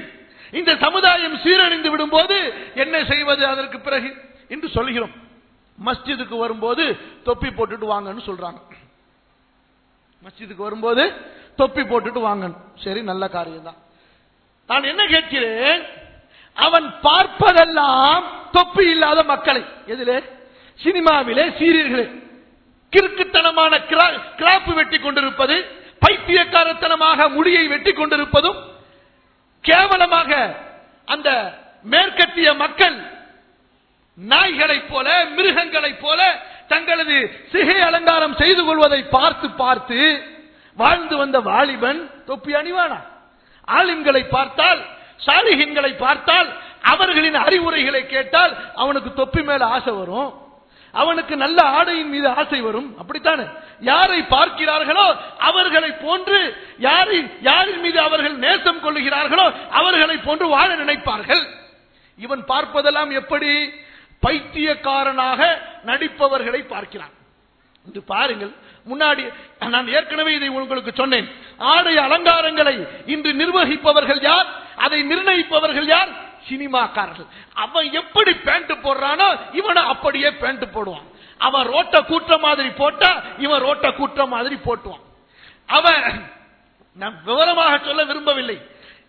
இந்த சமுதாயம் சீரழிந்து விடும்போது என்ன செய்வது அதற்கு பிறகு என்று சொல்கிறோம் மஸ்ஜிதுக்கு வரும்போது தொப்பி போட்டுட்டு வாங்கன்னு சொல்றாங்க மஸ்ஜிதுக்கு வரும்போது தொப்பி போட்டுட்டு வாங்கணும் சரி நல்ல காரியம் தான் நான் என்ன கேட்கிறேன் அவன் பார்ப்பதெல்லாம் தொப்பி இல்லாத மக்களை எதிலே சினிமாவிலே சீரியர்களே கிறுக்குத்தனமான கிரா- கிராப்பு வெட்டி கொண்டிருப்பது பைத்தியக்காரத்தனமாக முடியை வெட்டி கொண்டிருப்பதும் கேவலமாக அந்த மேற்கத்திய மக்கள் நாய்களைப் போல மிருகங்களைப் போல தங்களது சிகை அலங்காரம் செய்து கொள்வதை பார்த்து பார்த்து வாழ்ந்து வந்த வாலிபன் தொப்பி அணிவானா ஆலிம்களை பார்த்தால் சாலிகின்களை பார்த்தால் அவர்களின் அறிவுரைகளை கேட்டால் அவனுக்கு தொப்பி மேல ஆசை வரும் அவனுக்கு நல்ல ஆடையின் மீது ஆசை வரும் அப்படித்தானே யாரை பார்க்கிறார்களோ அவர்களை போன்று யாரை யாரின் மீது அவர்கள் நேசம் கொள்ளுகிறார்களோ அவர்களை போன்று வாழ நினைப்பார்கள் இவன் பார்ப்பதெல்லாம் எப்படி பைத்தியக்காரனாக நடிப்பவர்களை பார்க்கிறான் இன்று பாருங்கள் முன்னாடி நான் ஏற்கனவே இதை உங்களுக்கு சொன்னேன் ஆடை அலங்காரங்களை இன்று நிர்வகிப்பவர்கள் யார் அதை நிர்ணயிப்பவர்கள் யார் சினிமாக்காரர்கள் அவன் எப்படி பேண்ட் போடுறானோ இவனை அப்படியே பேண்ட் போடுவான் அவன் ரோட்ட கூட்ட மாதிரி போட்டா இவன் ரோட்ட கூட்ட மாதிரி போட்டுவான் அவன் நான் விவரமாக சொல்ல விரும்பவில்லை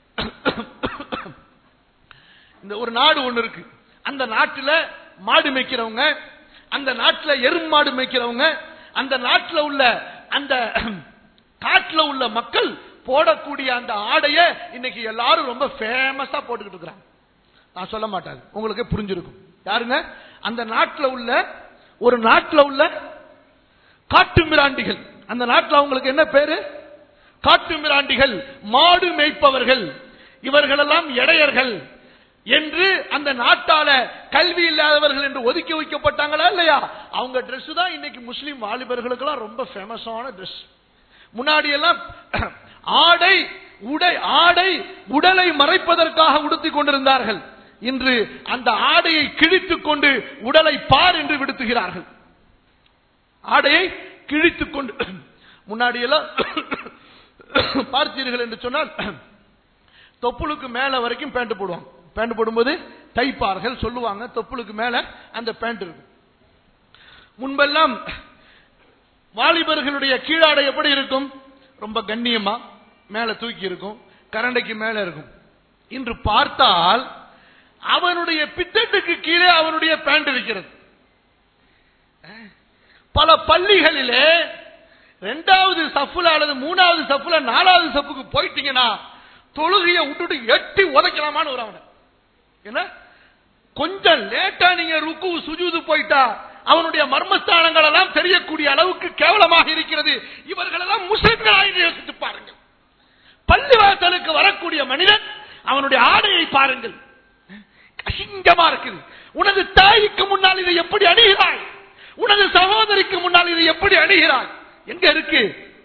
இந்த ஒரு நாடு ஒண்ணு இருக்கு அந்த நாட்டுல மாடு மேய்க்கிறவங்க அந்த நாட்டுல எரும் மாடு மேய்க்கிறவங்க அந்த நாட்டுல உள்ள அந்த காட்டுல உள்ள மக்கள் போடக்கூடிய அந்த ஆடைய இன்னைக்கு எல்லாரும் ரொம்ப ஃபேமஸா போட்டுக்கிட்டு இருக்கிறாங்க நான் சொல்ல மாட்டாங்க உங்களுக்கே புரிஞ்சிருக்கும் யாருங்க அந்த நாட்டுல உள்ள ஒரு நாட்டுல உள்ள காட்டு மிராண்டிகள் அந்த நாட்டுல அவங்களுக்கு என்ன பேரு காட்டு மிராண்டிகள் மாடு மேய்ப்பவர்கள் இவர்களெல்லாம் இடையர்கள் என்று அந்த நாட்டால கல்வி இல்லாதவர்கள் என்று ஒதுக்கி வைக்கப்பட்டாங்களா இல்லையா அவங்க Dress தான் இன்னைக்கு முஸ்லிம் வாலிபர்களுக்கெல்லாம் ரொம்ப ஃபேமஸான Dress முன்னாடி எல்லாம் ஆடை உடை ஆடை உடலை மறைப்பதற்காக உடுத்திக் கொண்டிருந்தார்கள் இன்று அந்த ஆடையை கிழித்துக் கொண்டு உடலை பார் என்று விடுத்துகிறார்கள் ஆடையை கிழித்துக் கொண்டு முன்னாடி எல்லாம் பார்த்தீர்கள் என்று சொன்னால் தொப்புளுக்கு மேல வரைக்கும் பேண்ட் போடுவாங்க பேண்ட் போடும்போது தைப்பார்கள் சொல்லுவாங்க தொப்புளுக்கு மேல அந்த பேண்ட் இருக்கும் முன்பெல்லாம் வாலிபர்களுடைய கீழாடை எப்படி இருக்கும் ரொம்ப கண்ணியமா மேல தூக்கி இருக்கும் கரண்டைக்கு மேல இருக்கும் இன்று பார்த்தால் அவனுடைய பித்தட்டுக்கு கீழே அவனுடைய பேண்ட் இருக்கிறது பல பள்ளிகளிலே ரெண்டாவது சஃப்புல அல்லது மூணாவது சஃப்புல நாலாவது சப்புக்கு போயிட்டீங்கன்னா தொழுகையை விட்டுட்டு எட்டி உதைக்கலாமான்னு ஒரு அவனை என்ன கொஞ்சம் லேட்டா நீங்க ருக்கு சுஜூது போயிட்டா அவனுடைய மர்மஸ்தானங்கள் எல்லாம் தெரியக்கூடிய அளவுக்கு கேவலமாக இருக்கிறது இவர்கள் எல்லாம் முஸ்லிம்களா என்று யோசித்து பாருங்கள் பள்ளிவாசலுக்கு வரக்கூடிய மனிதன் அவனுடைய ஆடையை பாருங்கள் அசிங்கமா இருக்குது உனது தாய்க்கு முன்னால் இதை எப்படி அணுகிறாய் உனது சகோதரிக்கு முன்னால் இதை எப்படி அணுகிறாய் எங்க இருக்கு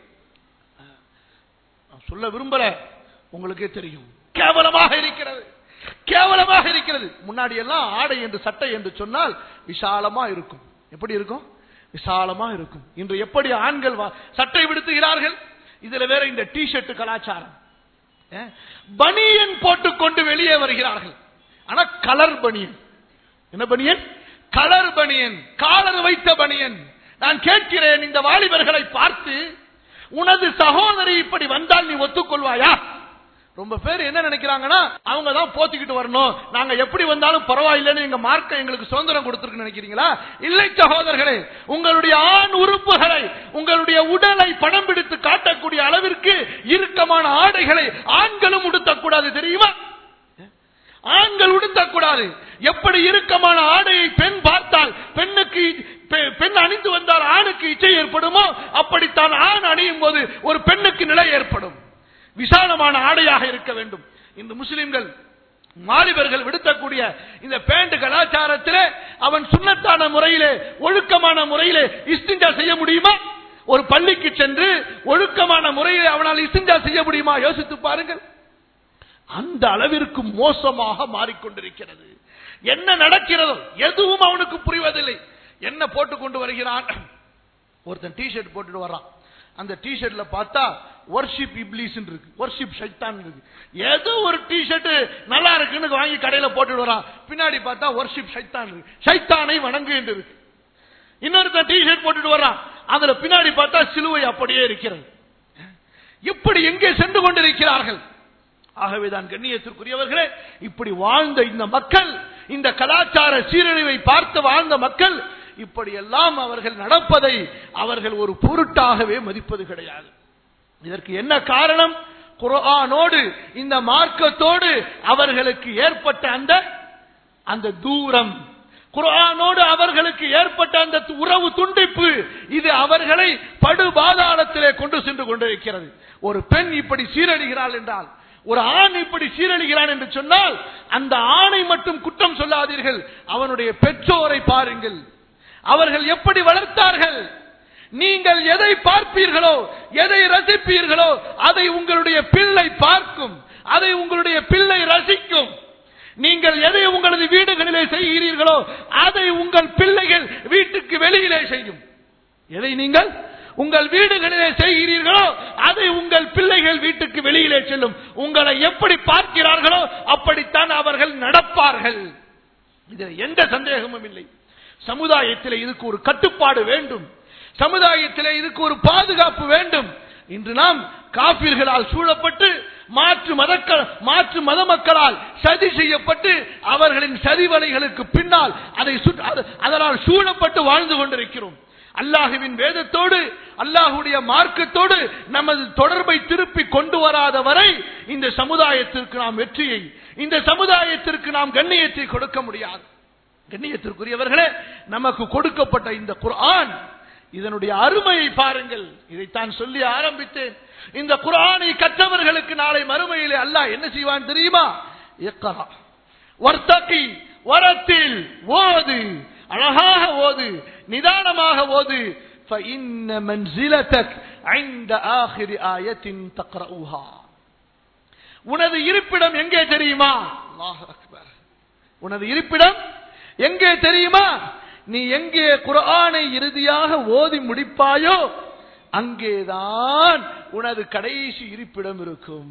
நான் சொல்ல விரும்பல உங்களுக்கே தெரியும் கேவலமாக இருக்கிறது கேவலமாக இருக்கிறது முன்னாடி எல்லாம் ஆடை என்று சட்டை என்று சொன்னால் விசாலமா இருக்கும் எப்படி இருக்கும் விசாலமா இருக்கும் இன்று எப்படி ஆண்கள் வா- சட்டை விடுத்துகிறார்கள் இதுல வேற இந்த டி ஷர்ட் கலாச்சாரம் அஹ், பனியன் போட்டுக்கொண்டு வெளியே வருகிறார்கள் ஆனா கலர் பனியன் என்ன பனியன் கலர் பனியன் காலர் வைத்த பனியன் நான் கேட்கிறேன் இந்த வாலிபர்களை பார்த்து உனது சகோதரி இப்படி வந்தால் நீ ஒத்துக்கொள்வாயா ரொம்ப பேர் என்ன நினைக்கிறாங்கன்னா அவங்க தான் போத்திக்கிட்டு வரணும் நாங்க எப்படி வந்தாலும் பரவாயில்லைன்னு எங்க மார்க்கம் எங்களுக்கு சுதந்திரம் கொடுத்துருக்கு நினைக்கிறீங்களா இல்லை சகோதரர்களே உங்களுடைய ஆண் உறுப்புகளை உங்களுடைய உடலை படம் பிடித்து காட்டக்கூடிய அளவிற்கு இறுக்கமான ஆடைகளை ஆண்களும் உடுத்தக்கூடாது தெரியுமா ஆண்கள் உடுத்தக்கூடாது எப்படி இறுக்கமான ஆடையை பெண் பார்த்தால் பெண்ணுக்கு பெ- பெண் அணிந்து வந்தால் ஆணுக்கு இச்சை ஏற்படுமோ அப்படித்தான் ஆண் அணியும் போது ஒரு பெண்ணுக்கு நிலை ஏற்படும் விசாலமான ஆடையாக இருக்க வேண்டும் இந்த முஸ்லிம்கள் மாலிபர்கள் விடுத்தக்கூடிய இந்த பேண்ட் கலாச்சாரத்திலே அவன் சுண்ணத்தான முறையிலே ஒழுக்கமான முறையிலே இஸ்திஞ்சா செய்ய முடியுமா ஒரு பள்ளிக்கு சென்று ஒழுக்கமான முறையிலே அவனால் இஸ்திஞ்சா செய்ய முடியுமா யோசித்து பாருங்கள் அந்த அளவிற்கு மோசமாக மாறிக்கொண்டிருக்கிறது என்ன நடக்கிறதோ எதுவும் அவனுக்கு புரிவதில்லை என்ன போட்டுக் கொண்டு வருகிறான் ஒருத்தன் டி ஷர்ட் போட்டுட்டு வர்றான் அந்த டிஷர்ட்ல பார்த்தா வர்ஷிப் இப்லீஸ் இருக்கு வர்ஷிப் ஷைத்தான் இருக்கு ஏதோ ஒரு டிஷர்ட் நல்லா இருக்குன்னு வாங்கி கடையில போட்டுட்டு வரான் பின்னாடி பார்த்தா வர்ஷிப் ஷைத்தான் இருக்கு ஷைத்தானை வணங்கு என்று இருக்கு இன்னொருத்தன் டிஷர்ட் போட்டுட்டு வர்றான் அதுல பின்னாடி பார்த்தா சிலுவை அப்படியே இருக்கிறது இப்படி எங்கே சென்று கொண்டிருக்கிறார்கள் ஆகவேதான் கண்ணியத்திற்குரியவர்களே இப்படி வாழ்ந்த இந்த மக்கள் இந்த கலாச்சார சீரழிவை பார்த்து வாழ்ந்த மக்கள் இப்படியெல்லாம் அவர்கள் நடப்பதை அவர்கள் ஒரு பொருட்டாகவே மதிப்பது கிடையாது இதற்கு என்ன காரணம் குர்ஆனோடு இந்த மார்க்கத்தோடு அவர்களுக்கு ஏற்பட்ட அந்த அந்த தூரம் குர்ஆனோடு அவர்களுக்கு ஏற்பட்ட அந்த உறவு துண்டிப்பு இது அவர்களை படுபாதாளத்திலே கொண்டு சென்று கொண்டிருக்கிறது ஒரு பெண் இப்படி சீரழிகிறாள் என்றால் ஒரு ஆண் இப்படி சீரழிகிறான் என்று சொன்னால் அந்த ஆணை மட்டும் குற்றம் சொல்லாதீர்கள் அவனுடைய பெற்றோரை பாருங்கள் அவர்கள் எப்படி வளர்த்தார்கள் நீங்கள் எதை பார்ப்பீர்களோ எதை ரசிப்பீர்களோ அதை உங்களுடைய பிள்ளை பார்க்கும் அதை உங்களுடைய பிள்ளை ரசிக்கும் நீங்கள் எதை உங்களது வீடுகளிலே செய்கிறீர்களோ அதை உங்கள் பிள்ளைகள் வீட்டுக்கு வெளியிலே செய்யும் எதை நீங்கள் உங்கள் வீடுகளிலே செய்கிறீர்களோ அதை உங்கள் பிள்ளைகள் வீட்டுக்கு வெளியிலே செல்லும் உங்களை எப்படி பார்க்கிறார்களோ அப்படித்தான் அவர்கள் நடப்பார்கள் இதில் எந்த சந்தேகமும் இல்லை சமுதாயத்தில் இதுக்கு ஒரு கட்டுப்பாடு வேண்டும் சமுதாயத்தில் இதுக்கு ஒரு பாதுகாப்பு வேண்டும் இன்று நாம் காப்பீர்களால் சூழப்பட்டு மாற்று மதக்கள் மாற்று மத மக்களால் சதி செய்யப்பட்டு அவர்களின் சதிவலைகளுக்கு பின்னால் அதை சுற்று- அது- அதனால் சூழப்பட்டு வாழ்ந்து கொண்டிருக்கிறோம் அல்லாஹுவின் வேதத்தோடு அல்லாஹுடைய மார்க்கத்தோடு நமது தொடர்பை திருப்பி கொண்டு வராத வரை இந்த சமுதாயத்திற்கு நாம் வெற்றியை இந்த சமுதாயத்திற்கு நாம் கண்ணியத்தை கொடுக்க முடியாது கண்ணியத்திற்குரியவர்களே நமக்கு கொடுக்கப்பட்ட இந்த குர்ஆன் இதனுடைய அருமையை பாருங்கள் இதைத்தான் சொல்லி ஆரம்பித்தேன் இந்த குர்ஆனை கற்றவர்களுக்கு நாளை மறுமையிலே அல்லாஹ் என்ன செய்வான் தெரியுமா இக்ரா வர்த்தகி வரத்தில் ஓது அழகாக ஓது நிதானமாக ஓது فإن منزلتك عند آخر آية تقرأها உனது இருப்பிடம் எங்கே தெரியுமா அல்லாஹ் அக்பர் உனது இருப்பிடம் எங்கே தெரியுமா நீ எங்கே குர்ஆனை இறுதியாக ஓதி முடிப்பாயோ அங்கேதான் உனது கடைசி இருப்பிடம் இருக்கும்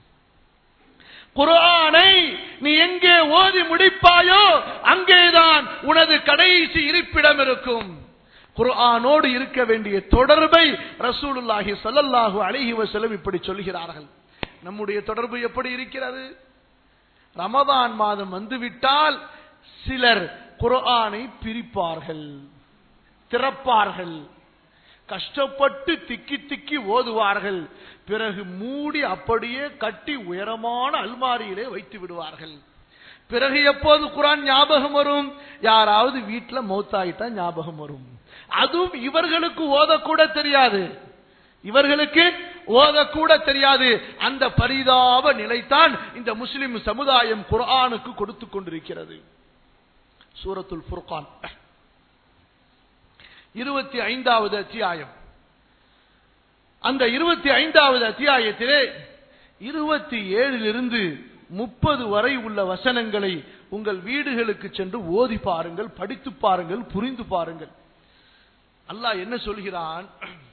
குர்ஆனை நீ எங்கே ஓதி முடிப்பாயோ அங்கேதான் உனது கடைசி இருப்பிடம் இருக்கும் குர்ஆனோடு இருக்க வேண்டிய தொடர்பை ரசூலுல்லாஹி ஸல்லல்லாஹு அலைஹி வஸல்லம் இப்படி சொல்கிறார்கள் நம்முடைய தொடர்பு எப்படி இருக்கிறது ரமதான் மாதம் வந்துவிட்டால் சிலர் குர்ஆனை பிரிப்பார்கள் திறப்பார்கள் கஷ்டப்பட்டு திக்கி திக்கி ஓதுவார்கள் பிறகு மூடி அப்படியே கட்டி உயரமான அல்மாரியிலே வைத்து விடுவார்கள் பிறகு எப்போது குரான் ஞாபகம் வரும் யாராவது வீட்டுல மௌத்தாயிட்டா ஞாபகம் வரும் அதுவும் இவர்களுக்கு ஓதக்கூட தெரியாது இவர்களுக்கு ஓதக்கூட தெரியாது அந்த பரிதாப நிலைத்தான் இந்த முஸ்லிம் சமுதாயம் குர்ஆனுக்கு கொடுத்து கொண்டிருக்கிறது சூரத்துல் ஃபுர்கான் இருபத்தி ஐந்தாவது அத்தியாயம் அந்த இருபத்தி ஐந்தாவது அத்தியாயத்திலே இருபத்தி ஏழிலிருந்து முப்பது வரை உள்ள வசனங்களை உங்கள் வீடுகளுக்கு சென்று ஓதி பாருங்கள் படித்து பாருங்கள் புரிந்து பாருங்கள் அல்லாஹ் என்ன சொல்கிறான்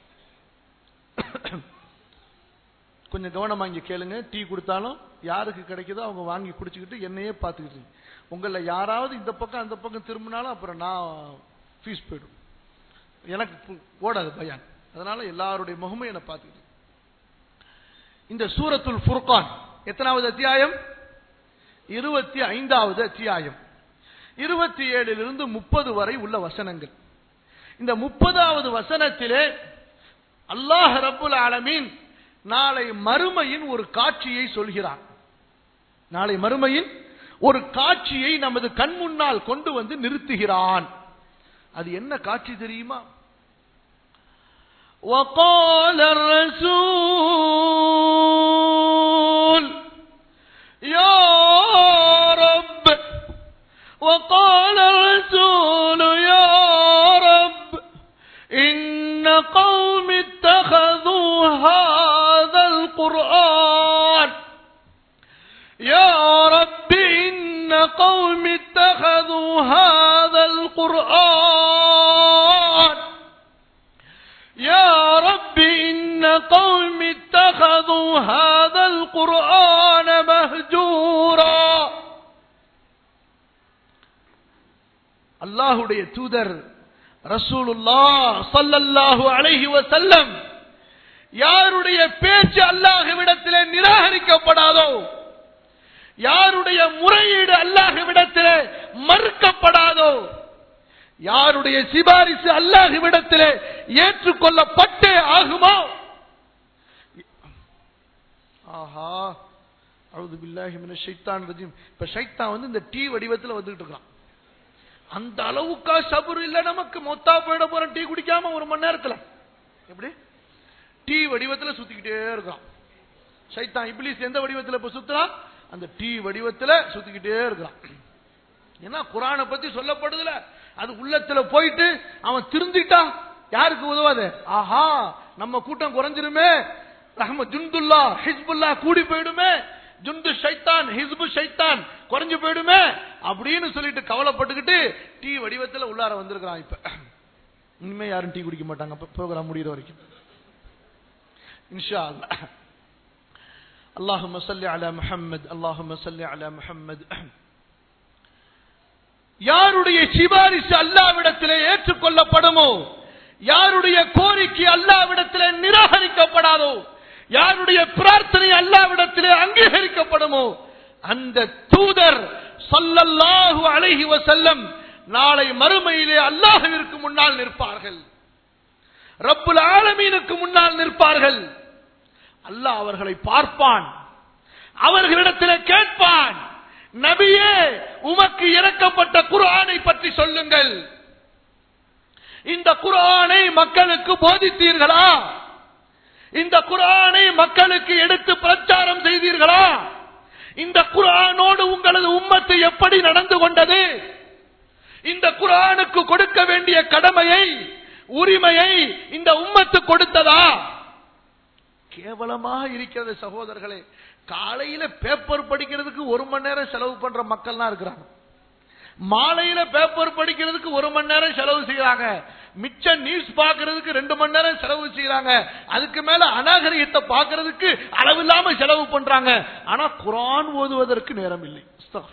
கொஞ்சம் கவனமா இங்க கேளுங்க டீ கொடுத்தாலும் யாருக்கு கிடைக்குதோ அவங்க வாங்கி குடிச்சுக்கிட்டு என்னையே பார்த்துக்கிட்டு உங்கள யாராவது இந்த பக்கம் அந்த பக்கம் திரும்பினாலும் அப்புறம் நான் ஃபீஸ் போயிடும் எனக்கு பு- ஓடாது பயான் அதனால எல்லாருடைய முகமும் என்னை பார்த்துக்கிட்டு இந்த சூரத்துல் ஃபுர்கான் எத்தனாவது அத்தியாயம் இருபத்தி ஐந்தாவது அத்தியாயம் இருபத்தி ஏழிலிருந்து முப்பது வரை உள்ள வசனங்கள் இந்த முப்பதாவது வசனத்திலே அல்லாஹ் ரப்புல் ஆலமீன் நாளை மறுமையின் ஒரு காட்சியை சொல்கிறான் நாளை மறுமையின் ஒரு காட்சியை நமது கண் முன்னால் கொண்டு வந்து நிறுத்துகிறான் அது என்ன காட்சி தெரியுமா وقال الرسول يا رب وقال الرسول يا رب إن قوم اتخذوا هذا القرآن يا رب إن قوم اتخذوا هذا القرآن يا رب إن هذا القرآن مهجورا அல்லாஹுடைய தூதர் ரசூலுல்லா சல்லல்லாஹு அலைஹி வஸல்லம் யாருடைய பேச்சு அல்லாஹ்விடத்திலே நிராகரிக்கப்படாதோ யாருடைய முறையீடு அல்லாஹ்விடத்திலே மறுக்கப்படாதோ யாருடைய சிபாரிசு அல்லாஹ்விடத்திலே ஏற்றுக்கொள்ளப்பட்டே ஆகுமோ ஆஹா அவுது பில்லாஹி மினஷ் ஷைத்தான் ரஜீம் இப்ப ஷைத்தான் வந்து இந்த டீ வடிவத்துல வந்துட்டு இருக்கான் அந்த அளவுக்கா சபுர் இல்ல நமக்கு மொத்தா போயிட போறோம் டீ குடிக்காம ஒரு மணி நேரத்துல எப்படி டீ வடிவத்துல சுத்திக்கிட்டே இருக்கான் சைத்தான் இப்லீஸ் எந்த வடிவத்துல இப்ப சுத்துறான் அந்த டீ வடிவத்துல சுத்திக்கிட்டே இருக்கான் ஏன்னா குரானை பத்தி சொல்லப்படுதுல அது உள்ளத்துல போயிட்டு அவன் திருந்திட்டா யாருக்கு உதவாது ஆஹா நம்ம கூட்டம் குறைஞ்சிருமே ரஹம ஜுந்துல்லா ஹிஸ்புல்லா கூடி போயிடுமே ஜுந்து ஷைத்தான் ஹிஸ்பு ஷைத்தான் குறைஞ்சு போயிடுமே அப்படின்னு சொல்லிட்டு கவலைப்பட்டுக்கிட்டு டீ வடிவத்துல உள்ளார வந்திருக்கிறான் இப்ப இனிமே யாரும் டீ குடிக்க மாட்டாங்க ப்ரோக்ராம் முடிகிற வரைக்கும் இன்ஷா அல்லா اللهم صل على محمد اللهم صل على محمد யாருடைய சிபாரிசு அல்லாவிடத்திலே ஏற்றுக்கொள்ளப்படுமோ யாருடைய கோரிக்கை அல்லாவிடத்திலே நிராகரிக்கப்படாதோ யாருடைய பிரார்த்தனை அல்லாவிடத்திலே அங்கீகரிக்கப்படுமோ அந்த தூதர் சொல்லல்லாஹு அலைஹி வசல்லம் நாளை மறுமையிலே அல்லாஹுவிற்கு முன்னால் நிற்பார்கள் ரப்புல் ஆலமீனுக்கு முன்னால் நிற்பார்கள் அல்லாஹ் அவர்களை பார்ப்பான் அவர்களிடத்தில் கேட்பான் நபியே உமக்கு இறக்கப்பட்ட குர்ஆனை பற்றி சொல்லுங்கள் இந்த குர்ஆனை மக்களுக்கு போதித்தீர்களா இந்த குர்ஆனை மக்களுக்கு எடுத்து பிரச்சாரம் செய்தீர்களா இந்த குர்ஆனோடு உங்களது உம்மத்து எப்படி நடந்து கொண்டது இந்த குர்ஆனுக்கு கொடுக்க வேண்டிய கடமையை உரிமையை இந்த உம்மத்து கொடுத்ததா கேவலமாக இருக்கிறது சகோதரர்களே காலையில பேப்பர் படிக்கிறதுக்கு ஒரு மணி நேரம் செலவு பண்ற மக்கள்லாம் இருக்கிறாங்க மாலையில பேப்பர் படிக்கிறதுக்கு ஒரு மணி நேரம் செலவு செய்யறாங்க மிச்ச நியூஸ் பாக்குறதுக்கு ரெண்டு மணி நேரம் செலவு செய்யறாங்க அதுக்கு மேல அநாகரிகத்தை பாக்குறதுக்கு அளவில்லாம செலவு பண்றாங்க ஆனா குரான் ஓதுவதற்கு நேரம் இல்லை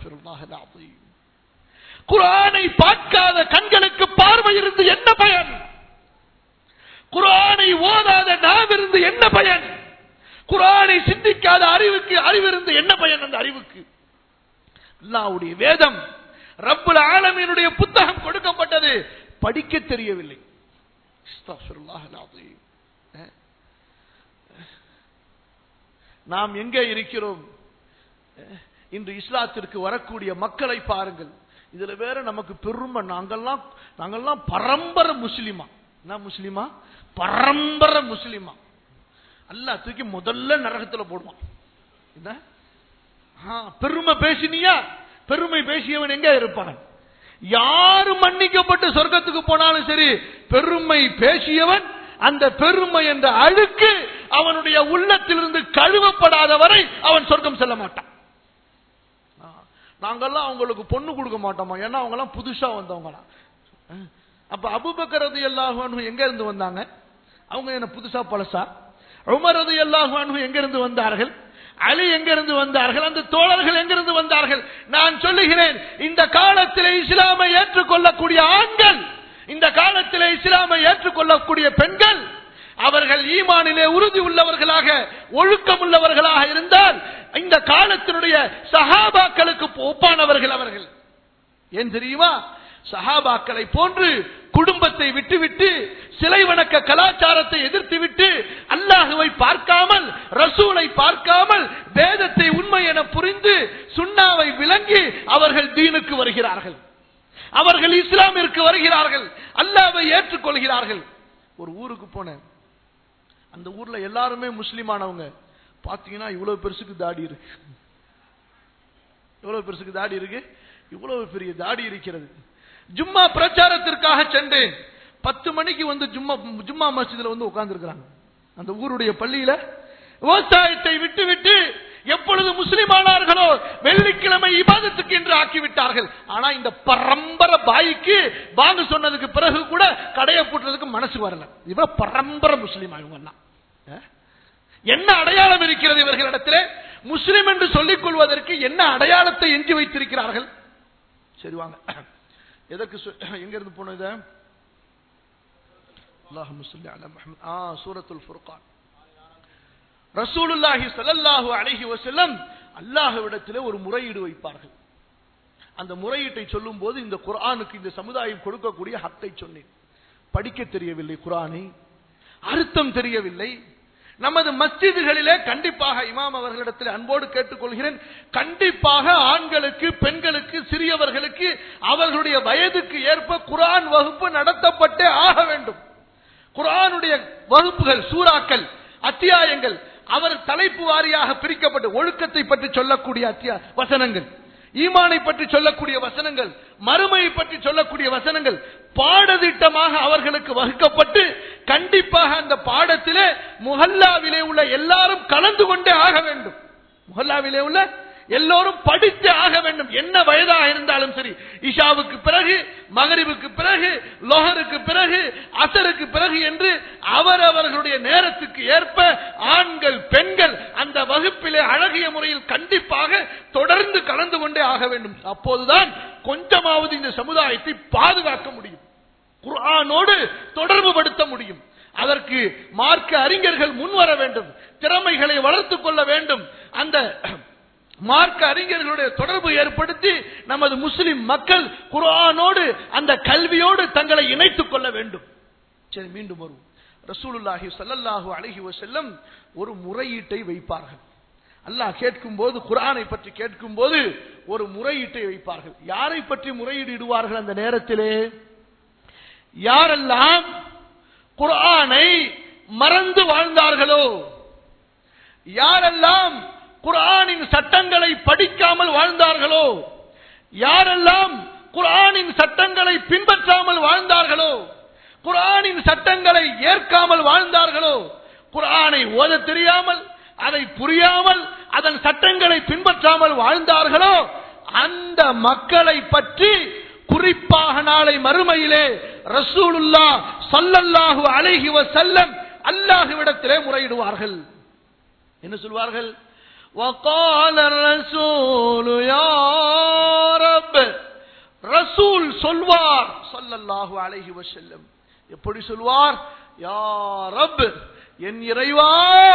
குரானை பார்க்காத கண்களுக்கு பார்வை இருந்து என்ன பயன் குரானை ஓதாத நாம் இருந்து என்ன பயன் குரானை சிந்திக்காத அறிவுக்கு அறிவிருந்து என்ன பயன் அந்த அறிவுக்கு அல்லாவுடைய வேதம் ரப்புல் ஆலமீனுடைய புத்தகம் கொடுக்கப்பட்டது படிக்க தெரியவில்லை நாம் எங்கே இருக்கிறோம் இன்று இஸ்லாத்திற்கு வரக்கூடிய மக்களை பாருங்கள் இதுல வேற நமக்கு பெருமை நாங்கெல்லாம் நாங்கெல்லாம் பரம்பரை முஸ்லிமா என்ன முஸ்லிமா பரம்பரை முஸ்லிமா அல்லா தூக்கி முதல்ல நரகத்துல போடுவான் என்ன பெருமை பேசினியா பெருமை பேசியவன் எங்க இருப்பான் யாரு மன்னிக்கப்பட்டு சொர்க்கத்துக்கு போனாலும் சரி பெருமை பேசியவன் அந்த பெருமை என்ற அழுக்கு அவனுடைய உள்ளத்திலிருந்து கழுவப்படாத வரை அவன் சொர்க்கம் செல்ல மாட்டான் நாங்கெல்லாம் அவங்களுக்கு பொண்ணு கொடுக்க மாட்டோமா ஏன்னா அவங்க எல்லாம் புதுசா வந்தவங்களா அப்ப அபுபக்கரது எல்லாரும் எங்க இருந்து வந்தாங்க அவங்க என்ன புதுசா பழசா உமரது எல்லாரும் எங்க இருந்து வந்தார்கள் அலி எங்கிருந்து வந்தார்கள் அந்த தோழர்கள் எங்கிருந்து வந்தார்கள் நான் சொல்லுகிறேன் இந்த காலத்தில் இஸ்லாமை ஏற்றுக்கொள்ளக்கூடிய ஆண்கள் இந்த காலத்தில் இஸ்லாமை ஏற்றுக்கொள்ளக்கூடிய பெண்கள் அவர்கள் ஈமானிலே உறுதி உள்ளவர்களாக ஒழுக்கம் உள்ளவர்களாக இருந்தால் இந்த காலத்தினுடைய சஹாபாக்களுக்கு ஒப்பானவர்கள் அவர்கள் ஏன் தெரியுமா சஹாபாக்களை போன்று குடும்பத்தை விட்டுவிட்டு சிலை வணக்க கலாச்சாரத்தை எதிர்த்து விட்டு அல்லாஹுவை பார்க்காமல் ரசூலை பார்க்காமல் வேதத்தை உண்மை என புரிந்து சுண்ணாவை விளங்கி அவர்கள் தீனுக்கு வருகிறார்கள் அவர்கள் இஸ்லாமிற்கு வருகிறார்கள் அல்லாவை ஏற்றுக்கொள்கிறார்கள் ஒரு ஊருக்கு போனேன் அந்த ஊர்ல எல்லாருமே முஸ்லிமானவங்க பாத்தீங்கன்னா இவ்வளவு பெருசுக்கு தாடி இருக்கு இவ்வளவு பெருசுக்கு தாடி இருக்கு இவ்வளவு பெரிய தாடி இருக்கிறது ஜும்மா பிரச்சாரத்திற்காக சென்றேன் பத்து மணிக்கு வந்து ஜும்மா ஜும்மா மஸ்ஜிதுல வந்து உட்கார்ந்து இருக்கிறாங்க அந்த ஊருடைய பள்ளியில விவசாயத்தை விட்டு விட்டு எப்பொழுது முஸ்லிமானார்களோ வெள்ளிக்கிழமை இபாதத்துக்கு என்று ஆக்கிவிட்டார்கள் ஆனா இந்த பரம்பரை பாய்க்கு வாங்க சொன்னதுக்கு பிறகு கூட கடையை பூட்டுறதுக்கு மனசு வரல இவ பரம்பரை முஸ்லீம் இவங்க என்ன அடையாளம் இருக்கிறது இவர்களிடத்திலே முஸ்லிம் என்று சொல்லிக் கொள்வதற்கு என்ன அடையாளத்தை எஞ்சி வைத்திருக்கிறார்கள் சரி வாங்க எதற்கு சொ- எங்க இருந்து போனோம் இத அல்லாஹும்ம ஸல்லி அலா முஹம்மத் ஆ சூரத்துல் ஃபுர்கான் ரசூலுல்லாஹி ஸல்லல்லாஹு அலைஹி வஸல்லம் அல்லாஹ்விடத்திலே ஒரு முறையீடு வைப்பார்கள் அந்த முறையீட்டை சொல்லும் போது இந்த குர்ஆனுக்கு இந்த சமுதாயம் கொடுக்கக்கூடிய ஹக்கை சொன்னேன் படிக்க தெரியவில்லை குர்ஆனை அர்த்தம் தெரியவில்லை நமது மஸ்ஜிதுகளிலே கண்டிப்பாக இமாம் அவர்களிடத்தில் அன்போடு கேட்டுக்கொள்கிறேன் கண்டிப்பாக ஆண்களுக்கு பெண்களுக்கு சிறியவர்களுக்கு அவர்களுடைய வயதுக்கு ஏற்ப குர்ஆன் வகுப்பு நடத்தப்பட்டே ஆக வேண்டும் குர்ஆனுடைய வகுப்புகள் சூறாக்கள் அத்தியாயங்கள் அவர் தலைப்பு வாரியாக பிரிக்கப்பட்டு ஒழுக்கத்தை பற்றி சொல்லக்கூடிய அத்தியா வசனங்கள் ஈமானை பற்றி சொல்லக்கூடிய வசனங்கள் மறுமையை பற்றி சொல்லக்கூடிய வசனங்கள் பாடதிட்டமாக அவர்களுக்கு வகுக்கப்பட்டு கண்டிப்பாக அந்த பாடத்திலே முஹல்லாவிலே உள்ள எல்லாரும் கலந்து கொண்டே ஆக வேண்டும் முஹல்லாவிலே உள்ள எல்லோரும் படித்து ஆக வேண்டும் என்ன வயதாக இருந்தாலும் சரி இஷாவுக்கு பிறகு மகரிபுக்கு பிறகு லோஹருக்கு பிறகு அசருக்கு பிறகு என்று அவரவர்களுடைய நேரத்துக்கு ஏற்ப ஆண்கள் பெண்கள் அந்த வகுப்பிலே அழகிய முறையில் கண்டிப்பாக தொடர்ந்து கலந்து கொண்டே ஆக வேண்டும் அப்போதுதான் கொஞ்சமாவது இந்த சமுதாயத்தை பாதுகாக்க முடியும் குர்ஆனோடு தொடர்பு படுத்த முடியும் அதற்கு மார்க்க அறிஞர்கள் முன்வர வேண்டும் திறமைகளை வளர்த்துக் கொள்ள வேண்டும் அந்த மார்க்க அறிஞர்களுடைய தொடர்பு ஏற்படுத்தி நமது முஸ்லிம் மக்கள் குர்ஆனோடு அந்த கல்வியோடு தங்களை இணைத்துக் கொள்ள வேண்டும் சரி மீண்டும் வருவோம் ரசூலுல்லாஹி ஸல்லல்லாஹு அலைஹி வஸல்லம் ஒரு முறையீட்டை வைப்பார்கள் அல்லாஹ் கேட்கும் போது குர்ஆனை பற்றி கேட்கும் போது ஒரு முறையீட்டை வைப்பார்கள் யாரை பற்றி முறையீடு இடுவார்கள் அந்த நேரத்திலே யாரெல்லாம் குர்ஆனை மறந்து வாழ்ந்தார்களோ யாரெல்லாம் குர்ஆனின் சட்டங்களை படிக்காமல் வாழ்ந்தார்களோ யாரெல்லாம் குர்ஆனின் சட்டங்களை பின்பற்றாமல் வாழ்ந்தார்களோ குர்ஆனின் சட்டங்களை ஏற்காமல் வாழ்ந்தார்களோ குர்ஆனை ஓத தெரியாமல் அதை புரியாமல் அதன் சட்டங்களை பின்பற்றாமல் வாழ்ந்தார்களோ அந்த மக்களை பற்றி குறிப்பாக நாளை மறுமையிலே ரசூலுல்லா ஸல்லல்லாஹு அலைஹி வஸல்லம் அல்லாஹ்விடத்திலே முறையிடுவார்கள் என்ன சொல்வார்கள் وقال الرسول يا رب ரசூல் சொல்வார் ஸல்லல்லாஹு அலைஹி வஸல்லம் எப்படி சொல்வார் யா ரப் என் இறைவா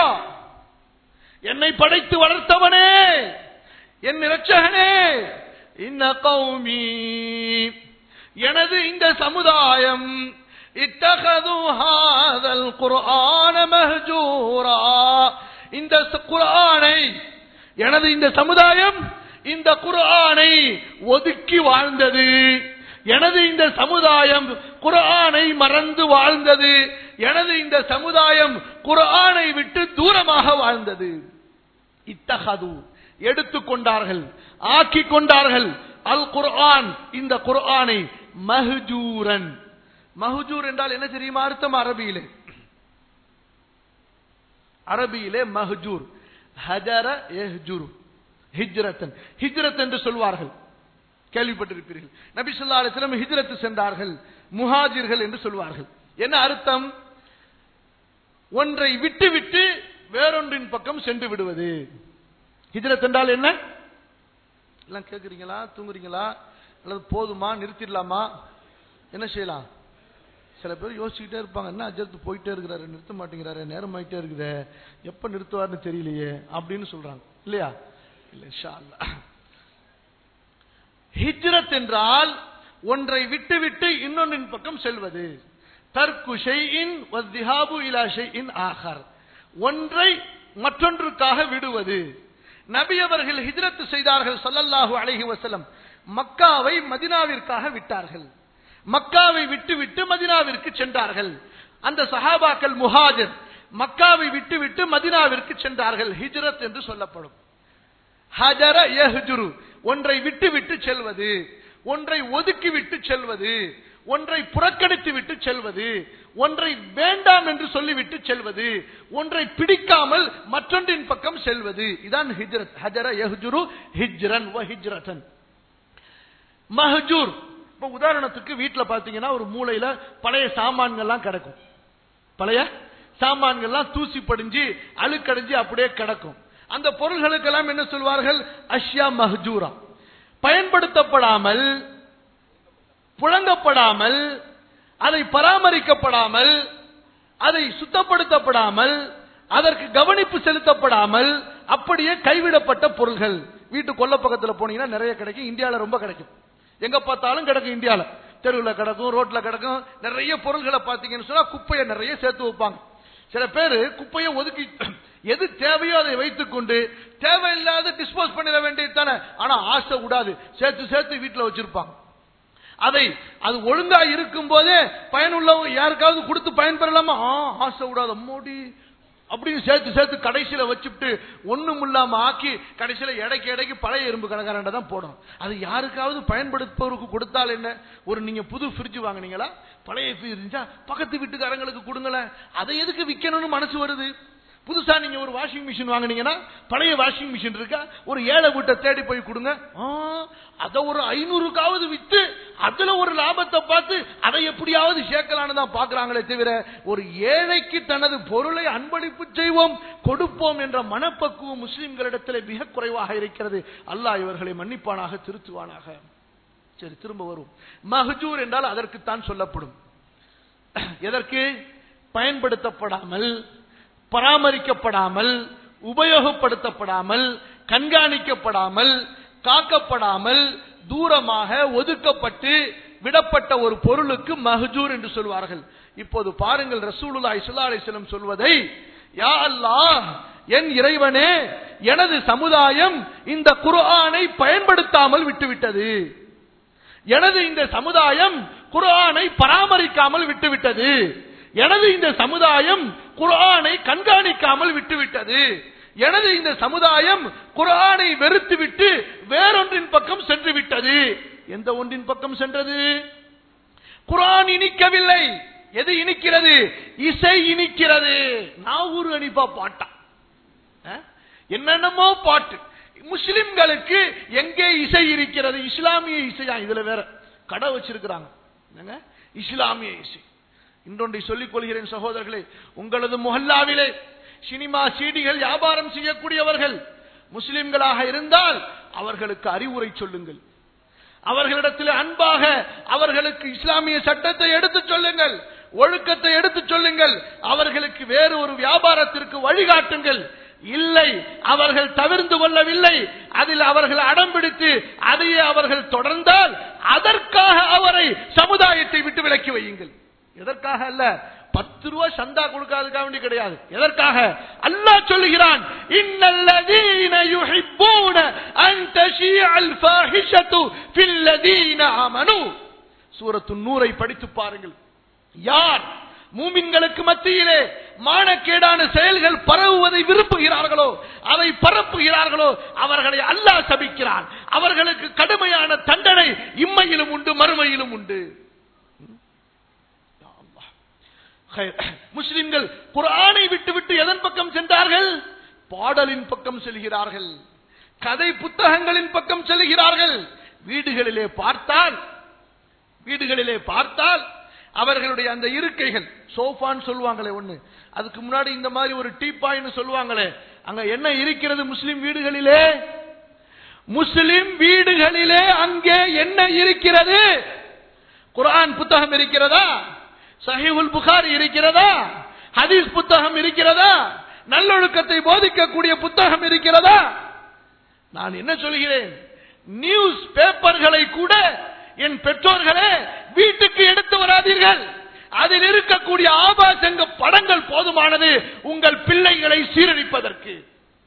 என்னை படைத்து வளர்த்தவனே என் இரட்சகனே இன்ன கௌமி எனது இந்த சமுதாயம் இத்தகது ஹாதல் குர்ஆன மஹ்ஜூரா இந்த ச- குர்ஆனை எனது இந்த சமுதாயம் இந்த குர்ஆனை ஒதுக்கி வாழ்ந்தது எனது இந்த சமுதாயம் குர்ஆனை மறந்து வாழ்ந்தது எனது இந்த சமுதாயம் குர்ஆனை விட்டு தூரமாக வாழ்ந்தது இத்தகது எடுத்துக்கொண்டார்கள் ஆக்கிக் கொண்டார்கள் அல் குர்ஆன் இந்த குர்ஆனை மஹ்ஜூரன் மஹ்ஜூர் என்றால் என்ன தெரியுமா அர்த்தம் அரபியிலே அரபியிலே மஹ்ஜூர் ஹஜர எஹ்ஜுரு ஹிஜ்ரத்தன் ஹிஜ்ரத் என்று சொல்வார்கள் கேள்விப்பட்டிருப்பீர்கள் நபி ஸல்லல்லாஹு அலைஹி வஸல்லம் ஹிஜ்ரத் சென்றார்கள் முஹாஜிர்கள் என்று சொல்வார்கள் என்ன அர்த்தம் ஒன்றை விட்டு விட்டு வேறொன்றின் பக்கம் சென்று விடுவது ஹிஜ்ரத் என்றால் என்ன எல்லாம் கேக்குறீங்களா தூங்குறீங்களா அல்லது போதுமா நிறுத்திடலாமா என்ன செய்யலாம் சில பேர் யோசிச்சுக்கிட்டே இருப்பாங்க என்ன அஜர்த்து போயிட்டே இருக்கிறாரு நிறுத்த மாட்டேங்கிறாரு நேரம் ஆயிட்டே இருக்குதே எப்ப நிறுத்துவார்னு தெரியலையே அப்படின்னு சொல்றாங்க இல்லையா இல்ல இன்ஷா அல்லாஹ். ஹிஜ்ரத் என்றால் ஒன்றை விட்டு விட்டு இன்னொன்றின் பக்கம் செல்வது தர்க்கு ஷைஇன் வத்திஹாபு இலா ஷைஇன் ஆகர் ஒன்றை மற்றொன்றுக்காக விடுவது நபி அவர்கள் ஹிஜ்ரத் செய்தார்கள் ஸல்லல்லாஹு அலைஹி வஸல்லம் மக்காவை மதினாவிற்காக விட்டார்கள் மக்காவை விட்டு விட்டு மதினாவிற்கு சென்றார்கள் அந்த சஹாபாக்கள் முஹாஜர் மக்காவை விட்டு விட்டு மதினாவிற்கு சென்றார்கள் ஹிஜ்ரத் என்று சொல்லப்படும் ஹஜர யஹ்ஜுரு ஒன்றை விட்டு விட்டு செல்வது ஒன்றை ஒதுக்கி விட்டு செல்வது ஒன்றை புறக்கணித்து விட்டு செல்வது ஒன்றை வேண்டாம் என்று சொல்லிவிட்டு செல்வது ஒன்றை பிடிக்காமல் மற்றொன்றின் பக்கம் செல்வது இதான் ஹிஜ்ரத் ஹஜர யஹ்ஜுரு ஹிஜ்ரன் வ ஹிஜ்ரதன் மஹஜூர் இப்ப உதாரணத்துக்கு வீட்டுல பாத்தீங்கன்னா ஒரு மூலையில பழைய சாமான்கள்லாம் கிடக்கும் பழைய சாமான்கள்லாம் தூசி படிஞ்சு அழுக்கடைஞ்சு அப்படியே கிடக்கும் அந்த பொருள்களுக்கெல்லாம் என்ன சொல்வார்கள் அஷ்யா மஹ்ஜூரா பயன்படுத்தப்படாமல் புழங்கப்படாமல் அதை பராமரிக்கப்படாமல் அதை சுத்தப்படுத்தப்படாமல் அதற்கு கவனிப்பு செலுத்தப்படாமல் அப்படியே கைவிடப்பட்ட பொருள்கள் வீட்டு கொல்ல பக்கத்துல போனீங்கன்னா நிறைய கிடைக்கும் இந்தியால ரொம்ப கிடைக்கும் எங்க பார்த்தாலும் கிடைக்கும் இந்தியால தெருவில் கிடக்கும் ரோட்ல கிடக்கும் நிறைய பொருள்களை பார்த்தீங்கன்னு சொன்னா குப்பையை நிறைய சேர்த்து வைப்பாங்க சில பேர் குப்பையை ஒதுக்கி எது தேவையோ அதை வைத்துக் கொண்டு தேவையில்லாத டிஸ்போஸ் பண்ணிட வேண்டியது தானே ஆனா ஆசை விடாது சேர்த்து சேர்த்து வீட்டுல வச்சிருப்பாங்க அதை அது ஒழுங்கா இருக்கும் போதே பயனுள்ளவங்க யாருக்காவது கொடுத்து பயன்பெறலாமா ஆ, ஆசை விடாத மோடி அப்படின்னு சேர்த்து சேர்த்து கடைசியில வச்சுட்டு ஒண்ணும் இல்லாம ஆக்கி கடைசியில எடைக்கு எடைக்கு பழைய இரும்பு கடைக்காரண்ட தான் போடணும் அது யாருக்காவது பயன்படுத்துபவருக்கு கொடுத்தால் என்ன ஒரு நீங்க புது ஃப்ரிட்ஜ் வாங்குனீங்களா பழைய ஃப்ரிட்ஜ் இருந்துச்சா பக்கத்து வீட்டுக்காரங்களுக்கு கொடுங்களேன் அதை எதுக்கு விற்கணும்னு மனசு வருது புதுசா நீங்க ஒரு வாஷிங் மிஷின் வாங்குனீங்கன்னா பழைய வாஷிங் மிஷின் இருக்கா ஒரு ஏழை வீட்டை தேடி போய் கொடுங்க ஆ, அத ஒரு ஐநூறுக்காவது வித்து அதுல ஒரு லாபத்தை பார்த்து அதை எப்படியாவது சேர்க்கலான்னு தான் பாக்குறாங்களே தவிர ஒரு ஏழைக்கு தனது பொருளை அன்பளிப்பு செய்வோம் கொடுப்போம் என்ற மனப்பக்குவம் முஸ்லிம்களிடத்தில் மிக குறைவாக இருக்கிறது அல்லாஹ் இவர்களை மன்னிப்பானாக திருத்துவானாக சரி திரும்ப வரும் மஹஜூர் என்றால் அதற்குத்தான் சொல்லப்படும் எதற்கு பயன்படுத்தப்படாமல் பராமரிக்கப்படாமல் உபயோகப்படுத்தப்படாமல் கண்காணிக்கப்படாமல் காக்கப்படாமல் தூரமாக ஒதுக்கப்பட்டு விடப்பட்ட ஒரு பொருளுக்கு மஹஜூர் என்று சொல்வார்கள் இப்போது பாருங்கள் ரசூலுல்லாஹி ஸல்லல்லாஹு அலைஹி வஸல்லம் சொல்வதை யா அல்லாஹ் என் இறைவனே எனது சமுதாயம் இந்த குர்ஆனை பயன்படுத்தாமல் விட்டுவிட்டது எனது இந்த சமுதாயம் குர்ஆனை பராமரிக்காமல் விட்டுவிட்டது எனது இந்த சமுதாயம் குர்ஆனை கண்காணிக்காமல் விட்டுவிட்டது எனது இந்த சமுதாயம் குர்ஆனை வெறுத்துவிட்டு வேறொன்றின் பக்கம் சென்று விட்டது எந்த ஒன்றின் பக்கம் சென்றது குர்ஆன் இனிக்கவில்லை எது இனிக்கிறது இசை இனிக்கிறது நாவூர் அனிப்பா பாட்டா அஹ்? என்னென்னமோ பாட்டு முஸ்லிம்களுக்கு எங்கே இசை இருக்கிறது இஸ்லாமிய இசையா இதுல வேற கடை வச்சிருக்கிறாங்க என்னங்க இஸ்லாமிய இசை இன்னொன்றை சொல்லிக் கொள்கிறேன் சகோதரர்களே உங்களது முஹல்லாவிலே சினிமா சீடிகள் வியாபாரம் செய்யக்கூடியவர்கள் முஸ்லிம்களாக இருந்தால் அவர்களுக்கு அறிவுரை சொல்லுங்கள் அவர்களிடத்தில் அன்பாக அவர்களுக்கு இஸ்லாமிய சட்டத்தை எடுத்துச் சொல்லுங்கள் ஒழுக்கத்தை எடுத்துச் சொல்லுங்கள் அவர்களுக்கு வேறு ஒரு வியாபாரத்திற்கு வழிகாட்டுங்கள் இல்லை அவர்கள் தவிர்ந்து கொள்ளவில்லை அதில் அவர்கள் அடம்பிடித்து அதையே அவர்கள் தொடர்ந்தால் அதற்காக அவரை சமுதாயத்தை விட்டு விலக்கி வையுங்கள் எதற்காக அல்ல பத்து ரூபா சந்தா கொடுக்காதுக்காக வேண்டி கிடையாது எதற்காக அல்லாஹ் சொல்லுகிறான் இன்னல்லதீன யுஹிப்பூன அன் தஷீஅல் ஃபாஹிஷத்து ஃபில்லதீன ஆமனு சூரத்து நூரை படித்து பாருங்கள் யார் மூமின்களுக்கு மத்தியிலே மானக்கேடான செயல்கள் பரவுவதை விரும்புகிறார்களோ அதை பரப்புகிறார்களோ அவர்களை அல்லாஹ் சபிக்கிறான் அவர்களுக்கு கடுமையான தண்டனை இம்மையிலும் உண்டு மறுமையிலும் உண்டு யா அல்லாஹ். ஹைர். முஸ்லிம்கள் குர்ஆனை விட்டுவிட்டு எதன் பக்கம் சென்றார்கள் பாடலின் பக்கம் செல்கிறார்கள் கதை புத்தகங்களின் பக்கம் செல்கிறார்கள் வீடுகளிலே பார்த்தால் வீடுகளிலே பார்த்தால் அவர்களுடைய அந்த இருக்கைகள் சோஃபான்னு சொல்லுவாங்களே ஒண்ணு அதுக்கு முன்னாடி இந்த மாதிரி ஒரு டீப்பாய்னு சொல்லுவாங்களே அங்க என்ன இருக்கிறது முஸ்லிம் வீடுகளிலே முஸ்லிம் வீடுகளிலே அங்கே என்ன இருக்கிறது குர்ஆன் புத்தகம் இருக்கிறதா சஹீஹுல் புகாரி இருக்கிறதா ஹதீஸ் புத்தகம் இருக்கிறதா நல்லொழுக்கத்தை போதிக்கக்கூடிய புத்தகம் இருக்கிறதா நான் என்ன சொல்கிறேன் நியூஸ் பேப்பர்களை கூட என் பெற்றோர்களே வீட்டுக்கு எடுத்து வராதீர்கள் அதில் இருக்கக்கூடிய ஆபாசங்க படங்கள் போதுமானது உங்கள் பிள்ளைகளை சீரழிப்பதற்கு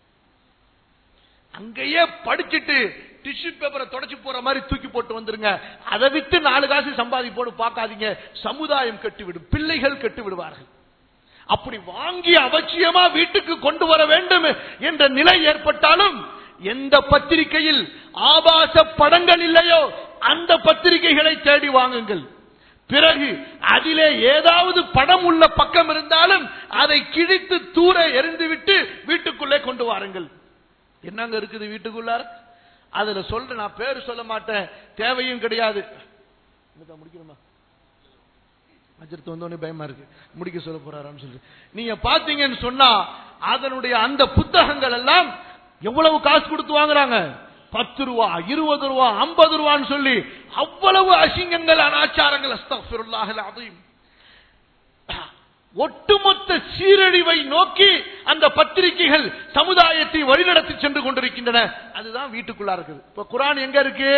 அங்கேயே படிச்சுட்டு டிஷ்யூ பேப்பரை தொடச்சு போற மாதிரி தூக்கி போட்டு வந்துருங்க அதை விட்டு நாலு காசு சம்பாதிப்போடு பார்க்காதீங்க சமுதாயம் கெட்டுவிடும் பிள்ளைகள் கெட்டு விடுவார்கள் அப்படி வாங்கி அவசியமா வீட்டுக்கு கொண்டு வர வேண்டும் என்ற நிலை ஏற்பட்டாலும் எந்த பத்திரிகையில் ஆபாச படங்கள் இல்லையோ அந்த பத்திரிகைகளை தேடி வாங்குங்கள் பிறகு அதிலே ஏதாவது படம் உள்ள பக்கம் இருந்தாலும் அதை கிழித்து தூர எறிந்துவிட்டு வீட்டுக்குள்ளே கொண்டு வாருங்கள் என்னங்க இருக்குது வீட்டுக்குள்ளார அதுல சொல்ற நான் பேரு சொல்ல மாட்டேன் தேவையும் கிடையாது என்னதான் முடிக்கணுமா அஜரத்து வந்தோடனே பயமா இருக்கு முடிக்க சொல்ல போறாரான்னு சொல்லி நீங்க பாத்தீங்கன்னு சொன்னா அதனுடைய அந்த புத்தகங்கள் எல்லாம் எவ்வளவு காசு கொடுத்து வாங்குறாங்க பத்து ரூபா இருபது ரூபா ஐம்பது ரூபான்னு சொல்லி அவ்வளவு அசிங்கங்கள் அனாச்சாரங்கள் அஸ்தஃபிருல்லாஹல் அதையும் ஒட்டுமொத்த சீரழிவை நோக்கி அந்த பத்திரிகைகள் சமுதாயத்தை வழிநடத்தி சென்று கொண்டிருக்கின்றன அதுதான் வீட்டுக்குள்ளா இருக்குது இப்ப குரான் எங்க இருக்கு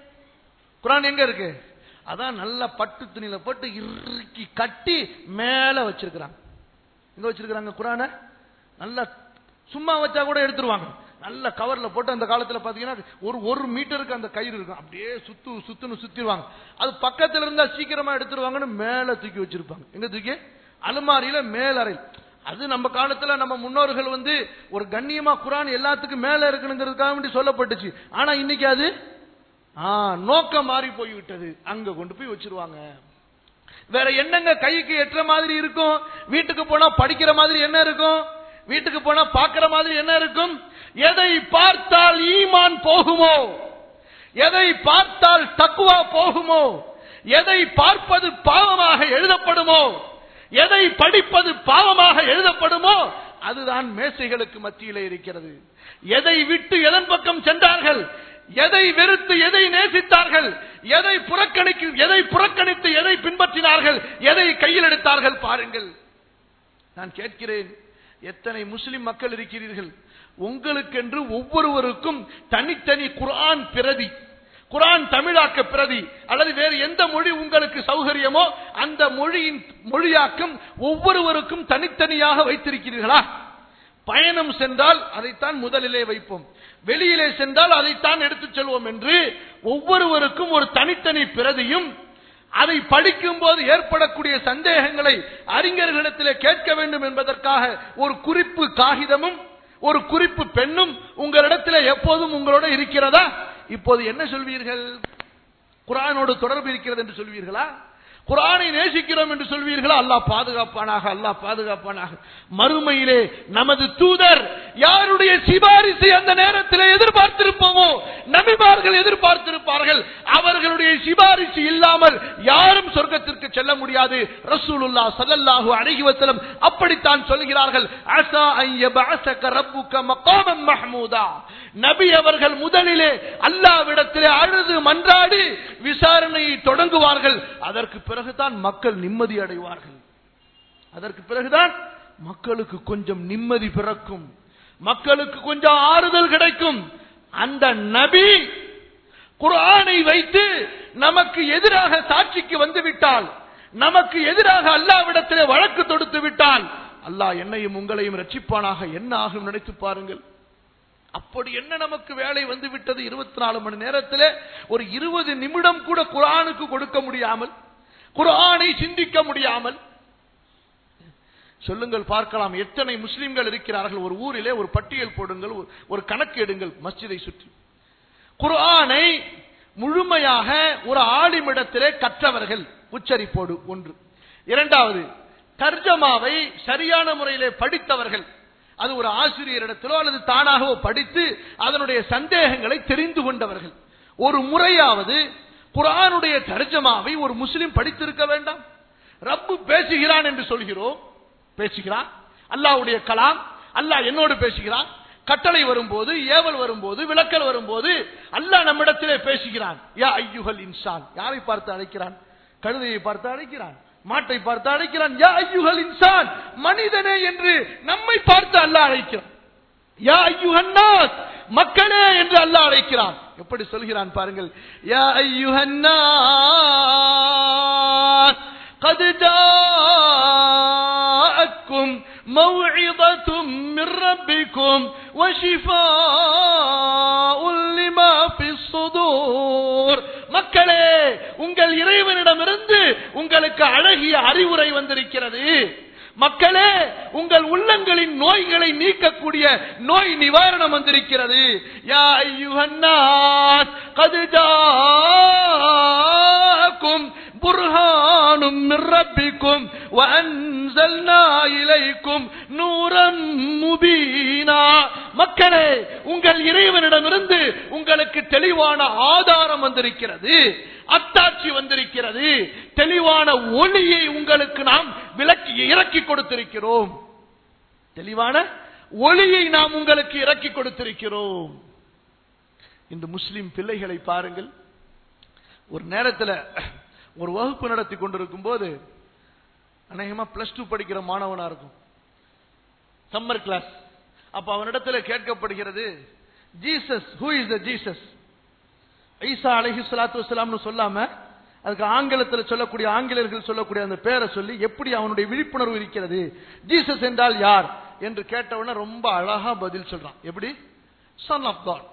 குரான் எங்க இருக்கு அதான் நல்ல பட்டு துணியில போட்டு இறுக்கி கட்டி மேல வச்சிருக்கிறாங்க எங்க வச்சிருக்கிறாங்க குரான நல்லா சும்மா வச்சா கூட எடுத்துருவாங்க நல்ல கவர்ல போட்டு அந்த காலத்துல பாத்தீங்கன்னா ஒரு ஒரு மீட்டருக்கு அந்த கயிறு இருக்கும் அப்படியே சுத்து சுத்துன்னு சுத்திடுவாங்க அது பக்கத்துல இருந்தா சீக்கிரமா எடுத்துருவாங்கன்னு மேல தூக்கி வச்சிருப்பாங்க எங்க தூக்கி அலுமாரியில மேலறை அது நம்ம காலத்துல நம்ம முன்னோர்கள் வந்து ஒரு கண்ணியமா குரான் எல்லாத்துக்கும் மேல இருக்கணுங்கிறதுக்காக வேண்டி சொல்லப்பட்டுச்சு ஆனா இன்னைக்கு அது ஆ, நோக்கம் மாறி போய்விட்டது அங்க கொண்டு போய் வச்சிருவாங்க வேற என்னங்க கைக்கு எட்டுற மாதிரி இருக்கும் வீட்டுக்கு போனா படிக்கிற மாதிரி என்ன இருக்கும் வீட்டுக்கு போனா பார்க்கிற மாதிரி என்ன இருக்கும் எதை பார்த்தால் ஈமான் போகுமோ எதை பார்த்தால் தக்குவா போகுமோ எதை பார்ப்பது பாவமாக எழுதப்படுமோ எதை படிப்பது பாவமாக எழுதப்படுமோ அதுதான் மேசைகளுக்கு மத்தியிலே இருக்கிறது எதை விட்டு எதன் பக்கம் சென்றார்கள் எதை வெறுத்து எதை நேசித்தார்கள் எதை புறக்கணிக்கு எதை புறக்கணித்து எதை பின்பற்றினார்கள் எதை கையில் எடுத்தார்கள் பாருங்கள் நான் கேட்கிறேன் எத்தனை முஸ்லிம் மக்கள் இருக்கிறீர்கள் உங்களுக்கென்று ஒவ்வொருவருக்கும் தனித்தனி குர்ஆன் பிரதி குர்ஆன் தமிழாக்க பிரதி அல்லது வேறு எந்த மொழி உங்களுக்கு சௌகரியமோ அந்த மொழியின் மொழியாக்கம் ஒவ்வொருவருக்கும் தனித்தனியாக வைத்திருக்கிறீர்களா பயணம் சென்றால் அதைத்தான் முதலிலே வைப்போம் வெளியிலே சென்றால் அதைத்தான் எடுத்துச் செல்வோம் என்று ஒவ்வொருவருக்கும் ஒரு தனித்தனி பிரதியும் அதை படிக்கும் போது ஏற்படக்கூடிய சந்தேகங்களை அறிஞர்களிடத்திலே கேட்க வேண்டும் என்பதற்காக ஒரு குறிப்பு காகிதமும் ஒரு குறிப்பு பெண்ணும் உங்களிடத்தில் எப்போதும் உங்களோட இருக்கிறதா இப்போது என்ன சொல்வீர்கள் குரானோடு தொடர்பு இருக்கிறது என்று சொல்வீர்களா குரானை நேசிக்கிறோம் என்று சொல்வீர்களா அல்லாஹ் பாதுகாப்பானாக அல்லாஹ் பாதுகாப்பானாக மறுமையிலே நமது தூதர் யாருடைய சிபாரிசை அந்த நேரத்தில் எதிர்பார்த்திருப்போமோ நபிமார்கள் எதிர்பார்த்திருப்பார்கள் அவர்களுடைய சிபாரிசு இல்லாமல் யாரும் சொர்க்கத்திற்கு செல்ல முடியாது ரசூலுல்லா ஸல்லல்லாஹு அலைஹி வஸல்லம் அப்படித்தான் சொல்கிறார்கள் அஸா அன் யபஅஸக ரப்புக மகாமம் மஹ்மூதா நபி அவர்கள் முதலிலே அல்லாவிடத்திலே அழுது மன்றாடி விசாரணையை தொடங்குவார்கள் அதற்கு பிறகுதான் மக்கள் நிம்மதி அடைவார்கள் அதற்கு பிறகுதான் மக்களுக்கு கொஞ்சம் நிம்மதி பிறக்கும் மக்களுக்கு கொஞ்சம் ஆறுதல் கிடைக்கும் அந்த நபி குர்ஆனை வைத்து நமக்கு எதிராக சாட்சிக்கு வந்து விட்டால் நமக்கு எதிராக அல்லாவிடத்திலே வழக்கு தொடுத்து விட்டால் அல்லாஹ் என்னையும் உங்களையும் ரட்சிப்பானாக என்ன ஆகும் நினைத்து பாருங்கள் அப்படி என்ன நமக்கு வேலை வந்து விட்டது இருபத்தி நாலு மணி நேரத்திலே ஒரு இருபது நிமிடம் கூட குரானுக்கு கொடுக்க முடியாமல் குரானை சிந்திக்க முடியாமல் சொல்லுங்கள் பார்க்கலாம் எத்தனை முஸ்லிம்கள் இருக்கிறார்கள் ஒரு ஊரிலே ஒரு பட்டியல் போடுங்கள் ஒரு- ஒரு கணக்கு எடுங்கள் மஸ்ஜிதை சுற்றி குர்ஆனை முழுமையாக ஒரு ஆலிமிடத்திலே கற்றவர்கள் உச்சரிப்போடு ஒன்று இரண்டாவது தர்ஜமாவை சரியான முறையிலே படித்தவர்கள் அது ஒரு ஆசிரியரிடத்திலோ அல்லது தானாகவோ படித்து அதனுடைய சந்தேகங்களை தெரிந்து கொண்டவர்கள் ஒரு முறையாவது குர்ஆனுடைய தர்ஜமாவை ஒரு முஸ்லிம் படித்திருக்க வேண்டாம் ரப்பு பேசுகிறான் என்று சொல்கிறோம் பேசுகிறான் அல்லாஹ்வுடைய கலாம் அல்லாஹ் என்னோடு பேசுகிறான் கட்டளை வரும்போது ஏவல் வரும்போது விளக்கல் வரும்போது அல்லாஹ் நம்மிடத்திலே பேசுகிறான் யா ஐயுகல் இன்சான் யாரை பார்த்து அழைக்கிறான் கழுதையை பார்த்து அழைக்கிறான் மாட்டை பார்த்து அழைக்கிறான் யா ஐயுகல் இன்சான் மனிதனே என்று நம்மை பார்த்து அல்லாஹ் அழைக்கிறான் யா ஐயுஹன்னாஸ் மக்களே என்று அல்லாஹ் அழைக்கிறான் எப்படி சொல்கிறான் பாருங்கள் யா ஐயுஹன்னாஸ் قد جاءتكم موعظة من ربكم وشفاء لما في الصدور மக்களே உங்கள் இறைவனிடமிருந்து உங்களுக்கு அழகிய அறிவுரை வந்திருக்கிறது மக்களே உங்கள் உள்ளங்களின் நோய்களை நீக்கக்கூடிய நோய் நிவாரணம் வந்திருக்கிறது யா ஐயுஹன்னாஸ் قد جاءكم برهان من ربكم وأنزلنا إليكم نورا مبينا மக்களே உங்கள் இறைவனிடமிருந்து உங்களுக்கு தெளிவான ஆதாரம் வந்திருக்கிறது அத்தாட்சி வந்திருக்கிறது தெளிவான ஒளியை உங்களுக்கு நாம் விளக்கி இறக்கி கொடுத்திருக்கிறோம் தெளிவான ஒளியை நாம் உங்களுக்கு இறக்கி கொடுத்திருக்கிறோம் இந்த முஸ்லிம் பிள்ளைகளை பாருங்கள் ஒரு நேரத்தில் ஒரு வகுப்பு நடத்தி கொண்டிருக்கும் போது அநேகமா பிளஸ் டூ படிக்கிற மாணவனா இருக்கும் சம்மர் கிளாஸ் அப்ப அவனிடத்துல கேட்கப்படுகிறது Jesus who is the Jesus Isa அலஹி சலாத்து வசலாம்னு சொல்லாம அதுக்கு ஆங்கிலத்தில் சொல்லக்கூடிய ஆங்கிலேயர்கள் சொல்லக்கூடிய அந்த பேரை சொல்லி எப்படி அவனுடைய விழிப்புணர்வு இருக்கிறது ஜீசஸ் என்றால் யார் என்று கேட்டவுடனே ரொம்ப அழகா பதில் சொல்றான் எப்படி சன் ஆஃப் காட்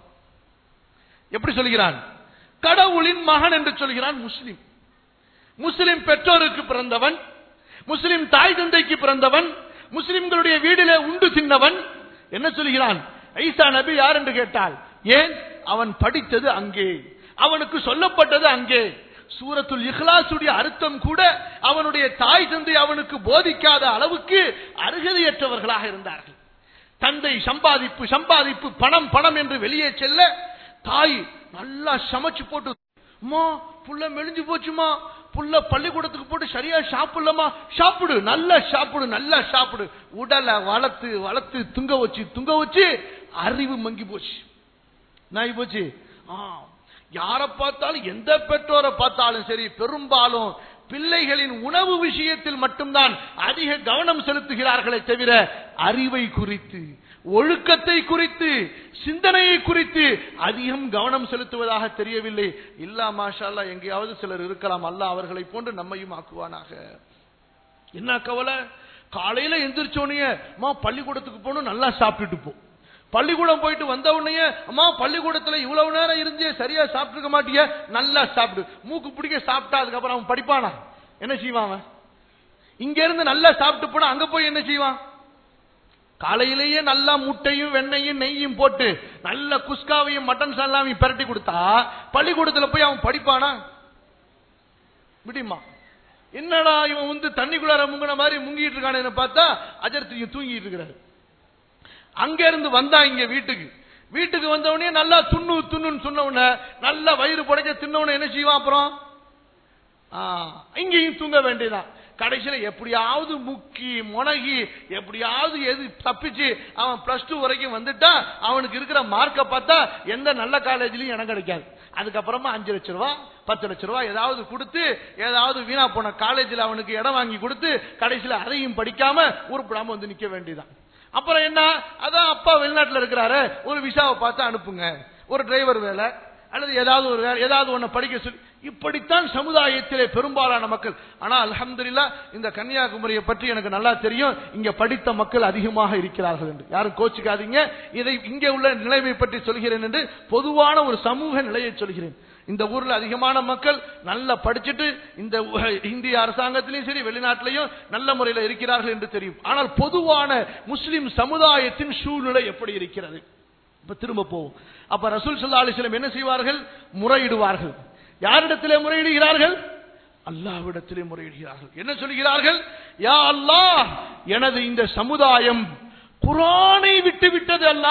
எப்படி சொல்கிறான் கடவுளின் மகன் என்று சொல்கிறான் முஸ்லிம் முஸ்லிம் பெற்றோருக்கு பிறந்தவன் முஸ்லிம் தாய் தந்தைக்கு பிறந்தவன் முஸ்லிம்களுடைய வீடிலே உண்டு தின்னவன் என்ன சொல்கிறான் ஐசா நபி யார் என்று கேட்டால் ஏன் அவன் படித்தது அங்கே அவனுக்கு சொல்லப்பட்டது அங்கே சூரத்துல் இஹ்லாசுடைய அர்த்தம் கூட அவனுடைய தாய் தந்தை அவனுக்கு போதிக்காத அளவுக்கு அருகதையற்றவர்களாக இருந்தார்கள் தந்தை சம்பாதிப்பு சம்பாதிப்பு பணம் பணம் என்று வெளியே செல்ல தாய் நல்லா சமைச்சு போட்டு அம்மா புள்ள மெலிஞ்சு போச்சுமா புள்ள பள்ளிக்கூடத்துக்கு போட்டு சரியா சாப்பிடலமா சாப்பிடு நல்லா சாப்பிடு நல்லா சாப்பிடு உடலை வளர்த்து வளர்த்து துங்க வச்சு துங்க வச்சு அறிவு மங்கி போச்சு நாய் போச்சு ஆ யாரை பார்த்தாலும் எந்த பெற்றோரை பார்த்தாலும் சரி பெரும்பாலும் பிள்ளைகளின் உணவு விஷயத்தில் மட்டும்தான் அதிக கவனம் செலுத்துகிறார்களே தவிர அறிவை குறித்து ஒழுக்கத்தை குறித்து சிந்தனையை குறித்து அதிகம் கவனம் செலுத்துவதாக தெரியவில்லை இல்லா மாஷால்லா எங்கேயாவது சிலர் இருக்கலாம் அல்ல அவர்களை போன்று நம்மையும் ஆக்குவானாக என்ன கவலை காலையில எந்திரிச்சோனைய அம்மா பள்ளிக்கூடத்துக்கு போகணும் நல்லா சாப்பிட்டுட்டு போ பள்ளிக்கூடம் போயிட்டு வந்த உடனே அம்மா பள்ளிக்கூடத்துல இவ்வளவு நேரம் இருந்தே சரியா சாப்பிட்டுருக்க மாட்டிய நல்லா சாப்பிடு மூக்கு பிடிக்க சாப்பிட்டா அதுக்கப்புறம் அவன் படிப்பானா என்ன செய்வான் அவன் இங்க இருந்து நல்லா சாப்பிட்டு போனா அங்க போய் என்ன செய்வான் காலையிலேயே நல்லா முட்டையும் வெண்ணையும் நெய்யும் போட்டு நல்ல குஸ்காவையும் மட்டன் சல்லாவையும் பிரட்டி கொடுத்தா பள்ளிக்கூடத்துல போய் அவன் படிப்பானா விடிமா என்னடா இவன் வந்து தண்ணிக்குள்ளார முங்கின மாதிரி முங்கிட்டு இருக்கானு பார்த்தா அஜர்த்திங்க தூங்கிட்டு இருக்கிறாரு அங்க இருந்து வந்தா இங்க வீட்டுக்கு வீட்டுக்கு வந்த உடனே நல்லா துண்ணு துண்ணுன்னு சொன்ன உடனே நல்லா வயிறு புடைக்க தின்ன உடனே என்ன செய்வான் அப்புறம் இங்கேயும் தூங்க வேண்டியதான் கடைசியில எப்படியாவது முக்கி முனகி எப்படியாவது எது தப்பிச்சு அவன் பிளஸ் டூ வரைக்கும் வந்துட்டா அவனுக்கு இருக்கிற மார்க்கை பார்த்தா எந்த நல்ல காலேஜ்லயும் இடம் கிடைக்காது அதுக்கப்புறமா அஞ்சு லட்ச ரூபா பத்து லட்ச ரூபா ஏதாவது கொடுத்து ஏதாவது வீணா போன காலேஜில் அவனுக்கு இடம் வாங்கி கொடுத்து கடைசியில அதையும் படிக்காம உருப்படாம வந்து நிக்க வேண்டியதான் அப்புறம் என்ன அதான் அப்பா வெளிநாட்டுல இருக்கிறாரு ஒரு விசாவை பார்த்து அனுப்புங்க ஒரு டிரைவர் வேலை அல்லது ஏதாவது ஒரு வேலை ஏதாவது ஒண்ணு படிக்க சொல்லி இப்படித்தான் சமுதாயத்திலே பெரும்பாலான மக்கள் ஆனா அல்ஹம்துலில்லா இந்த கன்னியாகுமரியை பற்றி எனக்கு நல்லா தெரியும் இங்க படித்த மக்கள் அதிகமாக இருக்கிறார்கள் என்று யாரும் கோச்சிக்காதீங்க இதை இங்கே உள்ள நிலைமை பற்றி சொல்கிறேன் என்று பொதுவான ஒரு சமூக நிலையை சொல்கிறேன் இந்த ஊர்ல அதிகமான மக்கள் நல்லா படிச்சுட்டு இந்த இந்திய அரசாங்கத்திலையும் சரி வெளிநாட்டிலையும் நல்ல முறையில் இருக்கிறார்கள் என்று தெரியும் ஆனால் பொதுவான முஸ்லிம் சமுதாயத்தின் சூழ்நிலை எப்படி இருக்கிறது இப்ப திரும்ப போவோம் அப்ப ரசூல் சல்லா அலிஸ்லம் என்ன செய்வார்கள் முறையிடுவார்கள் யாரிடத்திலே முறையிடுகிறார்கள் அல்லாவிடத்திலே முறையிடுகிறார்கள் என்ன சொல்கிறார்கள் யா அல்லாஹ் எனது இந்த சமுதாயம் குரானை விட்டு விட்டது அல்ல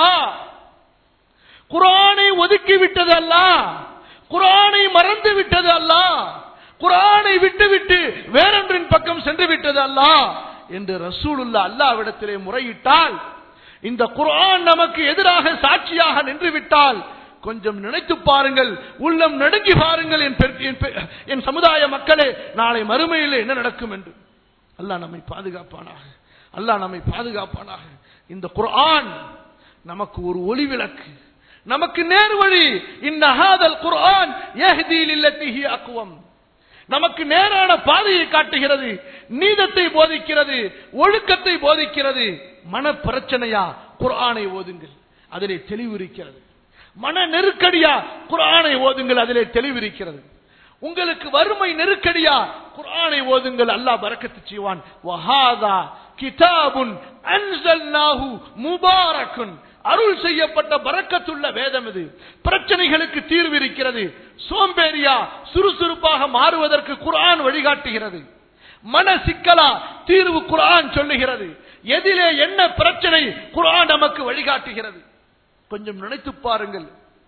குரானை ஒதுக்கி விட்டது அல்ல குரானை மறந்து விட்டது அல்ல குரானை விட்டு விட்டு வேறொன்றின் பக்கம் சென்று விட்டது அல்ல என்று ரசூலுல்லா அல்லாவிடத்திலே முறையிட்டால் இந்த குரான் நமக்கு எதிராக சாட்சியாக நின்று விட்டால் கொஞ்சம் நினைத்து பாருங்கள் உள்ளம் நடுங்கி பாருங்கள் என் என் சமுதாய மக்களே நாளை மறுமையில் என்ன நடக்கும் என்று அல்லாஹ் நம்மை பாதுகாப்பானாக அல்லாஹ் நம்மை பாதுகாப்பானாக இந்த குர்ஆன் நமக்கு ஒரு ஒளி விளக்கு நமக்கு நேர்வழி இந்த ஹாதல் குர்ஆன் யஹ்தி லில்லத்திஹி அக்வம் நமக்கு நேரான பாதையை காட்டுகிறது நீதத்தை போதிக்கிறது ஒழுக்கத்தை போதிக்கிறது மன பிரச்சனையா குர்ஆனை ஓதுங்கள் அதிலே தெளிவு இருக்கிறது மன நெருக்கடியா குர்ஆனை ஓதுங்கள் அதிலே தெளிவு இருக்கிறது உங்களுக்கு வறுமை நெருக்கடியா குர்ஆனை ஓதுங்கள் அல்லாஹ் பரக்கத்து செய்வான் வஹாதா கிதாபுன் அன்சல்நாஹு முபாரக்குன் அருள் செய்யப்பட்ட பறக்கத்துள்ள வேதம் இது பிரச்சனைகளுக்கு தீர்வு இருக்கிறது சோம்பேறியா சுறுசுறுப்பாக மாறுவதற்கு குர்ஆன் வழிகாட்டுகிறது மன சிக்கலா தீர்வு குர்ஆன் சொல்லுகிறது எதிலே என்ன பிரச்சனை குர்ஆன் நமக்கு வழிகாட்டுகிறது கொஞ்சம் நினைத்து பாருங்கள்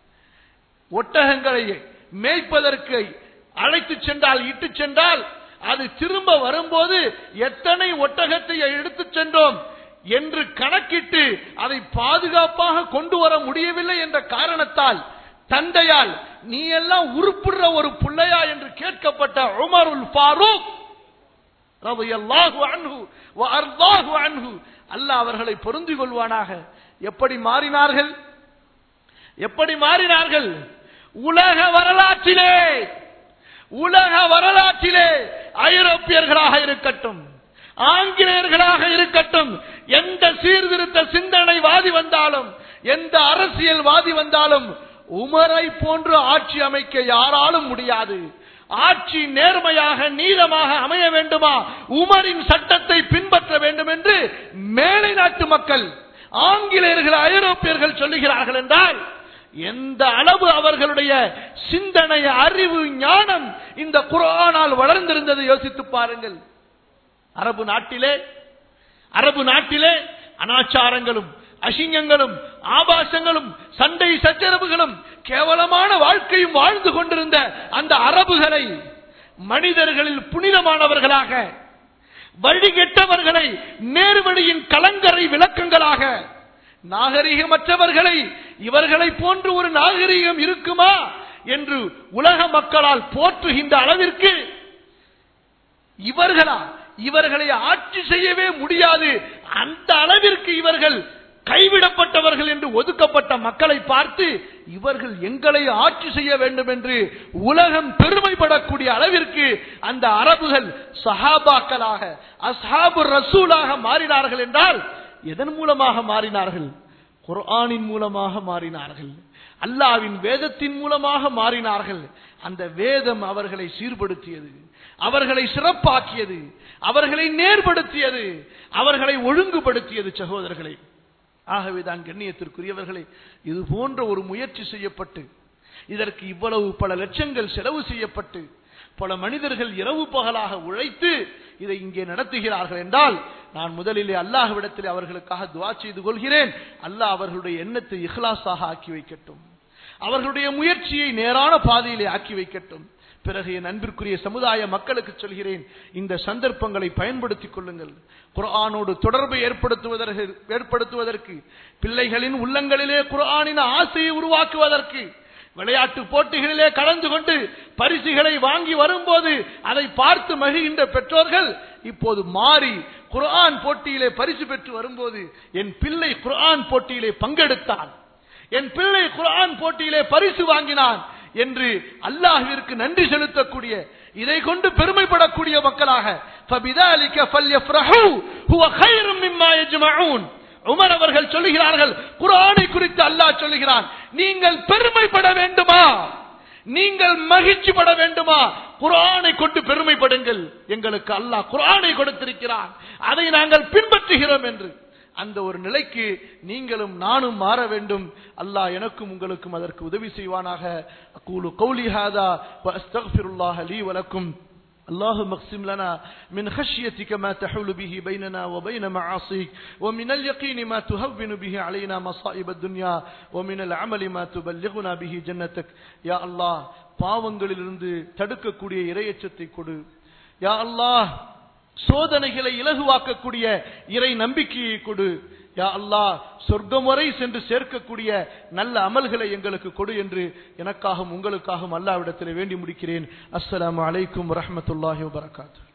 ஒட்டகங்களை மேய்ப்பதற்கு அழைத்து சென்றால் இட்டு சென்றால் அது திரும்ப வரும்போது எத்தனை ஒட்டகத்தை எடுத்து சென்றோம் என்று கணக்கிட்டு அதை பாதுகாப்பாக கொண்டு வர முடியவில்லை என்ற காரணத்தால் தந்தையால் நீ எல்லாம் உருப்புடுற ஒரு புள்ளையா என்று கேட்கப்பட்ட உமருல் ஃபாரூக் ரலியல்லாஹு அன்ஹு வ அர்தாஹு அன்ஹு அல்லாஹ் அவர்களை பொருந்திக் கொள்வானாக எப்படி மாறினார்கள் எப்படி மாறினார்கள் உலக வரலாற்றிலே உலக வரலாற்றிலே ஐரோப்பியர்களாக இருக்கட்டும் ஆங்கிலேயர்களாக இருக்கட்டும் எந்த சீர்திருத்த சிந்தனைவாதி வந்தாலும் எந்த அரசியல்வாதி வந்தாலும் உமரை போன்று ஆட்சி அமைக்க யாராலும் முடியாது ஆட்சி நேர்மையாக நீளமாக அமைய வேண்டுமா உமரின் சட்டத்தை பின்பற்ற வேண்டும் என்று மேலை நாட்டு மக்கள் ஆங்கிலேயர்கள் ஐரோப்பியர்கள் சொல்லுகிறார்கள் என்றால் எந்த அளவு அவர்களுடைய சிந்தனை அறிவு ஞானம் இந்த குரானால் வளர்ந்திருந்ததை யோசித்து பாருங்கள் அரபு நாட்டிலே அரபு நாட்டிலே அனாச்சாரங்களும் அசிங்கங்களும் ஆபாசங்களும் சண்டை சச்சரவுகளும் கேவலமான வாழ்க்கையும் வாழ்ந்து கொண்டிருந்த அந்த அரபுகளை மனிதர்களில் புனிதமானவர்களாக வழிகெட்டவர்களை நேர்வழியின் கலங்கரை விளக்கங்களாக நாகரிகமற்றவர்களை இவர்களை போன்று ஒரு நாகரிகம் இருக்குமா என்று உலக மக்களால் போற்றுகின்ற அளவிற்கு இவர்களா இவர்களை ஆட்சி செய்யவே முடியாது அந்த அளவிற்கு இவர்கள் கைவிடப்பட்டவர்கள் என்று ஒதுக்கப்பட்ட மக்களை பார்த்து இவர்கள் எங்களை ஆட்சி செய்ய வேண்டும் என்று உலகம் பெருமைப்படக்கூடிய அளவிற்கு அந்த அரபுகள் சஹாபாக்களாக அஸ்ஹாபு ரசூலாக மாறினார்கள் என்றால் எதன் மூலமாக மாறினார்கள் குர்ஆனின் மூலமாக மாறினார்கள் அல்லாவின் வேதத்தின் மூலமாக மாறினார்கள் அந்த வேதம் அவர்களை சீர்படுத்தியது அவர்களை சிறப்பாக்கியது அவர்களை நேர்படுத்தியது அவர்களை ஒழுங்குபடுத்தியது சகோதரர்களை ஆகவேதான் கண்ணியத்திற்குரியவர்களே இது போன்ற ஒரு முயற்சி செய்யப்பட்டு இதற்கு இவ்வளவு பல லட்சங்கள் செலவு செய்யப்பட்டு பல மனிதர்கள் இரவு பகலாக உழைத்து இதை இங்கே நடத்துகிறார்கள் என்றால் நான் முதலிலே அல்லாஹ்விடத்தில் அவர்களுக்காக துவா செய்து கொள்கிறேன் அல்லாஹ் அவர்களுடைய எண்ணத்தை இஹ்லாஸாக ஆக்கி வைக்கட்டும் அவர்களுடைய முயற்சியை நேரான பாதையிலே ஆக்கி வைக்கட்டும் பிறகு என் அன்பிற்குரிய சமுதாய மக்களுக்கு சொல்கிறேன் இந்த சந்தர்ப்பங்களை பயன்படுத்திக் கொள்ளுங்கள் குர்ஆனோடு தொடர்பை ஏற்படுத்துவதற்கு ஏற்படுத்துவதற்கு பிள்ளைகளின் உள்ளங்களிலே குர்ஆனின் ஆசையை உருவாக்குவதற்கு விளையாட்டு போட்டிகளிலே கலந்து கொண்டு பரிசுகளை வாங்கி வரும்போது அதை பார்த்து மகிழ்கின்ற பெற்றோர்கள் இப்போது மாறி குர்ஆன் போட்டியிலே பரிசு பெற்று வரும்போது என் பிள்ளை குர்ஆன் போட்டியிலே பங்கெடுத்தான் என் பிள்ளை குர்ஆன் போட்டியிலே பரிசு வாங்கினான் என்று அல்லாஹ்விற்கு நன்றி செலுத்தக்கூடிய இதை கொண்டு பெருமைப்படக்கூடிய மக்களாக فَبِذَلِكَ فَلْيَفْرَحُوا هُوَ خَيْرٌ مِّمَّا يَجْمَعُونَ உமர் அவர்கள் சொல்லுகிறார்கள் குர்ஆனை குறித்து அல்லாஹ் சொல்லுகிறான் நீங்கள் பெருமைப்பட வேண்டுமா நீங்கள் மகிழ்ச்சி பட வேண்டுமா குர்ஆனை கொண்டு பெருமைப்படுங்கள் எங்களுக்கு அல்லாஹ் குர்ஆனை கொடுத்திருக்கிறான் அதை நாங்கள் பின்பற்றுகிறோம் என்று அந்த ஒரு நிலைக்கு நீங்களும் நானும் மாற வேண்டும் அல்லாஹ் எனக்கும் உங்களுக்கும் அதற்கு உதவி செய்வானாக அக்கூலு கௌலி ஹாதா வ அஸ்தக்ஃபிருல்லாஹ லீ வலக்கும் اللهم اقسم لنا من خشيتك ما تحول به بيننا وبين معاصيك ومن اليقين ما تهون به علينا مصائب الدنيا ومن العمل ما تبلغنا به جنتك يا الله பாவங்களிலிருந்து தடுக்கக்கூடிய இரையச்சத்தை கொடு யா அல்லாஹ் சோதனைகளை இலகுவாக்கக்கூடிய இறை நம்பிக்கையை கொடு யா அல்லாஹ் சொர்க்கம் வரை சென்று சேர்க்கக்கூடிய நல்ல அமல்களை எங்களுக்கு கொடு என்று எனக்காகவும் உங்களுக்காகவும் அல்லாவிடத்தில் வேண்டி முடிக்கிறேன் அஸ்ஸலாமு அலைக்கும் வரஹ்மத்துல்லாஹி வபரகாத்துஹு